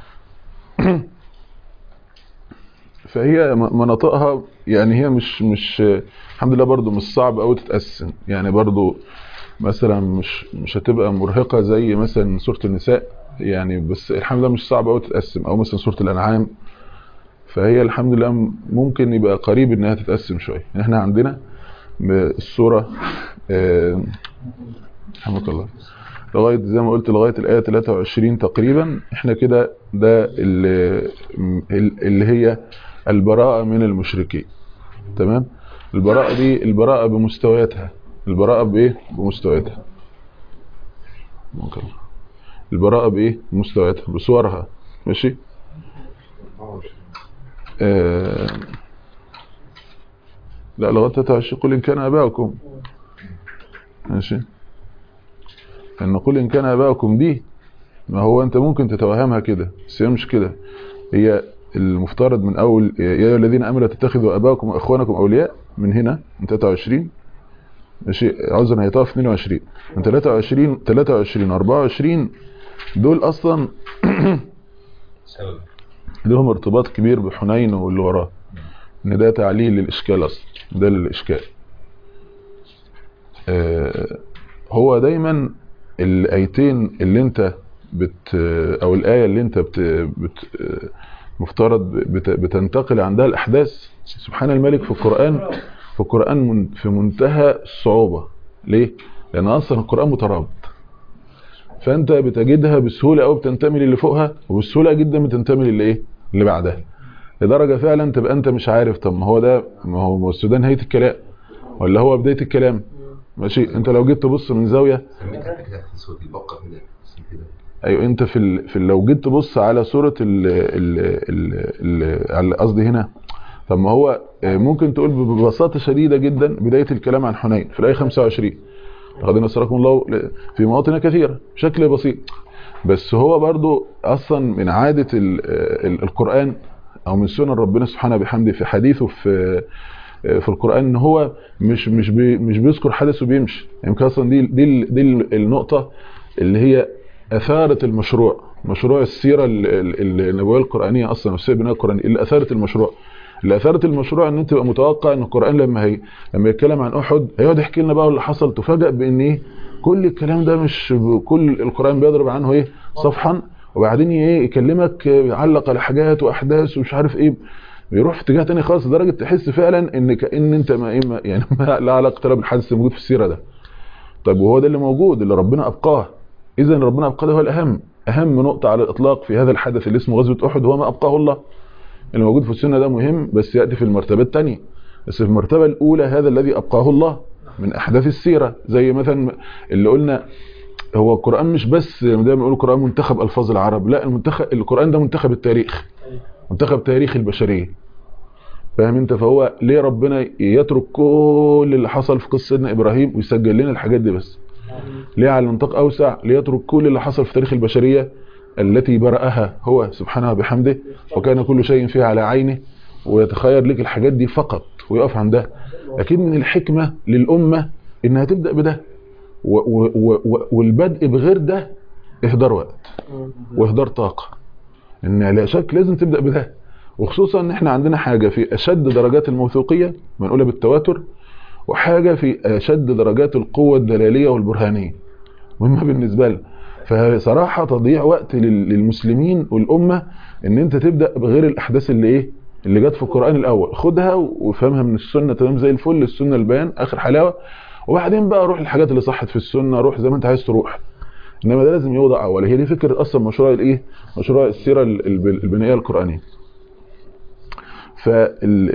فهي م- مناطقها يعني هي مش مش الحمد لله برضو مش صعب قوي تتقسم يعني برضو مثلا مش مش هتبقى مرهقة زي مثلا سورة النساء يعني بس الحمد لله مش صعب قوي تتقسم او مثلا سورة الانعام فهي الحمد لله م- ممكن يبقى قريب انها تتقسم شوية يعني احنا عندنا ب- السورة آه، رحمك الله لغاية زي ما قلت لغاية الآية 23 تقريبا احنا كده ده اللي, اللي هي البراءة من المشركين تمام البراءة دي البراءة بمستوياتها البراءة بإيه بمستوياتها ممكن. البراءة بإيه بمستوياتها بصورها ماشي آه لا لغاية 23 قل إن كان آباؤكم ماشي ان قل ان كان اباؤكم دي ما هو انت ممكن تتوهمها كده بس هي مش كده هي المفترض من اول يا ايها الذين امنوا تتخذوا اباءكم واخوانكم اولياء من هنا من 23 ماشي عذرا هي تقف 22 من 23 23 24 دول اصلا سبب لهم ارتباط كبير بحنين واللي وراه ان ده تعليل للاشكال اصلا ده للاشكال آه، هو دايما الايتين اللي انت بت او الايه اللي انت بت, بت مفترض بت بتنتقل عندها الاحداث سبحان الملك في القران في القران من في منتهى الصعوبه ليه لان اصلا القران مترابط فانت بتجدها بسهوله او بتنتمي للي فوقها وبسهوله جدا بتنتمي للي ايه اللي بعدها لدرجه فعلا تبقى انت مش عارف طب ما هو ده ما هو ما هو السودان نهايه الكلام ولا هو بدايه الكلام ماشي انت لو جيت تبص من زاويه سميتها كده في صوت البقرة كده اسم كده ايوه انت في ال... في ال- لو جيت تبص على سوره ال ال ال ال- على قصدي هنا طب ما هو آه، ممكن تقول ببساطه شديده جدا بدايه الكلام عن حنين في الايه 25 لقد نصركم الله ل- في مواطن كثيره بشكل بسيط بس هو برضو اصلا من عاده ال... ال... القران او من سنن ربنا سبحانه بحمده في حديثه في في القران ان هو مش مش بي مش بيذكر حدث وبيمشي يمكن اصلا دي دي ال- دي ال- النقطه اللي هي اثارت المشروع مشروع السيره ال- ال- النبويه القرانيه اصلا والسيره البناء القرانيه اللي اثارت المشروع اللي اثارت المشروع ان انت تبقى متوقع ان القران لما هي لما يتكلم عن احد هيقعد يحكي لنا بقى اللي حصل تفاجئ بان ايه كل الكلام ده مش كل القران بيضرب عنه ايه صفحا وبعدين ايه يكلمك يعلق على حاجات واحداث ومش عارف ايه بيروح في اتجاه تاني خالص لدرجه تحس فعلا ان كان انت ما إيه ما- يعني ما لا علاقه له بالحدث الموجود في السيره ده طيب وهو ده اللي موجود اللي ربنا ابقاه اذا ربنا ابقاه ده هو الاهم اهم نقطه على الاطلاق في هذا الحدث اللي اسمه غزوه احد هو ما ابقاه الله اللي موجود في السنه ده مهم بس ياتي في المرتبه الثانيه بس في المرتبه الاولى هذا الذي ابقاه الله من احداث السيره زي مثلا اللي قلنا هو القران مش بس دايما بنقول القران منتخب الفاظ العرب لا المنتخب القران ده منتخب التاريخ منتخب تاريخ البشريه فاهم انت فهو ليه ربنا يترك كل اللي حصل في قصه سيدنا ابراهيم ويسجل لنا الحاجات دي بس ليه على نطاق اوسع ليترك كل اللي حصل في تاريخ البشريه التي برأها هو سبحانه وبحمده وكان كل شيء فيها على عينه ويتخير لك الحاجات دي فقط ويقف عندها لكن من الحكمة للأمة إنها تبدأ بده و و و والبدء بغير ده إهدار وقت وإهدار طاقة إن لا شك لازم تبدأ بده وخصوصا إن إحنا عندنا حاجة في أشد درجات الموثوقية منقولة بالتواتر وحاجة في أشد درجات القوة الدلالية والبرهانية مهمة بالنسبة لنا فصراحة تضييع وقت لل- للمسلمين والأمة ان انت تبدأ بغير الاحداث اللي ايه اللي جت في القرآن الاول خدها وفهمها من السنة تمام زي الفل السنة البيان اخر حلاوة وبعدين بقى روح الحاجات اللي صحت في السنة روح زي ما انت عايز تروح انما ده لازم يوضع اول هي دي فكرة اصلا مشروع الايه مشروع السيرة ال- الب- البنائية القرآنية فال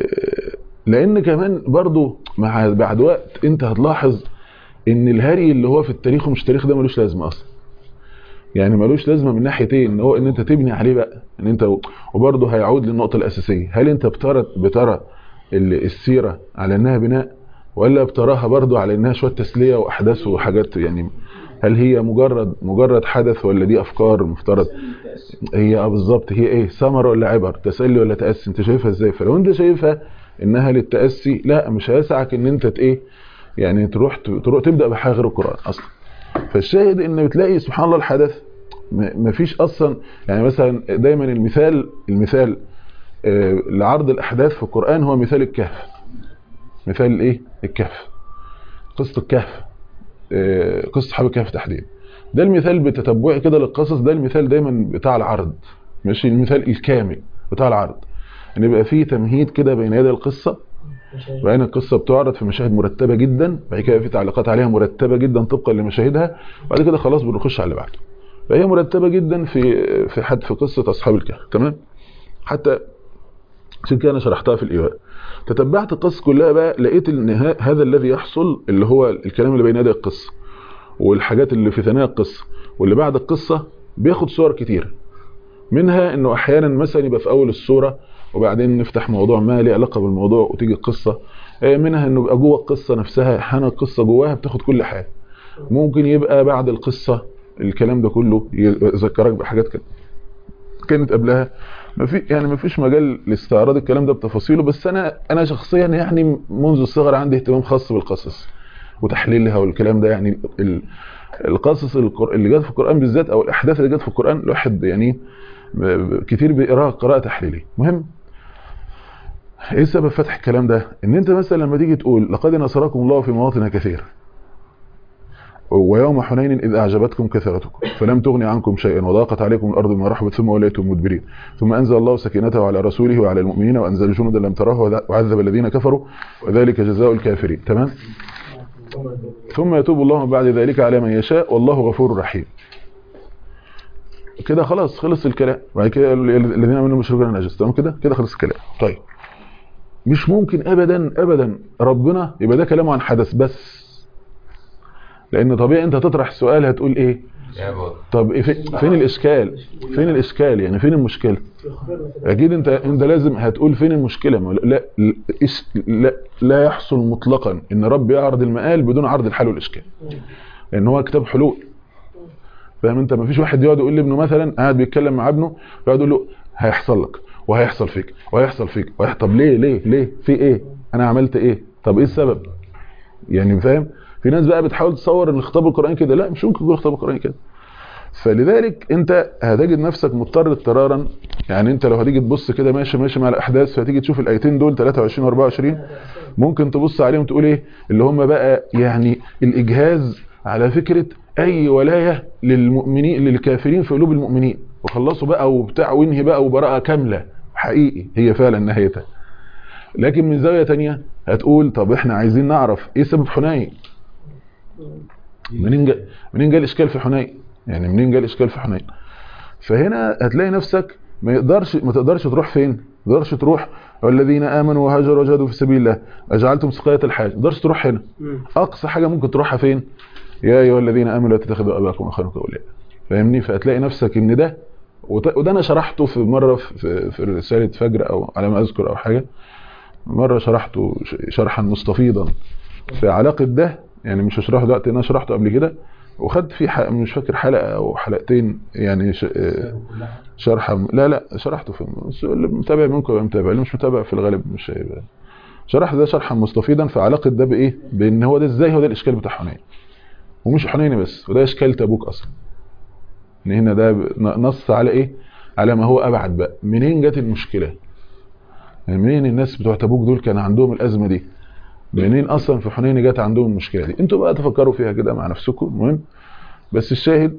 لان كمان برضو مع بعد وقت انت هتلاحظ ان الهري اللي هو في التاريخ ومش التاريخ ده ملوش لازمه اصلا يعني ملوش لازمه من ناحيتين ان هو ان انت تبني عليه بقى ان انت وبرضه هيعود للنقطه الاساسيه هل انت بترى بترى ال- السيره على انها بناء ولا بتراها برضه على انها شويه تسليه واحداث وحاجات يعني هل هي مجرد مجرد حدث ولا دي افكار مفترض هي اه بالظبط هي ايه ثمر ولا عبر تسلي ولا تاسي انت شايفها ازاي فلو انت شايفها انها للتاسي لا مش هيسعك ان انت ت- ايه يعني تروح تروح تبدا بحاجه غير القران اصلا فالشاهد ان بتلاقي سبحان الله الحدث م- مفيش اصلا يعني مثلا دايما المثال المثال آه، لعرض الاحداث في القران هو مثال الكهف مثال الايه الكهف قصه الكهف آه، قصه اصحاب الكهف تحديدا ده المثال بتتبعي كده للقصص ده المثال دايما بتاع العرض ماشي المثال الكامل بتاع العرض ان يبقى فيه تمهيد كده بين يدي القصه وبعدين القصه بتعرض في مشاهد مرتبه جدا بعد كده في تعليقات عليها مرتبه جدا طبقا لمشاهدها وبعد كده خلاص بنخش على اللي بعده فهي مرتبه جدا في في حد في قصه اصحاب الكهف تمام حتى عشان كده انا شرحتها في الايواء تتبعت القصه كلها بقى لقيت ان ه- هذا الذي يحصل اللي هو الكلام اللي بين يدي القصه والحاجات اللي في ثنايا القصه واللي بعد القصه بياخد صور كتير منها انه احيانا مثلا يبقى في اول السوره وبعدين نفتح موضوع ما ليه علاقه بالموضوع وتيجي القصه آه، منها انه يبقى جوه القصه نفسها احيانا القصه جواها بتاخد كل حاجه ممكن يبقى بعد القصه الكلام ده كله يذكرك بحاجات كده كانت قبلها ما في يعني ما فيش مجال لاستعراض الكلام ده بتفاصيله بس انا انا شخصيا يعني منذ الصغر عندي اهتمام خاص بالقصص وتحليلها والكلام ده يعني ال- القصص القر- اللي جت في القران بالذات او الاحداث اللي جت في القران الواحد يعني ب- ب- كتير بيقراها قراءه تحليليه مهم ايه سبب فتح الكلام ده ان انت مثلا لما تيجي تقول لقد نصركم الله في مواطن كثيره ويوم حنين إذ أعجبتكم كثرتكم فلم تغن عنكم شيئا وضاقت عليكم الأرض بما رحبت ثم وليتم مدبرين ثم أنزل الله سكينته على رسوله وعلى المؤمنين وأنزل جنودا لم تروها وعذب الذين كفروا وذلك جزاء الكافرين تمام ثم يتوب الله من بعد ذلك على من يشاء والله غفور رحيم كده خلاص خلص الكلام بعد كده الذين امنوا المشركون نجس تمام كده كده خلص الكلام طيب مش ممكن ابدا ابدا ربنا يبقى ده كلامه عن حدث بس لان طبيعي انت تطرح السؤال هتقول ايه يا بابا طب إيه في- فين الاشكال فين الاشكال يعني فين المشكله اكيد انت انت لازم هتقول فين المشكله ما لا لا, إس- لا لا يحصل مطلقا ان رب يعرض المقال بدون عرض الحل والاشكال لان هو كتاب حلول فاهم انت ما فيش واحد يقعد يقول لابنه مثلا قاعد بيتكلم مع ابنه يقعد يقول له هيحصل لك وهيحصل فيك وهيحصل فيك وهي... طب ليه ليه ليه في ايه انا عملت ايه طب ايه السبب يعني فاهم في ناس بقى بتحاول تصور ان الخطاب القراني كده لا مش ممكن يكون الخطاب القراني كده فلذلك انت هتجد نفسك مضطر اضطرارا يعني انت لو هتيجي تبص كده ماشي ماشي مع الاحداث فهتيجي تشوف الايتين دول 23 و24 ممكن تبص عليهم تقول ايه اللي هم بقى يعني الاجهاز على فكره اي ولايه للمؤمنين للكافرين في قلوب المؤمنين وخلصوا بقى وبتاع وانهي بقى وبراءه كامله حقيقي هي فعلا نهايتها لكن من زاويه تانية هتقول طب احنا عايزين نعرف ايه سبب حنين منين جا منين جا الاشكال في حنين يعني منين جا الاشكال في حنين فهنا هتلاقي نفسك ما يقدرش ما تقدرش تروح فين ما تقدرش تروح والذين امنوا وهاجروا وجاهدوا في سبيل الله اجعلتم سقايه الحاج ما تقدرش تروح هنا اقصى حاجه ممكن تروحها فين يا ايها الذين امنوا لا تتخذوا اباكم واخوانكم اولياء فاهمني فهتلاقي نفسك ان ده وت- وده انا شرحته في مره في- في في رساله فجر او على ما اذكر او حاجه مره شرحته ش- شرحا مستفيضا في علاقه ده يعني مش هشرحه دلوقتي انا شرحته قبل كده وخدت فيه حلقة مش فاكر حلقه او حلقتين يعني ش... آه، شرح لا لا شرحته في بس اللي متابع منكم يبقى متابع اللي مش متابع في الغالب مش هيبقى شرح ده شرحا مستفيضا في علاقه ده بايه بان هو ده ازاي هو ده الاشكال بتاع حنين ومش حنين بس وده اشكال تبوك اصلا ان هنا ده ب- نص على ايه على ما هو ابعد بقى منين جت المشكله يعني منين الناس بتوع تبوك دول كان عندهم الازمه دي منين اصلا في حنين جت عندهم المشكله دي انتوا بقى تفكروا فيها كده مع نفسكم المهم بس الشاهد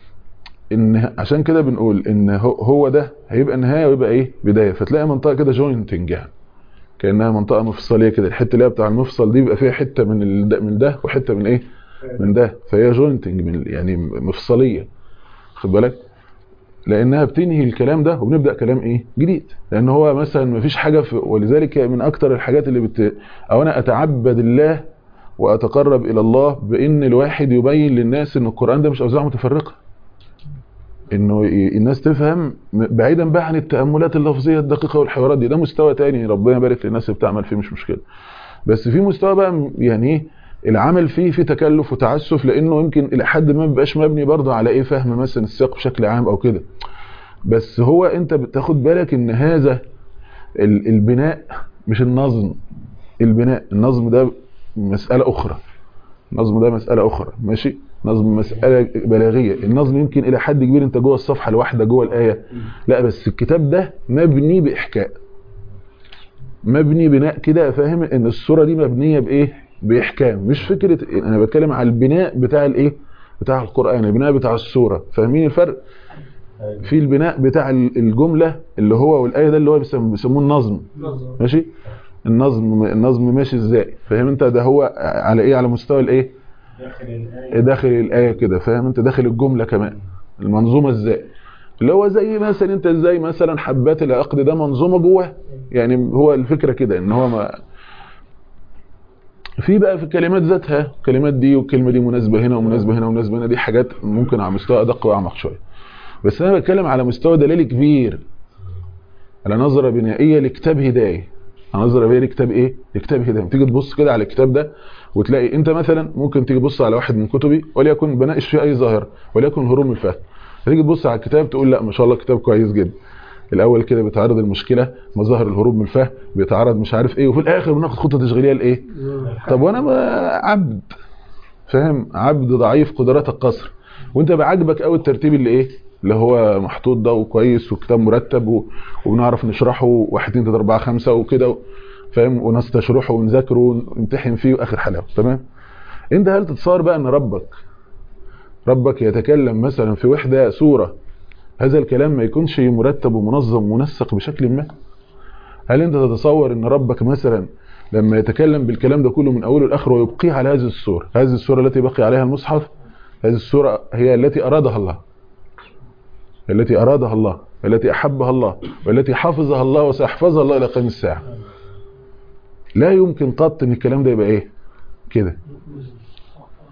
ان عشان كده بنقول ان هو- هو ده هيبقى النهايه ويبقى ايه بدايه فتلاقي منطقه كده جوينتنج يعني كانها منطقه مفصليه كده الحته اللي هي بتاع المفصل دي بيبقى فيها حته من ال- ده من ده وحته من ايه من ده فهي جوينتنج من يعني مفصليه خد بالك لانها بتنهي الكلام ده وبنبدا كلام ايه جديد لان هو مثلا ما فيش حاجه في ولذلك من اكتر الحاجات اللي بت او انا اتعبد الله واتقرب الى الله بان الواحد يبين للناس ان القران ده مش اوزاع متفرقه انه ي- الناس تفهم م- بعيدا بقى عن التاملات اللفظيه الدقيقه والحوارات دي ده مستوى تاني ربنا يبارك للناس اللي بتعمل فيه مش مشكله بس في مستوى بقى م- يعني ايه العمل فيه في تكلف وتعسف لانه يمكن الى حد ما بيبقاش مبني برضه على ايه فهم مثلا السياق بشكل عام او كده بس هو انت بتاخد بالك ان هذا ال- البناء مش النظم البناء النظم ده مسألة أخرى النظم ده مسألة أخرى ماشي نظم مسألة بلاغية النظم يمكن إلى حد كبير أنت جوه الصفحة الواحدة جوه الآية لا بس الكتاب ده مبني بإحكاء مبني بناء كده فاهم ان الصورة دي مبنية بإيه بإحكام مش فكرة أنا بتكلم على البناء بتاع الإيه بتاع القرآن البناء بتاع الصورة فاهمين الفرق في البناء بتاع الجملة اللي هو والآية ده اللي هو بيسم- بيسموه النظم ماشي النظم النظم ماشي ازاي فاهم انت ده هو على ايه على مستوى الايه داخل الآية داخل الايه كده فاهم انت داخل الجمله كمان المنظومه ازاي اللي هو زي مثلا انت ازاي مثلا حبات العقد ده منظومه جوه يعني هو الفكره كده ان هو ما في بقى في الكلمات ذاتها الكلمات دي والكلمه دي مناسبه هنا ومناسبه هنا ومناسبه هنا دي حاجات ممكن على مستوى ادق واعمق شويه بس انا بتكلم على مستوى دلالي كبير على نظره بنائيه لكتاب هدايه على نظره بنائيه لكتاب ايه لكتاب هدايه تيجي تبص كده على الكتاب ده وتلاقي انت مثلا ممكن تيجي تبص على واحد من كتبي وليكن بناقش فيه اي ظاهره وليكن هروم الفهم تيجي تبص على الكتاب تقول لا ما شاء الله كتاب كويس جدا الاول كده بيتعرض المشكله مظاهر الهروب من الفهم بيتعرض مش عارف ايه وفي الاخر بناخد خطه تشغيليه لايه طب وانا ما عبد فاهم عبد ضعيف قدرات القصر وانت بعجبك قوي الترتيب اللي ايه اللي هو محطوط ده وكويس وكتاب مرتب و... وبنعرف نشرحه واحد اتنين تلاته اربعه خمسه وكده فاهم ونستشرحه ونذاكره ونمتحن فيه واخر حلاوه تمام انت هل تتصور بقى ان ربك ربك يتكلم مثلا في وحده سوره هذا الكلام ما يكونش مرتب ومنظم ومنسق بشكل ما هل انت تتصور ان ربك مثلا لما يتكلم بالكلام ده كله من اوله لاخره ويبقيه على هذه الصوره هذه الصوره التي بقي عليها المصحف هذه الصوره هي التي ارادها الله التي ارادها الله التي احبها الله والتي حفظها الله وسيحفظها الله الى قيام الساعه لا يمكن قط ان الكلام ده يبقى ايه كده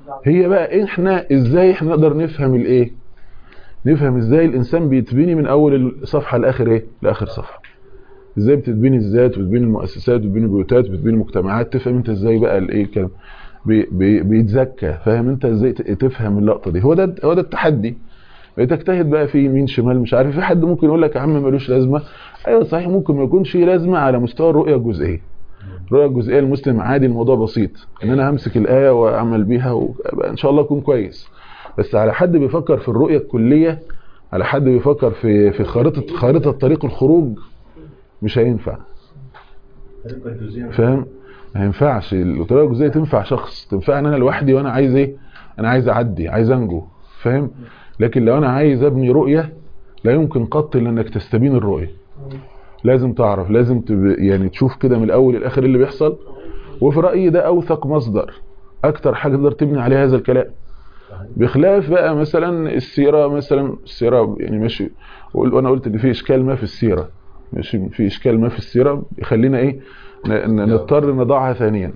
هي بقى احنا ازاي احنا نقدر نفهم الايه نفهم ازاي الانسان بيتبني من اول الصفحه لاخر ايه لاخر صفحه ازاي بتتبني الذات وبتبني المؤسسات وبتبني البيوتات وبتبني المجتمعات تفهم انت ازاي بقى الايه الكلام بي بي بيتزكى فاهم انت ازاي ت- تفهم اللقطه دي هو ده هو ده التحدي تجتهد بقى في يمين شمال مش عارف في حد ممكن يقول لك يا عم ملوش لازمه ايوه صحيح ممكن ما يكونش ليه لازمه على مستوى الرؤيه الجزئيه الرؤيه الجزئيه المسلم عادي الموضوع بسيط ان انا همسك الايه واعمل بيها وابقى ان شاء الله اكون كويس بس على حد بيفكر في الرؤيه الكليه على حد بيفكر في في خارطه خارطه طريق الخروج مش هينفع طريقة الجزئية فاهم ما ينفعش الطريقه الجزئيه تنفع شخص تنفعني انا لوحدي وانا عايز ايه انا عايز اعدي عايز انجو فاهم لكن لو انا عايز ابني رؤيه لا يمكن قط الا انك تستبين الرؤيه لازم تعرف لازم تب... يعني تشوف كده من الاول للاخر اللي بيحصل وفي رايي ده اوثق مصدر اكتر حاجه تقدر تبني عليها هذا الكلام بخلاف بقى مثلا السيره مثلا السيره يعني ماشي وقل- وانا قلت ان في اشكال ما في السيره ماشي في اشكال ما في السيره يخلينا ايه ن- ن- نضطر نضعها ثانيا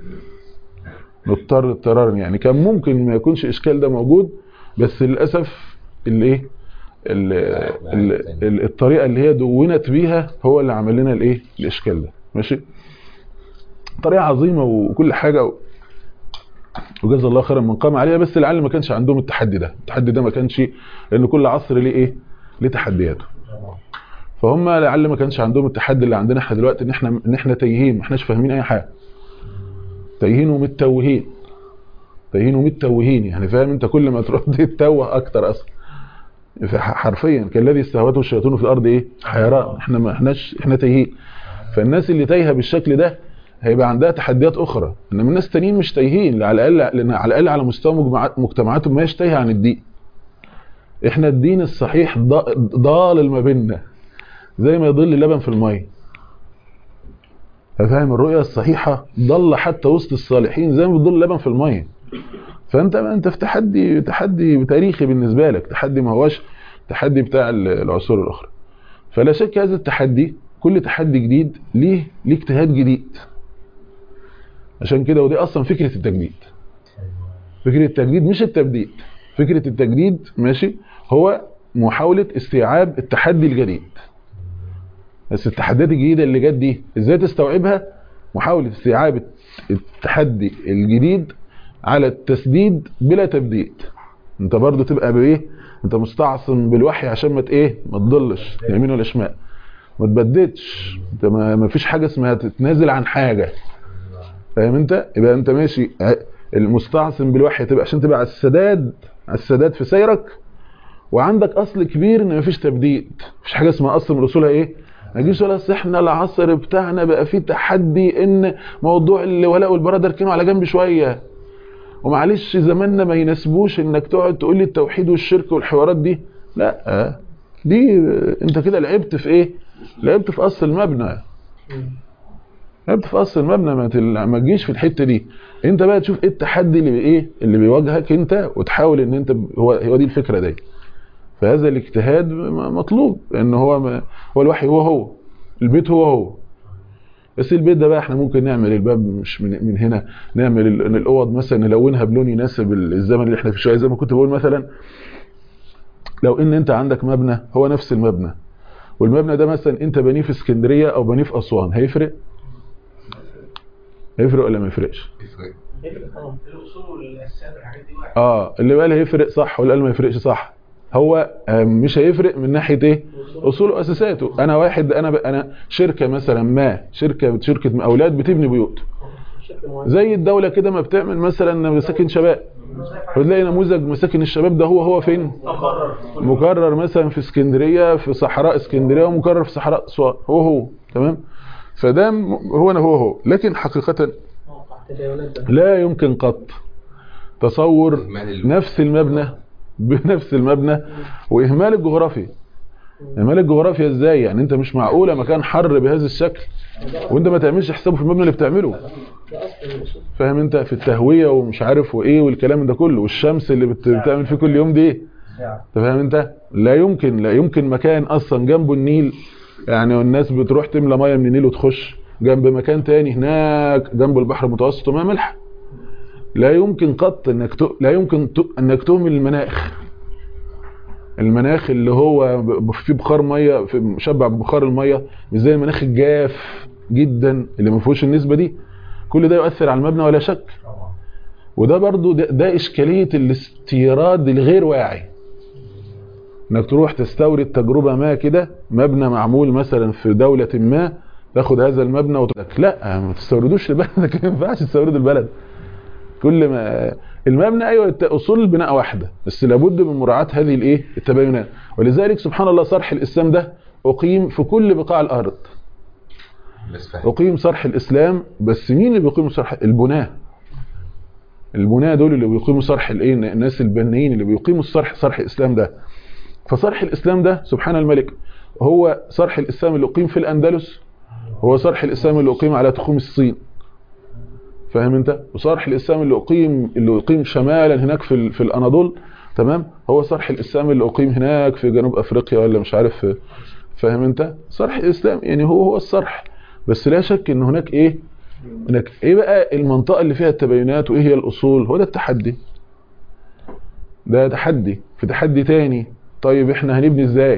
نضطر اضطرارا يعني كان ممكن ما يكونش الاشكال ده موجود بس للاسف الايه ال- ال- ال- الطريقه اللي هي دونت بيها هو اللي عمل لنا الايه الاشكال ده ماشي طريقه عظيمه وكل حاجه و- وجزا الله خيرا من قام عليها بس لعل ما كانش عندهم التحدي ده التحدي ده ما كانش لان كل عصر ليه ايه ليه تحدياته فهم لعل ما كانش عندهم التحدي اللي عندنا احنا دلوقتي ان احنا ان احنا تايهين ما احناش فاهمين اي حاجه تايهين ومتوهين تايهين ومتوهين يعني فاهم انت كل ما تروح تتوه اكتر اصلا حرفيا كالذي استهوته الشياطين في الارض ايه حيران احنا ما احناش احنا تايهين فالناس اللي تايهه بالشكل ده هيبقى عندها تحديات اخرى انما الناس التانيين مش تايهين على الاقل لان على الاقل على مستوى مجموعات مجتمعاتهم ما هيش تايهه عن الدين احنا الدين الصحيح ضا- ضال ما بيننا زي ما يضل اللبن في الميه فاهم الرؤيه الصحيحه ضل حتى وسط الصالحين زي ما بيضل اللبن في الميه فانت انت في تحدي تحدي تاريخي بالنسبه لك تحدي ما هوش تحدي بتاع ال- العصور الاخرى فلا شك هذا التحدي كل تحدي جديد ليه ليه اجتهاد جديد عشان كده ودي اصلا فكره التجديد فكره التجديد مش التبديد فكره التجديد ماشي هو محاوله استيعاب التحدي الجديد بس التحديات الجديده اللي جت دي ازاي تستوعبها محاوله استيعاب التحدي الجديد على التسديد بلا تبديد انت برضو تبقى بايه انت مستعصم بالوحي عشان ما ت- ايه ما تضلش لا يمين ولا شمال ما تبددش انت ما ما فيش حاجه اسمها تتنازل عن حاجه فاهم انت يبقى انت ماشي ع- المستعصم بالوحي تبقى عشان تبقى على السداد على السداد في سيرك وعندك اصل كبير ان مفيش تبديد مفيش حاجه اسمها اصل من اصولها ايه ما يجيش ولا أصل احنا العصر بتاعنا بقى فيه تحدي ان موضوع الولاء والبراء ده اركنه على جنب شويه ومعلش زماننا ما يناسبوش انك تقعد تقول لي التوحيد والشرك والحوارات دي لا دي انت كده لعبت في ايه لعبت في اصل المبنى لعبت في اصل المبنى ما, تل... ما تجيش في الحته دي انت بقى تشوف ايه التحدي اللي بايه اللي بيواجهك انت وتحاول ان انت ب- هو هو دي الفكره دي فهذا الاجتهاد م- مطلوب لان هو ما هو الوحي هو هو البيت هو هو بس البيت ده بقى احنا ممكن نعمل الباب مش من, من هنا نعمل ال- إن الاوض مثلا نلونها بلون يناسب ال- الزمن اللي احنا فيه شويه زي ما كنت بقول مثلا لو ان انت عندك مبنى هو نفس المبنى والمبنى ده مثلا انت بنيه في اسكندريه او بنيه في اسوان هيفرق هيفرق ولا ما يفرقش الاصول والاساسات والحاجات دي واحد اه اللي قال هيفرق صح واللي قال ما يفرقش صح هو آه، مش هيفرق من ناحيه ايه اصول واساساته انا واحد انا ب... انا شركه مثلا ما شركه شركه مقاولات بتبني بيوت بشكل معين زي الدوله كده ما بتعمل مثلا مساكن شباب وتلاقي نموذج مساكن الشباب ده هو هو فين مقرر مكرر مثلا في اسكندريه في صحراء اسكندريه ومكرر في صحراء اسوان هو هو تمام فده م- هو انا هو هو لكن حقيقه تحت البيانات ده لا يمكن قط تصور إهمال ال- نفس المبنى بنفس المبنى واهمال الجغرافيا اهمال الجغرافيا ازاي يعني انت مش معقوله مكان حر بهذا الشكل وانت ما تعملش حسابه في المبنى اللي بتعمله ده اصل من الاصول فاهم انت في التهويه ومش عارف وايه والكلام ده كله والشمس اللي بت- بتعمل فيه كل يوم دي ايه انت فاهم انت لا يمكن لا يمكن مكان اصلا جنبه النيل يعني والناس بتروح تملى ميه من النيل وتخش جنب مكان تاني هناك جنب البحر المتوسط وما ملح لا يمكن قط انك ت... لا يمكن ت... انك تهمل المناخ المناخ اللي هو ب- فيه بخار ميه في مشبع ببخار الميه مش زي المناخ الجاف جدا اللي ما فيهوش النسبه دي كل ده يؤثر على المبنى ولا شك وده برضو ده, ده اشكاليه الاستيراد الغير واعي انك تروح تستورد تجربه ما كده مبنى معمول مثلا في دوله ما تاخد هذا المبنى وتقول لا ما تستوردوش لبلدك ما ينفعش تستورد البلد كل ما المبنى ايوه الت- اصول البناء واحده بس لابد من مراعاه هذه الايه التباينات ولذلك سبحان الله صرح الاسلام ده اقيم في كل بقاع الارض بس فاهم اقيم صرح الاسلام بس مين اللي بيقيموا صرح البناه البناه دول اللي بيقيموا صرح الايه الناس البنيين اللي بيقيموا الصرح صرح الاسلام ده فصرح الاسلام ده سبحان الملك هو صرح الاسلام اللي اقيم في الاندلس هو صرح الاسلام اللي اقيم على تخوم الصين فاهم انت وصرح الاسلام اللي اقيم اللي اقيم شمالا هناك في ال- في الاناضول تمام هو صرح الاسلام اللي اقيم هناك في جنوب افريقيا ولا مش عارف في- فاهم انت صرح الاسلام يعني هو هو الصرح بس لا شك ان هناك ايه هناك ايه بقى المنطقه اللي فيها التباينات وايه هي الاصول هو ده التحدي ده تحدي في تحدي تاني طيب احنا هنبني ازاي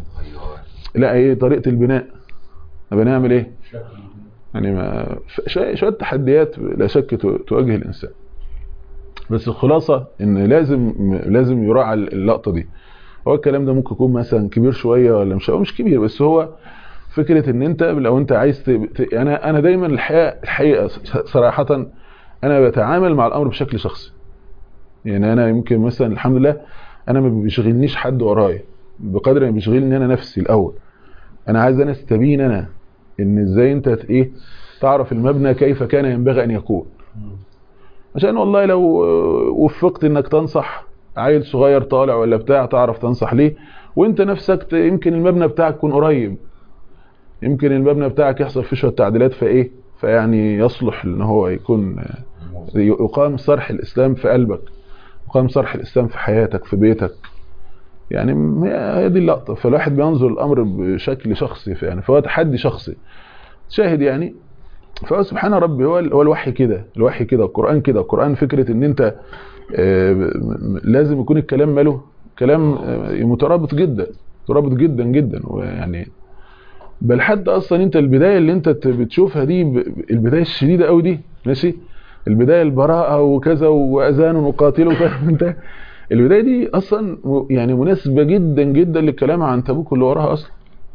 لا ايه طريقه البناء طب هنعمل ايه يعني ما شويه شوية تحديات لا شك تو- تواجه الانسان بس الخلاصه ان لازم لازم يراعى اللقطه دي هو الكلام ده ممكن يكون مثلا كبير شويه ولا مش هو مش كبير بس هو فكره ان انت لو انت عايز ت... ت- انا انا دايما الحقيقه الحقيقه صراحه انا بتعامل مع الامر بشكل شخصي يعني انا يمكن مثلا الحمد لله انا ما بيشغلنيش حد ورايا بقدر ما بيشغلني انا نفسي الاول انا عايز انا استبين انا ان ازاي انت ت- ايه تعرف المبنى كيف كان ينبغي ان يكون عشان والله لو آه، وفقت انك تنصح عيل صغير طالع ولا بتاع تعرف تنصح ليه وانت نفسك ت- يمكن المبنى بتاعك يكون قريب يمكن المبنى بتاعك يحصل فيه شويه تعديلات فايه فيعني يصلح ان هو يكون آه، يقام صرح الاسلام في قلبك يقام صرح الاسلام في حياتك في بيتك يعني م- هي دي اللقطه فالواحد بينظر الامر بشكل شخصي يعني فهو تحدي شخصي شاهد يعني فهو سبحان ربي هو هو الوحي كده الوحي كده القران كده القران فكره ان انت آه، م- م- لازم يكون الكلام ماله كلام آه، مترابط جدا مترابط جدا جدا ويعني بل حتى اصلا انت البدايه اللي انت ت- بتشوفها دي ب- البدايه الشديده قوي دي ماشي البدايه البراءه وكذا واذان وقاتل فاهم انت البدايه دي اصلا م- يعني مناسبه جدا جدا للكلام عن تبوك اللي وراها اصلا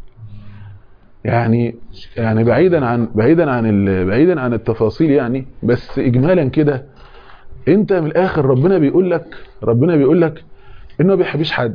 يعني يعني بعيدا عن بعيدا عن ال- بعيدا عن التفاصيل يعني بس اجمالا كده انت من الاخر ربنا بيقول لك ربنا بيقول لك انه ما بيحبيش حد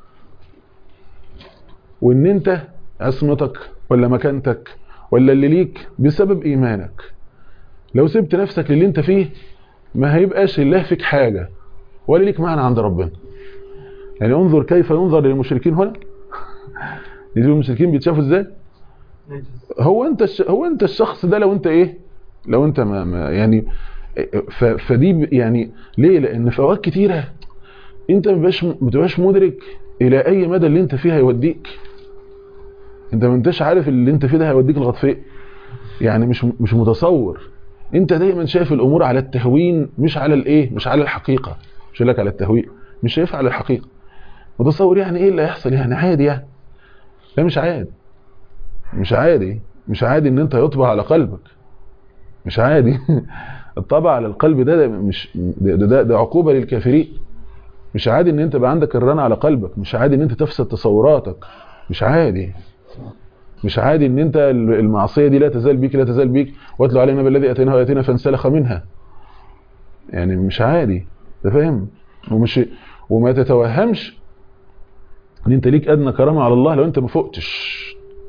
وان انت عصمتك ولا مكانتك ولا اللي ليك بسبب ايمانك لو سبت نفسك للي انت فيه ما هيبقاش لله فيك حاجه ولا ليك معنى عند ربنا يعني انظر كيف ينظر للمشركين هنا يجوا المشركين بيتشافوا ازاي هو انت الش... هو انت الشخص ده لو انت ايه لو انت ما, ما يعني ف... فدي ب- يعني ليه لان في اوقات كتيره انت ما بتبقاش ما بتبقاش مدرك الى اي مدى اللي انت فيه هيوديك انت ما انتش عارف اللي انت فيه ده هيوديك لغايه فين يعني مش مش متصور انت دايما شايف الامور على التهوين مش على الايه مش على الحقيقه مش لك على التهوين مش شايفها على الحقيقه متصور يعني ايه اللي هيحصل يعني عادي يعني لا مش عادي مش عادي مش عادي ان انت يطبع على قلبك مش عادي الطبع على القلب ده, ده مش ده, ده, ده عقوبه للكافرين مش عادي ان انت يبقى عندك الرنا على قلبك مش عادي ان انت تفسد تصوراتك مش عادي مش عادي ان انت المعصيه دي لا تزال بيك لا تزال بيك واتلو علينا بالذي اتيناه واتينا فانسلخ منها يعني مش عادي انت فاهم ومش وما تتوهمش ان انت ليك ادنى كرامه على الله لو انت ما فقتش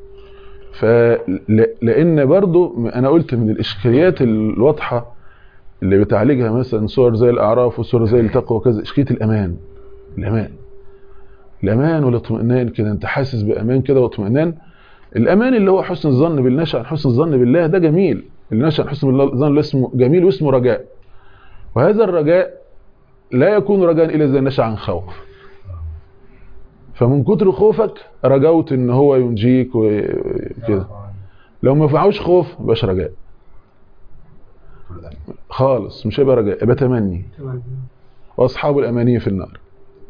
فلان برضو انا قلت من الاشكاليات الواضحه اللي بتعالجها مثلا صور زي الاعراف وصور زي التقوى وكذا اشكاليه الامان الامان الامان والاطمئنان كده انت حاسس بامان كده واطمئنان الامان اللي هو حسن الظن بالنشأ عن حسن الظن بالله ده جميل النشأ عن حسن الظن اسمه جميل واسمه رجاء وهذا الرجاء لا يكون رجاء الا اذا نشأ عن خوف فمن كتر خوفك رجوت ان هو ينجيك وكده لو ما فعوش خوف يبقاش رجاء خالص مش هيبقى رجاء يبقى تمني تمام واصحاب الاماني في النار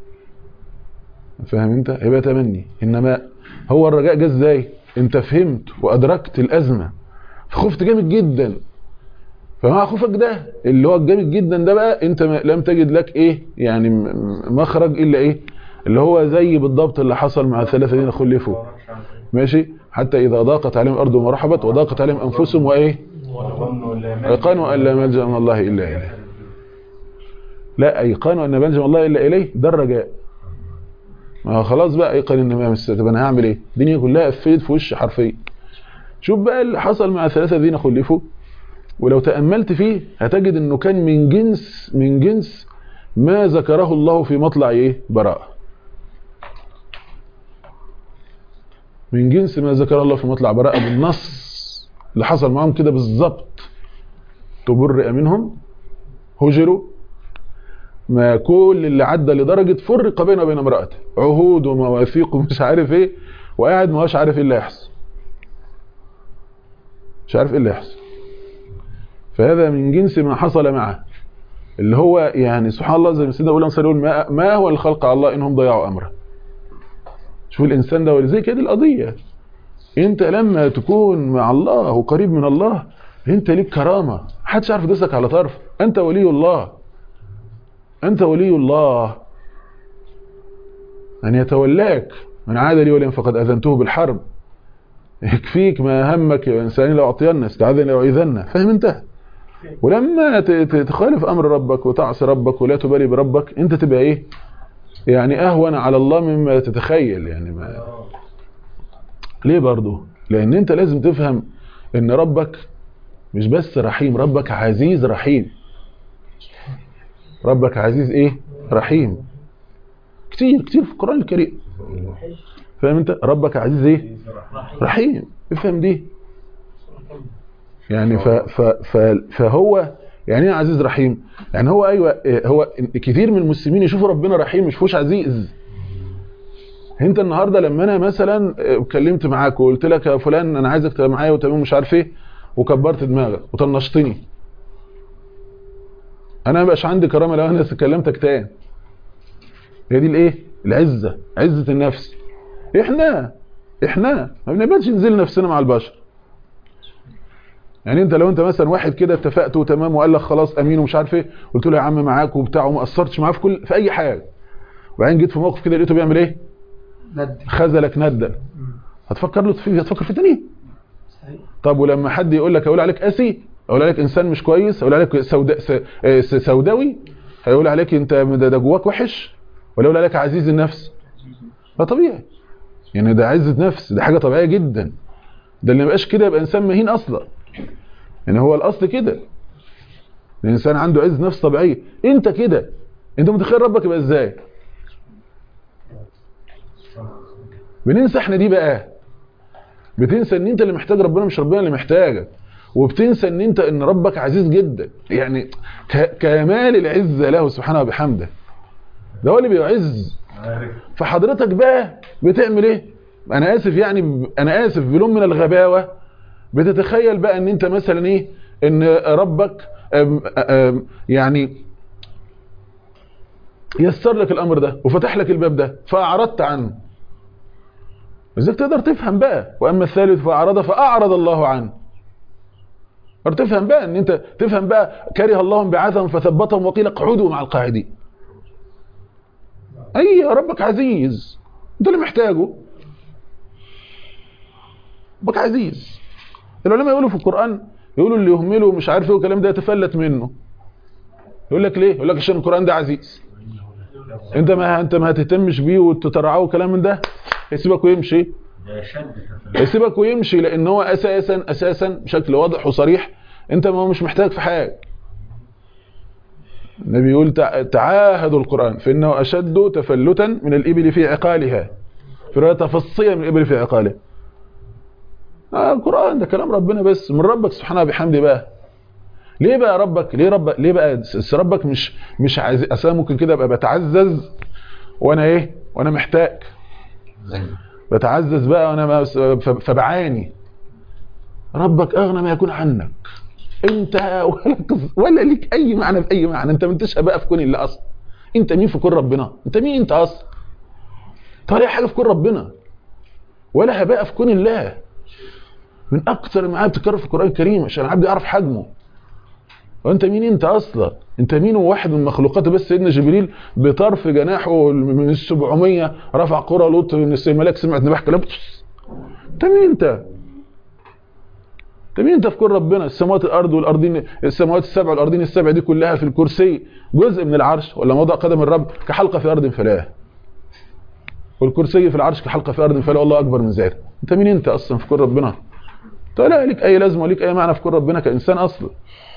فاهم انت هيبقى تمني انما هو الرجاء جه ازاي انت فهمت وادركت الازمه فخفت جامد جدا فمع خوفك ده اللي هو الجامد جدا ده بقى انت ما- لم تجد لك ايه يعني م- م- مخرج الا ايه اللي هو زي بالضبط اللي حصل مع الثلاثه الذين خلفوا ماشي حتى اذا ضاقت عليهم الارض وما رحبت وضاقت عليهم انفسهم وايه وظنوا لا ايقنوا ان لا ملجا من الله الا اليه لا ايقنوا ان ملجا من الله الا اليه ده الرجاء ما هو خلاص بقى ايقن ان ما مست طب انا هعمل ايه الدنيا كلها قفلت في وشي حرفيا شوف بقى اللي حصل مع الثلاثه الذين خلفوا ولو تاملت فيه هتجد انه كان من جنس من جنس ما ذكره الله في مطلع ايه براءه من جنس ما ذكر الله في مطلع براءه بالنص اللي حصل معاهم كده بالظبط تبرئ منهم هجروا ما كل اللي عدى لدرجة فرق بينه وبين امرأته عهود ومواثيق ومش عارف ايه وقاعد ما هوش عارف ايه اللي هيحصل مش عارف ايه اللي هيحصل فهذا من جنس ما حصل معه اللي هو يعني سبحان الله زي ما سيدنا ابو الانصار يقول ما, ما هو الخلق على الله انهم ضيعوا امره شوف الانسان ده ولذلك هذه القضيه انت لما تكون مع الله وقريب من الله انت ليك كرامه محدش عارف يدوسك على طرف انت ولي الله انت ولي الله ان يتولاك من عاد لي وليا فقد اذنته بالحرب يكفيك ما همك يا انسان لو اعطينا استعاذنا لو اذنا فاهم انت ولما ت- ت- تخالف امر ربك وتعصي ربك ولا تبالي بربك انت تبقى ايه يعني اهون على الله مما تتخيل يعني ما ليه برضو لان انت لازم تفهم ان ربك مش بس رحيم ربك عزيز رحيم ربك عزيز ايه رحيم كتير كتير في القرآن الكريم فاهم انت ربك عزيز ايه رحيم افهم دي يعني ف ف ف فهو يعني ايه عزيز رحيم يعني هو ايوه إيه، هو كتير من المسلمين يشوفوا ربنا رحيم مش يشوفوش عزيز انت النهارده لما انا مثلا اتكلمت معاك وقلت لك يا فلان انا عايزك تبقى معايا وتمام مش عارف ايه وكبرت دماغك وطنشتني انا ما بقاش عندي كرامه لو انا كلمتك تاني هي دي الايه العزه عزه النفس احنا احنا ما بنقبلش ننزل نفسنا مع البشر يعني انت لو انت مثلا واحد كده اتفقت وتمام وقال لك خلاص امين ومش عارف ايه قلت له يا عم معاك وبتاع وما قصرتش معاه في كل في اي حاجه وبعدين جيت في موقف كده لقيته بيعمل ايه ند خذلك ندل هتفكر له في هتفكر في تاني صحيح طب ولما حد يقول لك اقول عليك قاسي اقول عليك انسان مش كويس اقول عليك سودا س- آه، س- سوداوي هيقول عليك انت ده ده جواك وحش ولا يقول عليك عزيز النفس ده طبيعي يعني ده عزة نفس ده حاجة طبيعية جدا ده اللي ما يبقاش كده يبقى انسان مهين اصلا يعني هو الاصل كده الانسان عنده عز نفس طبيعية انت كده انت متخيل ربك يبقى ازاي بننسى احنا دي بقى بتنسى ان انت اللي محتاج ربنا مش ربنا اللي محتاجك وبتنسى ان انت ان ربك عزيز جدا يعني ك- كمال العزة له سبحانه وبحمده ده هو اللي بيعز فحضرتك بقى بتعمل ايه انا اسف يعني ب- انا اسف بلون من الغباوة بتتخيل بقى ان انت مثلا ايه ان ربك أم أم يعني يسر لك الامر ده وفتح لك الباب ده فاعرضت عنه ازاي تقدر تفهم بقى واما الثالث فاعرض فاعرض الله عنه تقدر تفهم بقى ان انت تفهم بقى كره الله بعثهم فثبتهم وقيل اقعدوا مع القاعدين اي ربك عزيز انت اللي محتاجه ربك عزيز العلماء يقولوا في القرآن يقولوا اللي يهمله مش عارف ايه والكلام ده يتفلت منه يقول لك ليه يقول لك عشان القرآن ده عزيز انت ما انت ما هتهتمش بيه وتترعاه وكلام من ده يسيبك ويمشي ده شد يسيبك ويمشي لان هو اساسا اساسا بشكل واضح وصريح انت ما هو مش محتاج في حاجه النبي يقول تع- تعاهدوا القرآن فإنه أشد تفلتا من الإبل في عقالها في رواية تفصية من الإبل في عقالها آه القرآن ده كلام ربنا بس من ربك سبحانه بحمده بقى ليه بقى ربك ليه ربك ليه بقى س- ربك مش مش عايز اصلا ممكن كده ابقى بتعزز وانا ايه وانا محتاج غني بتعزز بقى وانا ما- ف- فبعاني ربك اغنى ما يكون عنك انت ولا قص- ولا ليك اي معنى في اي معنى انت ما انتش بقى في كون الله اصلا انت مين في كون ربنا انت مين انت اصلا انت ولا أي حاجه في كون ربنا ولا هباء في كون الله من اكثر المعاني بتتكرر في القران الكريم عشان العبد يعرف حجمه وانت مين انت اصلا انت مين واحد من مخلوقات بس سيدنا جبريل بطرف جناحه من السبعمية رفع قرى لوط من الملاك سمعت نباح كلام انت مين انت انت مين انت في كل ربنا السماوات الارض والارضين السماوات السبع والارضين السبع دي كلها في الكرسي جزء من العرش ولا موضع قدم الرب كحلقه في ارض فلاه والكرسي في العرش كحلقه في ارض فلاه والله اكبر من ذلك انت مين انت اصلا في كل ربنا انت لا ليك اي لازمه وليك اي معنى في كل ربنا كانسان اصلا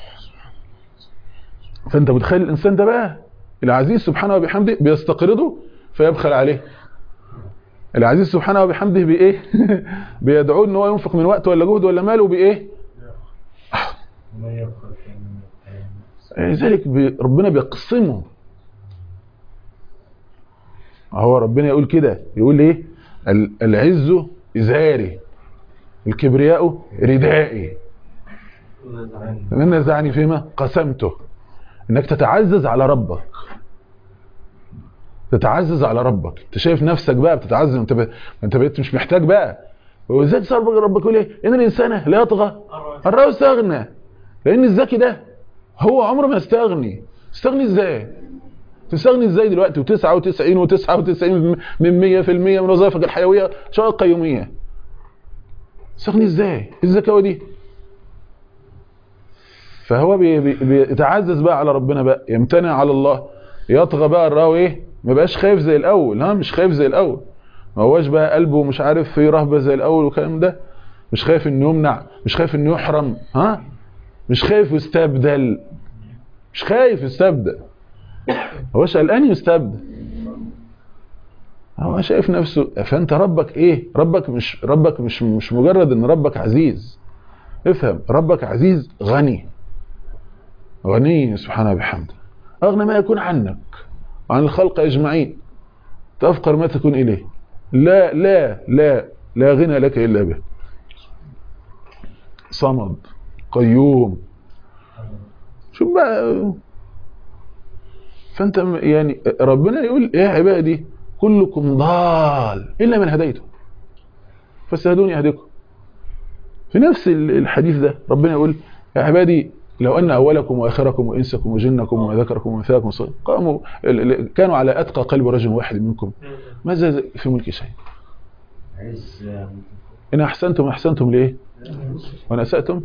فانت متخيل الانسان ده بقى العزيز سبحانه وبحمده بيستقرضه فيبخل عليه العزيز سبحانه وبحمده بايه بيدعوه ان هو ينفق من وقته ولا جهد ولا ماله بايه ما يبقى كان لذلك بي- ربنا بيقسمه هو ربنا يقول كده يقول ايه ال- العز ازاري الكبرياء ردائي فمن نزعني فيما قسمته انك تتعزز على ربك تتعزز على ربك انت شايف نفسك بقى بتتعزز انت ب... انت بقيت مش محتاج بقى وازاي صار بقى ربك يقول ايه ان الانسان لا يطغى ان راه استغنى لان الذكي ده هو عمره ما يستغني استغني ازاي تستغني ازاي دلوقتي و99 و99 من 100% من وظائفك الحيويه شغل قيوميه استغني ازاي إيه الزكاه دي فهو بي بي بيتعزز بقى على ربنا بقى يمتنع على الله يطغى بقى الراوي ايه ما بقاش خايف زي الاول ها مش خايف زي الاول ما هوش بقى قلبه مش عارف فيه رهبه زي الاول والكلام ده مش خايف انه يمنع مش خايف انه يحرم ها مش خايف يستبدل مش خايف يستبدل هوش قلقان يستبدل هو شايف نفسه فانت ربك ايه ربك مش ربك مش مش مجرد ان ربك عزيز افهم ربك عزيز غني غني سبحانه بحمده اغنى ما يكون عنك وعن الخلق اجمعين تفقر ما تكون اليه لا لا لا لا غنى لك الا به صمد قيوم شوف بقى فانت م- يعني ربنا يقول يا عبادي كلكم ضال الا من هديته فاستهدوني اهدكم في نفس ال- الحديث ده ربنا يقول يا عبادي لو ان اولكم واخركم وانسكم وجنكم وذكركم وانثاكم ص- قاموا ال- ال- كانوا على اتقى قلب رجل واحد منكم ما زاد في ملك شيء عز ان احسنتم احسنتم ليه وان اساتم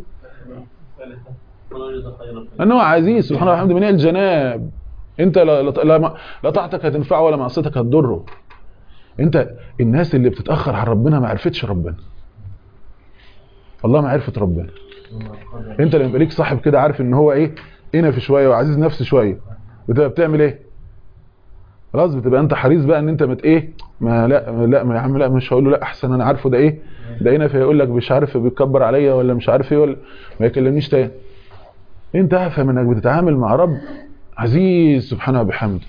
انه عزيز سبحانه وتعالى من الجناب انت لا لا لا, لا طاعتك هتنفعه ولا معصيتك هتضره انت الناس اللي بتتاخر عن ربنا ما عرفتش ربنا والله ما عرفت ربنا انت لما يبقى ليك صاحب كده عارف ان هو ايه انف شويه وعزيز نفس شويه بتبقى بتعمل ايه خلاص بتبقى انت حريص بقى ان انت مت ايه ما لا لا ما يا عم لا مش هقول له لا احسن انا عارفه ده ايه ده انف هيقول لك مش عارف بيتكبر عليا ولا مش عارف ايه ولا ما يكلمنيش تاني انت افهم انك بتتعامل مع رب عزيز سبحانه وبحمده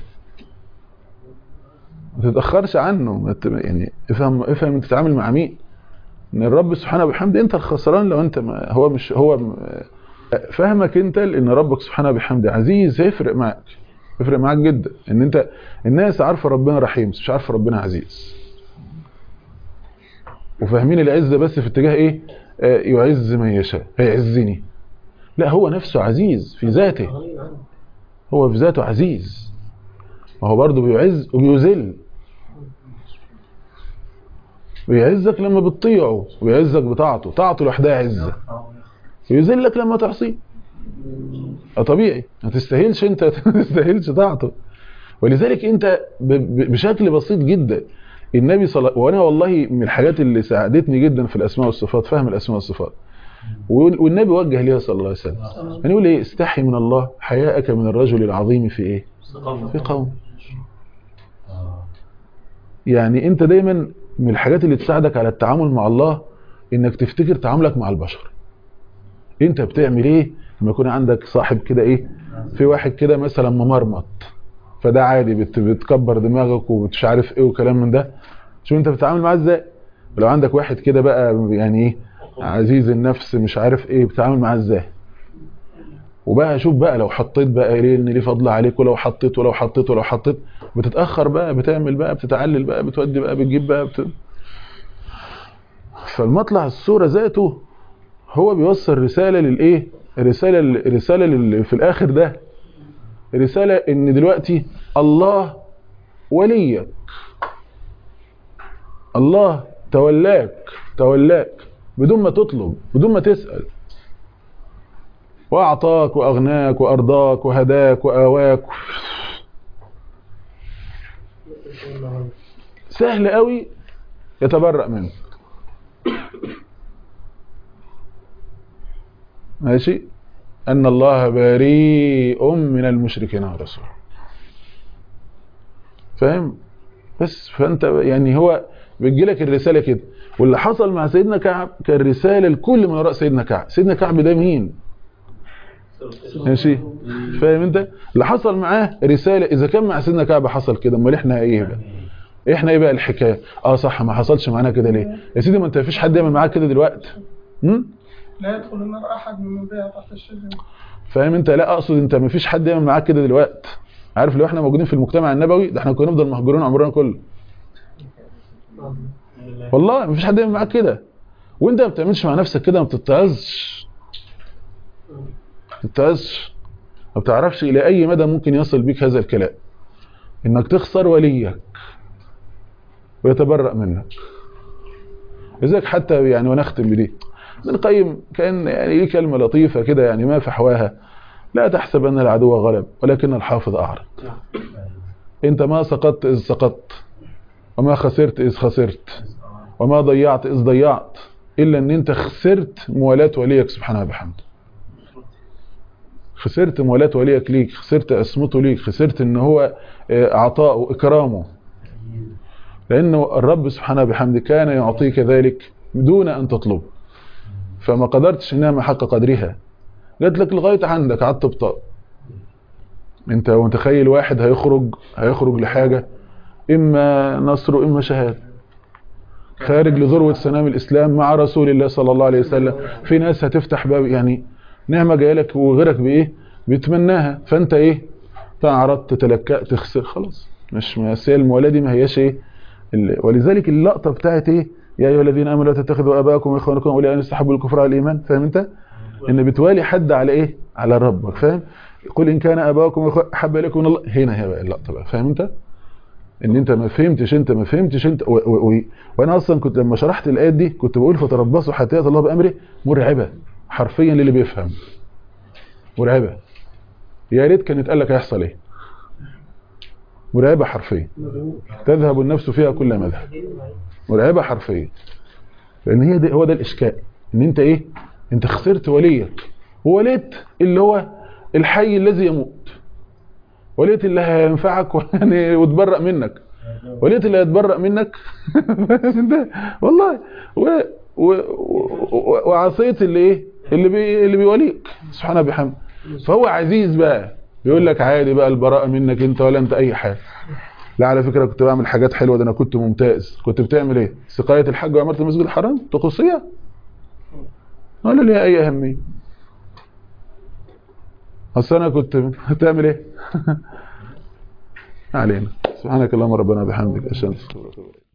ما تتاخرش عنه ما ت- يعني افهم افهم انت تتعامل مع مين ان الرب سبحانه وبحمده انت الخسران لو انت ما هو مش هو م- فهمك انت لان ربك سبحانه وبحمده عزيز هيفرق معاك يفرق معاك جدا ان انت الناس عارفه ربنا رحيم بس مش عارفه ربنا عزيز وفاهمين العزه بس في اتجاه ايه آه، يعز من يشاء هيعزني لا هو نفسه عزيز في ذاته هو في ذاته عزيز ما هو برضه بيعز وبيذل بيعزك لما بتطيعه ويعزك بطاعته طاعته لوحدها عزه ويذلك لما تعصيه اه طبيعي ما تستاهلش انت ما تستاهلش طاعته ولذلك انت ب- ب- بشكل بسيط جدا النبي صلى وانا والله من الحاجات اللي ساعدتني جدا في الاسماء والصفات فهم الاسماء والصفات وال- والنبي وجه ليها صلى الله عليه وسلم يعني يقول ايه استحي من الله حياءك من الرجل العظيم في ايه في قوم يعني انت دايما من الحاجات اللي تساعدك على التعامل مع الله انك تفتكر تعاملك مع البشر انت بتعمل ايه لما يكون عندك صاحب كده ايه في واحد كده مثلا ممرمط فده عادي بت بتكبر دماغك ومش عارف ايه وكلام من ده شوف انت بتتعامل معاه ازاي ولو عندك واحد كده بقى يعني ايه عزيز النفس مش عارف ايه بتتعامل معاه ازاي وبقى شوف بقى لو حطيت بقى ليه ان ليه فضل عليك ولو حطيت ولو حطيت ولو حطيت بتتاخر بقى بتعمل بقى بتتعلل بقى بتودي بقى بتجيب بقى بت... فالمطلع الصوره ذاته هو بيوصل رساله للايه رساله الرساله اللي في الاخر ده رساله ان دلوقتي الله وليك الله تولاك تولاك بدون ما تطلب بدون ما تسأل وأعطاك وأغناك وأرضاك وهداك وآواك سهل قوي يتبرأ منك ماشي أن الله بريء من المشركين ورسوله فاهم بس فأنت يعني هو بتجيلك الرسالة كده واللي حصل مع سيدنا كعب كان رسالة لكل من وراء سيدنا كعب سيدنا كعب ده مين ماشي فاهم انت اللي حصل معاه رسالة اذا كان مع سيدنا كعب حصل كده امال احنا ايه بقى احنا ايه بقى الحكايه اه صح ما حصلش معانا كده ليه يا سيدي ما انت مفيش حد يعمل معاك كده دلوقتي هم؟ لا يدخل النار احد من بيع تحت الشجره فاهم انت لا اقصد انت مفيش حد يعمل معاك كده دلوقتي عارف لو احنا موجودين في المجتمع النبوي ده احنا كنا نفضل مهجورين عمرنا كله والله مفيش حد يعمل معاك كده وانت ما بتعملش مع نفسك كده ما بتتعظش ما بتتعظش ما بتعرفش الى اي مدى ممكن يصل بيك هذا الكلام انك تخسر وليك ويتبرأ منك لذلك حتى يعني ونختم بدي ابن القيم كان يعني ليه كلمة لطيفة كده يعني ما فحواها لا تحسب أن العدو غلب ولكن الحافظ أعرض أنت ما سقطت إذ سقطت وما خسرت إذ خسرت وما ضيعت إذ ضيعت إلا أن أنت خسرت موالاة وليك سبحانه وبحمده خسرت موالاة وليك ليك خسرت أسمته ليك خسرت أن هو عطاءه إكرامه لأنه الرب سبحانه بحمده كان يعطيك ذلك دون أن تطلب فما قدرتش انها ما حق قدرها جات لك لغايه عندك قعدت بطاق انت متخيل واحد هيخرج هيخرج لحاجه اما نصر واما شهاده خارج لذروه سنام الاسلام مع رسول الله صلى الله عليه وسلم في ناس هتفتح باب يعني نعمه جايه لك وغيرك بايه بيتمناها فانت ايه تعرضت تلكأت تخسر خلاص مش مسائل الموالاه دي ما هياش ايه ولذلك اللقطه بتاعت ايه يا ايها الذين امنوا لا تتخذوا اباءكم واخوانكم اولياء ان يستحبوا الكفر على الايمان فاهم انت ان بتوالي حد على ايه على ربك فاهم قل ان كان اباؤكم احب اليكم من الله هنا هي بقى اللقطه بقى فاهم انت ان انت ما فهمتش انت ما فهمتش انت و... و... و... وانا اصلا كنت لما شرحت الايات دي كنت بقول فتربصوا حتى ياتي الله بامره مرعبه حرفيا للي بيفهم مرعبه يا ريت كان يتقال لك هيحصل ايه مرعبه حرفيا تذهب النفس فيها كل مذهب مرعبه حرفيا لان هي ده هو ده الاشكال ان انت ايه انت خسرت وليك ووليت اللي هو الحي الذي يموت وليت اللي هينفعك يعني وتبرأ منك وليت اللي هيتبرأ منك والله و و و وعصيت اللي ايه اللي بي اللي بيوليك سبحانه بحمد فهو عزيز بقى بيقول لك عادي بقى البراءة منك انت ولا انت اي حاجه لا على فكرة كنت بعمل حاجات حلوة ده انا كنت ممتاز كنت بتعمل ايه سقاية الحج وعمرت المسجد الحرام طقوسية ولا ليها اي اهمية اصل انا كنت هتعمل ايه علينا سبحانك اللهم ربنا بحمدك اشهد ان لا اله الا انت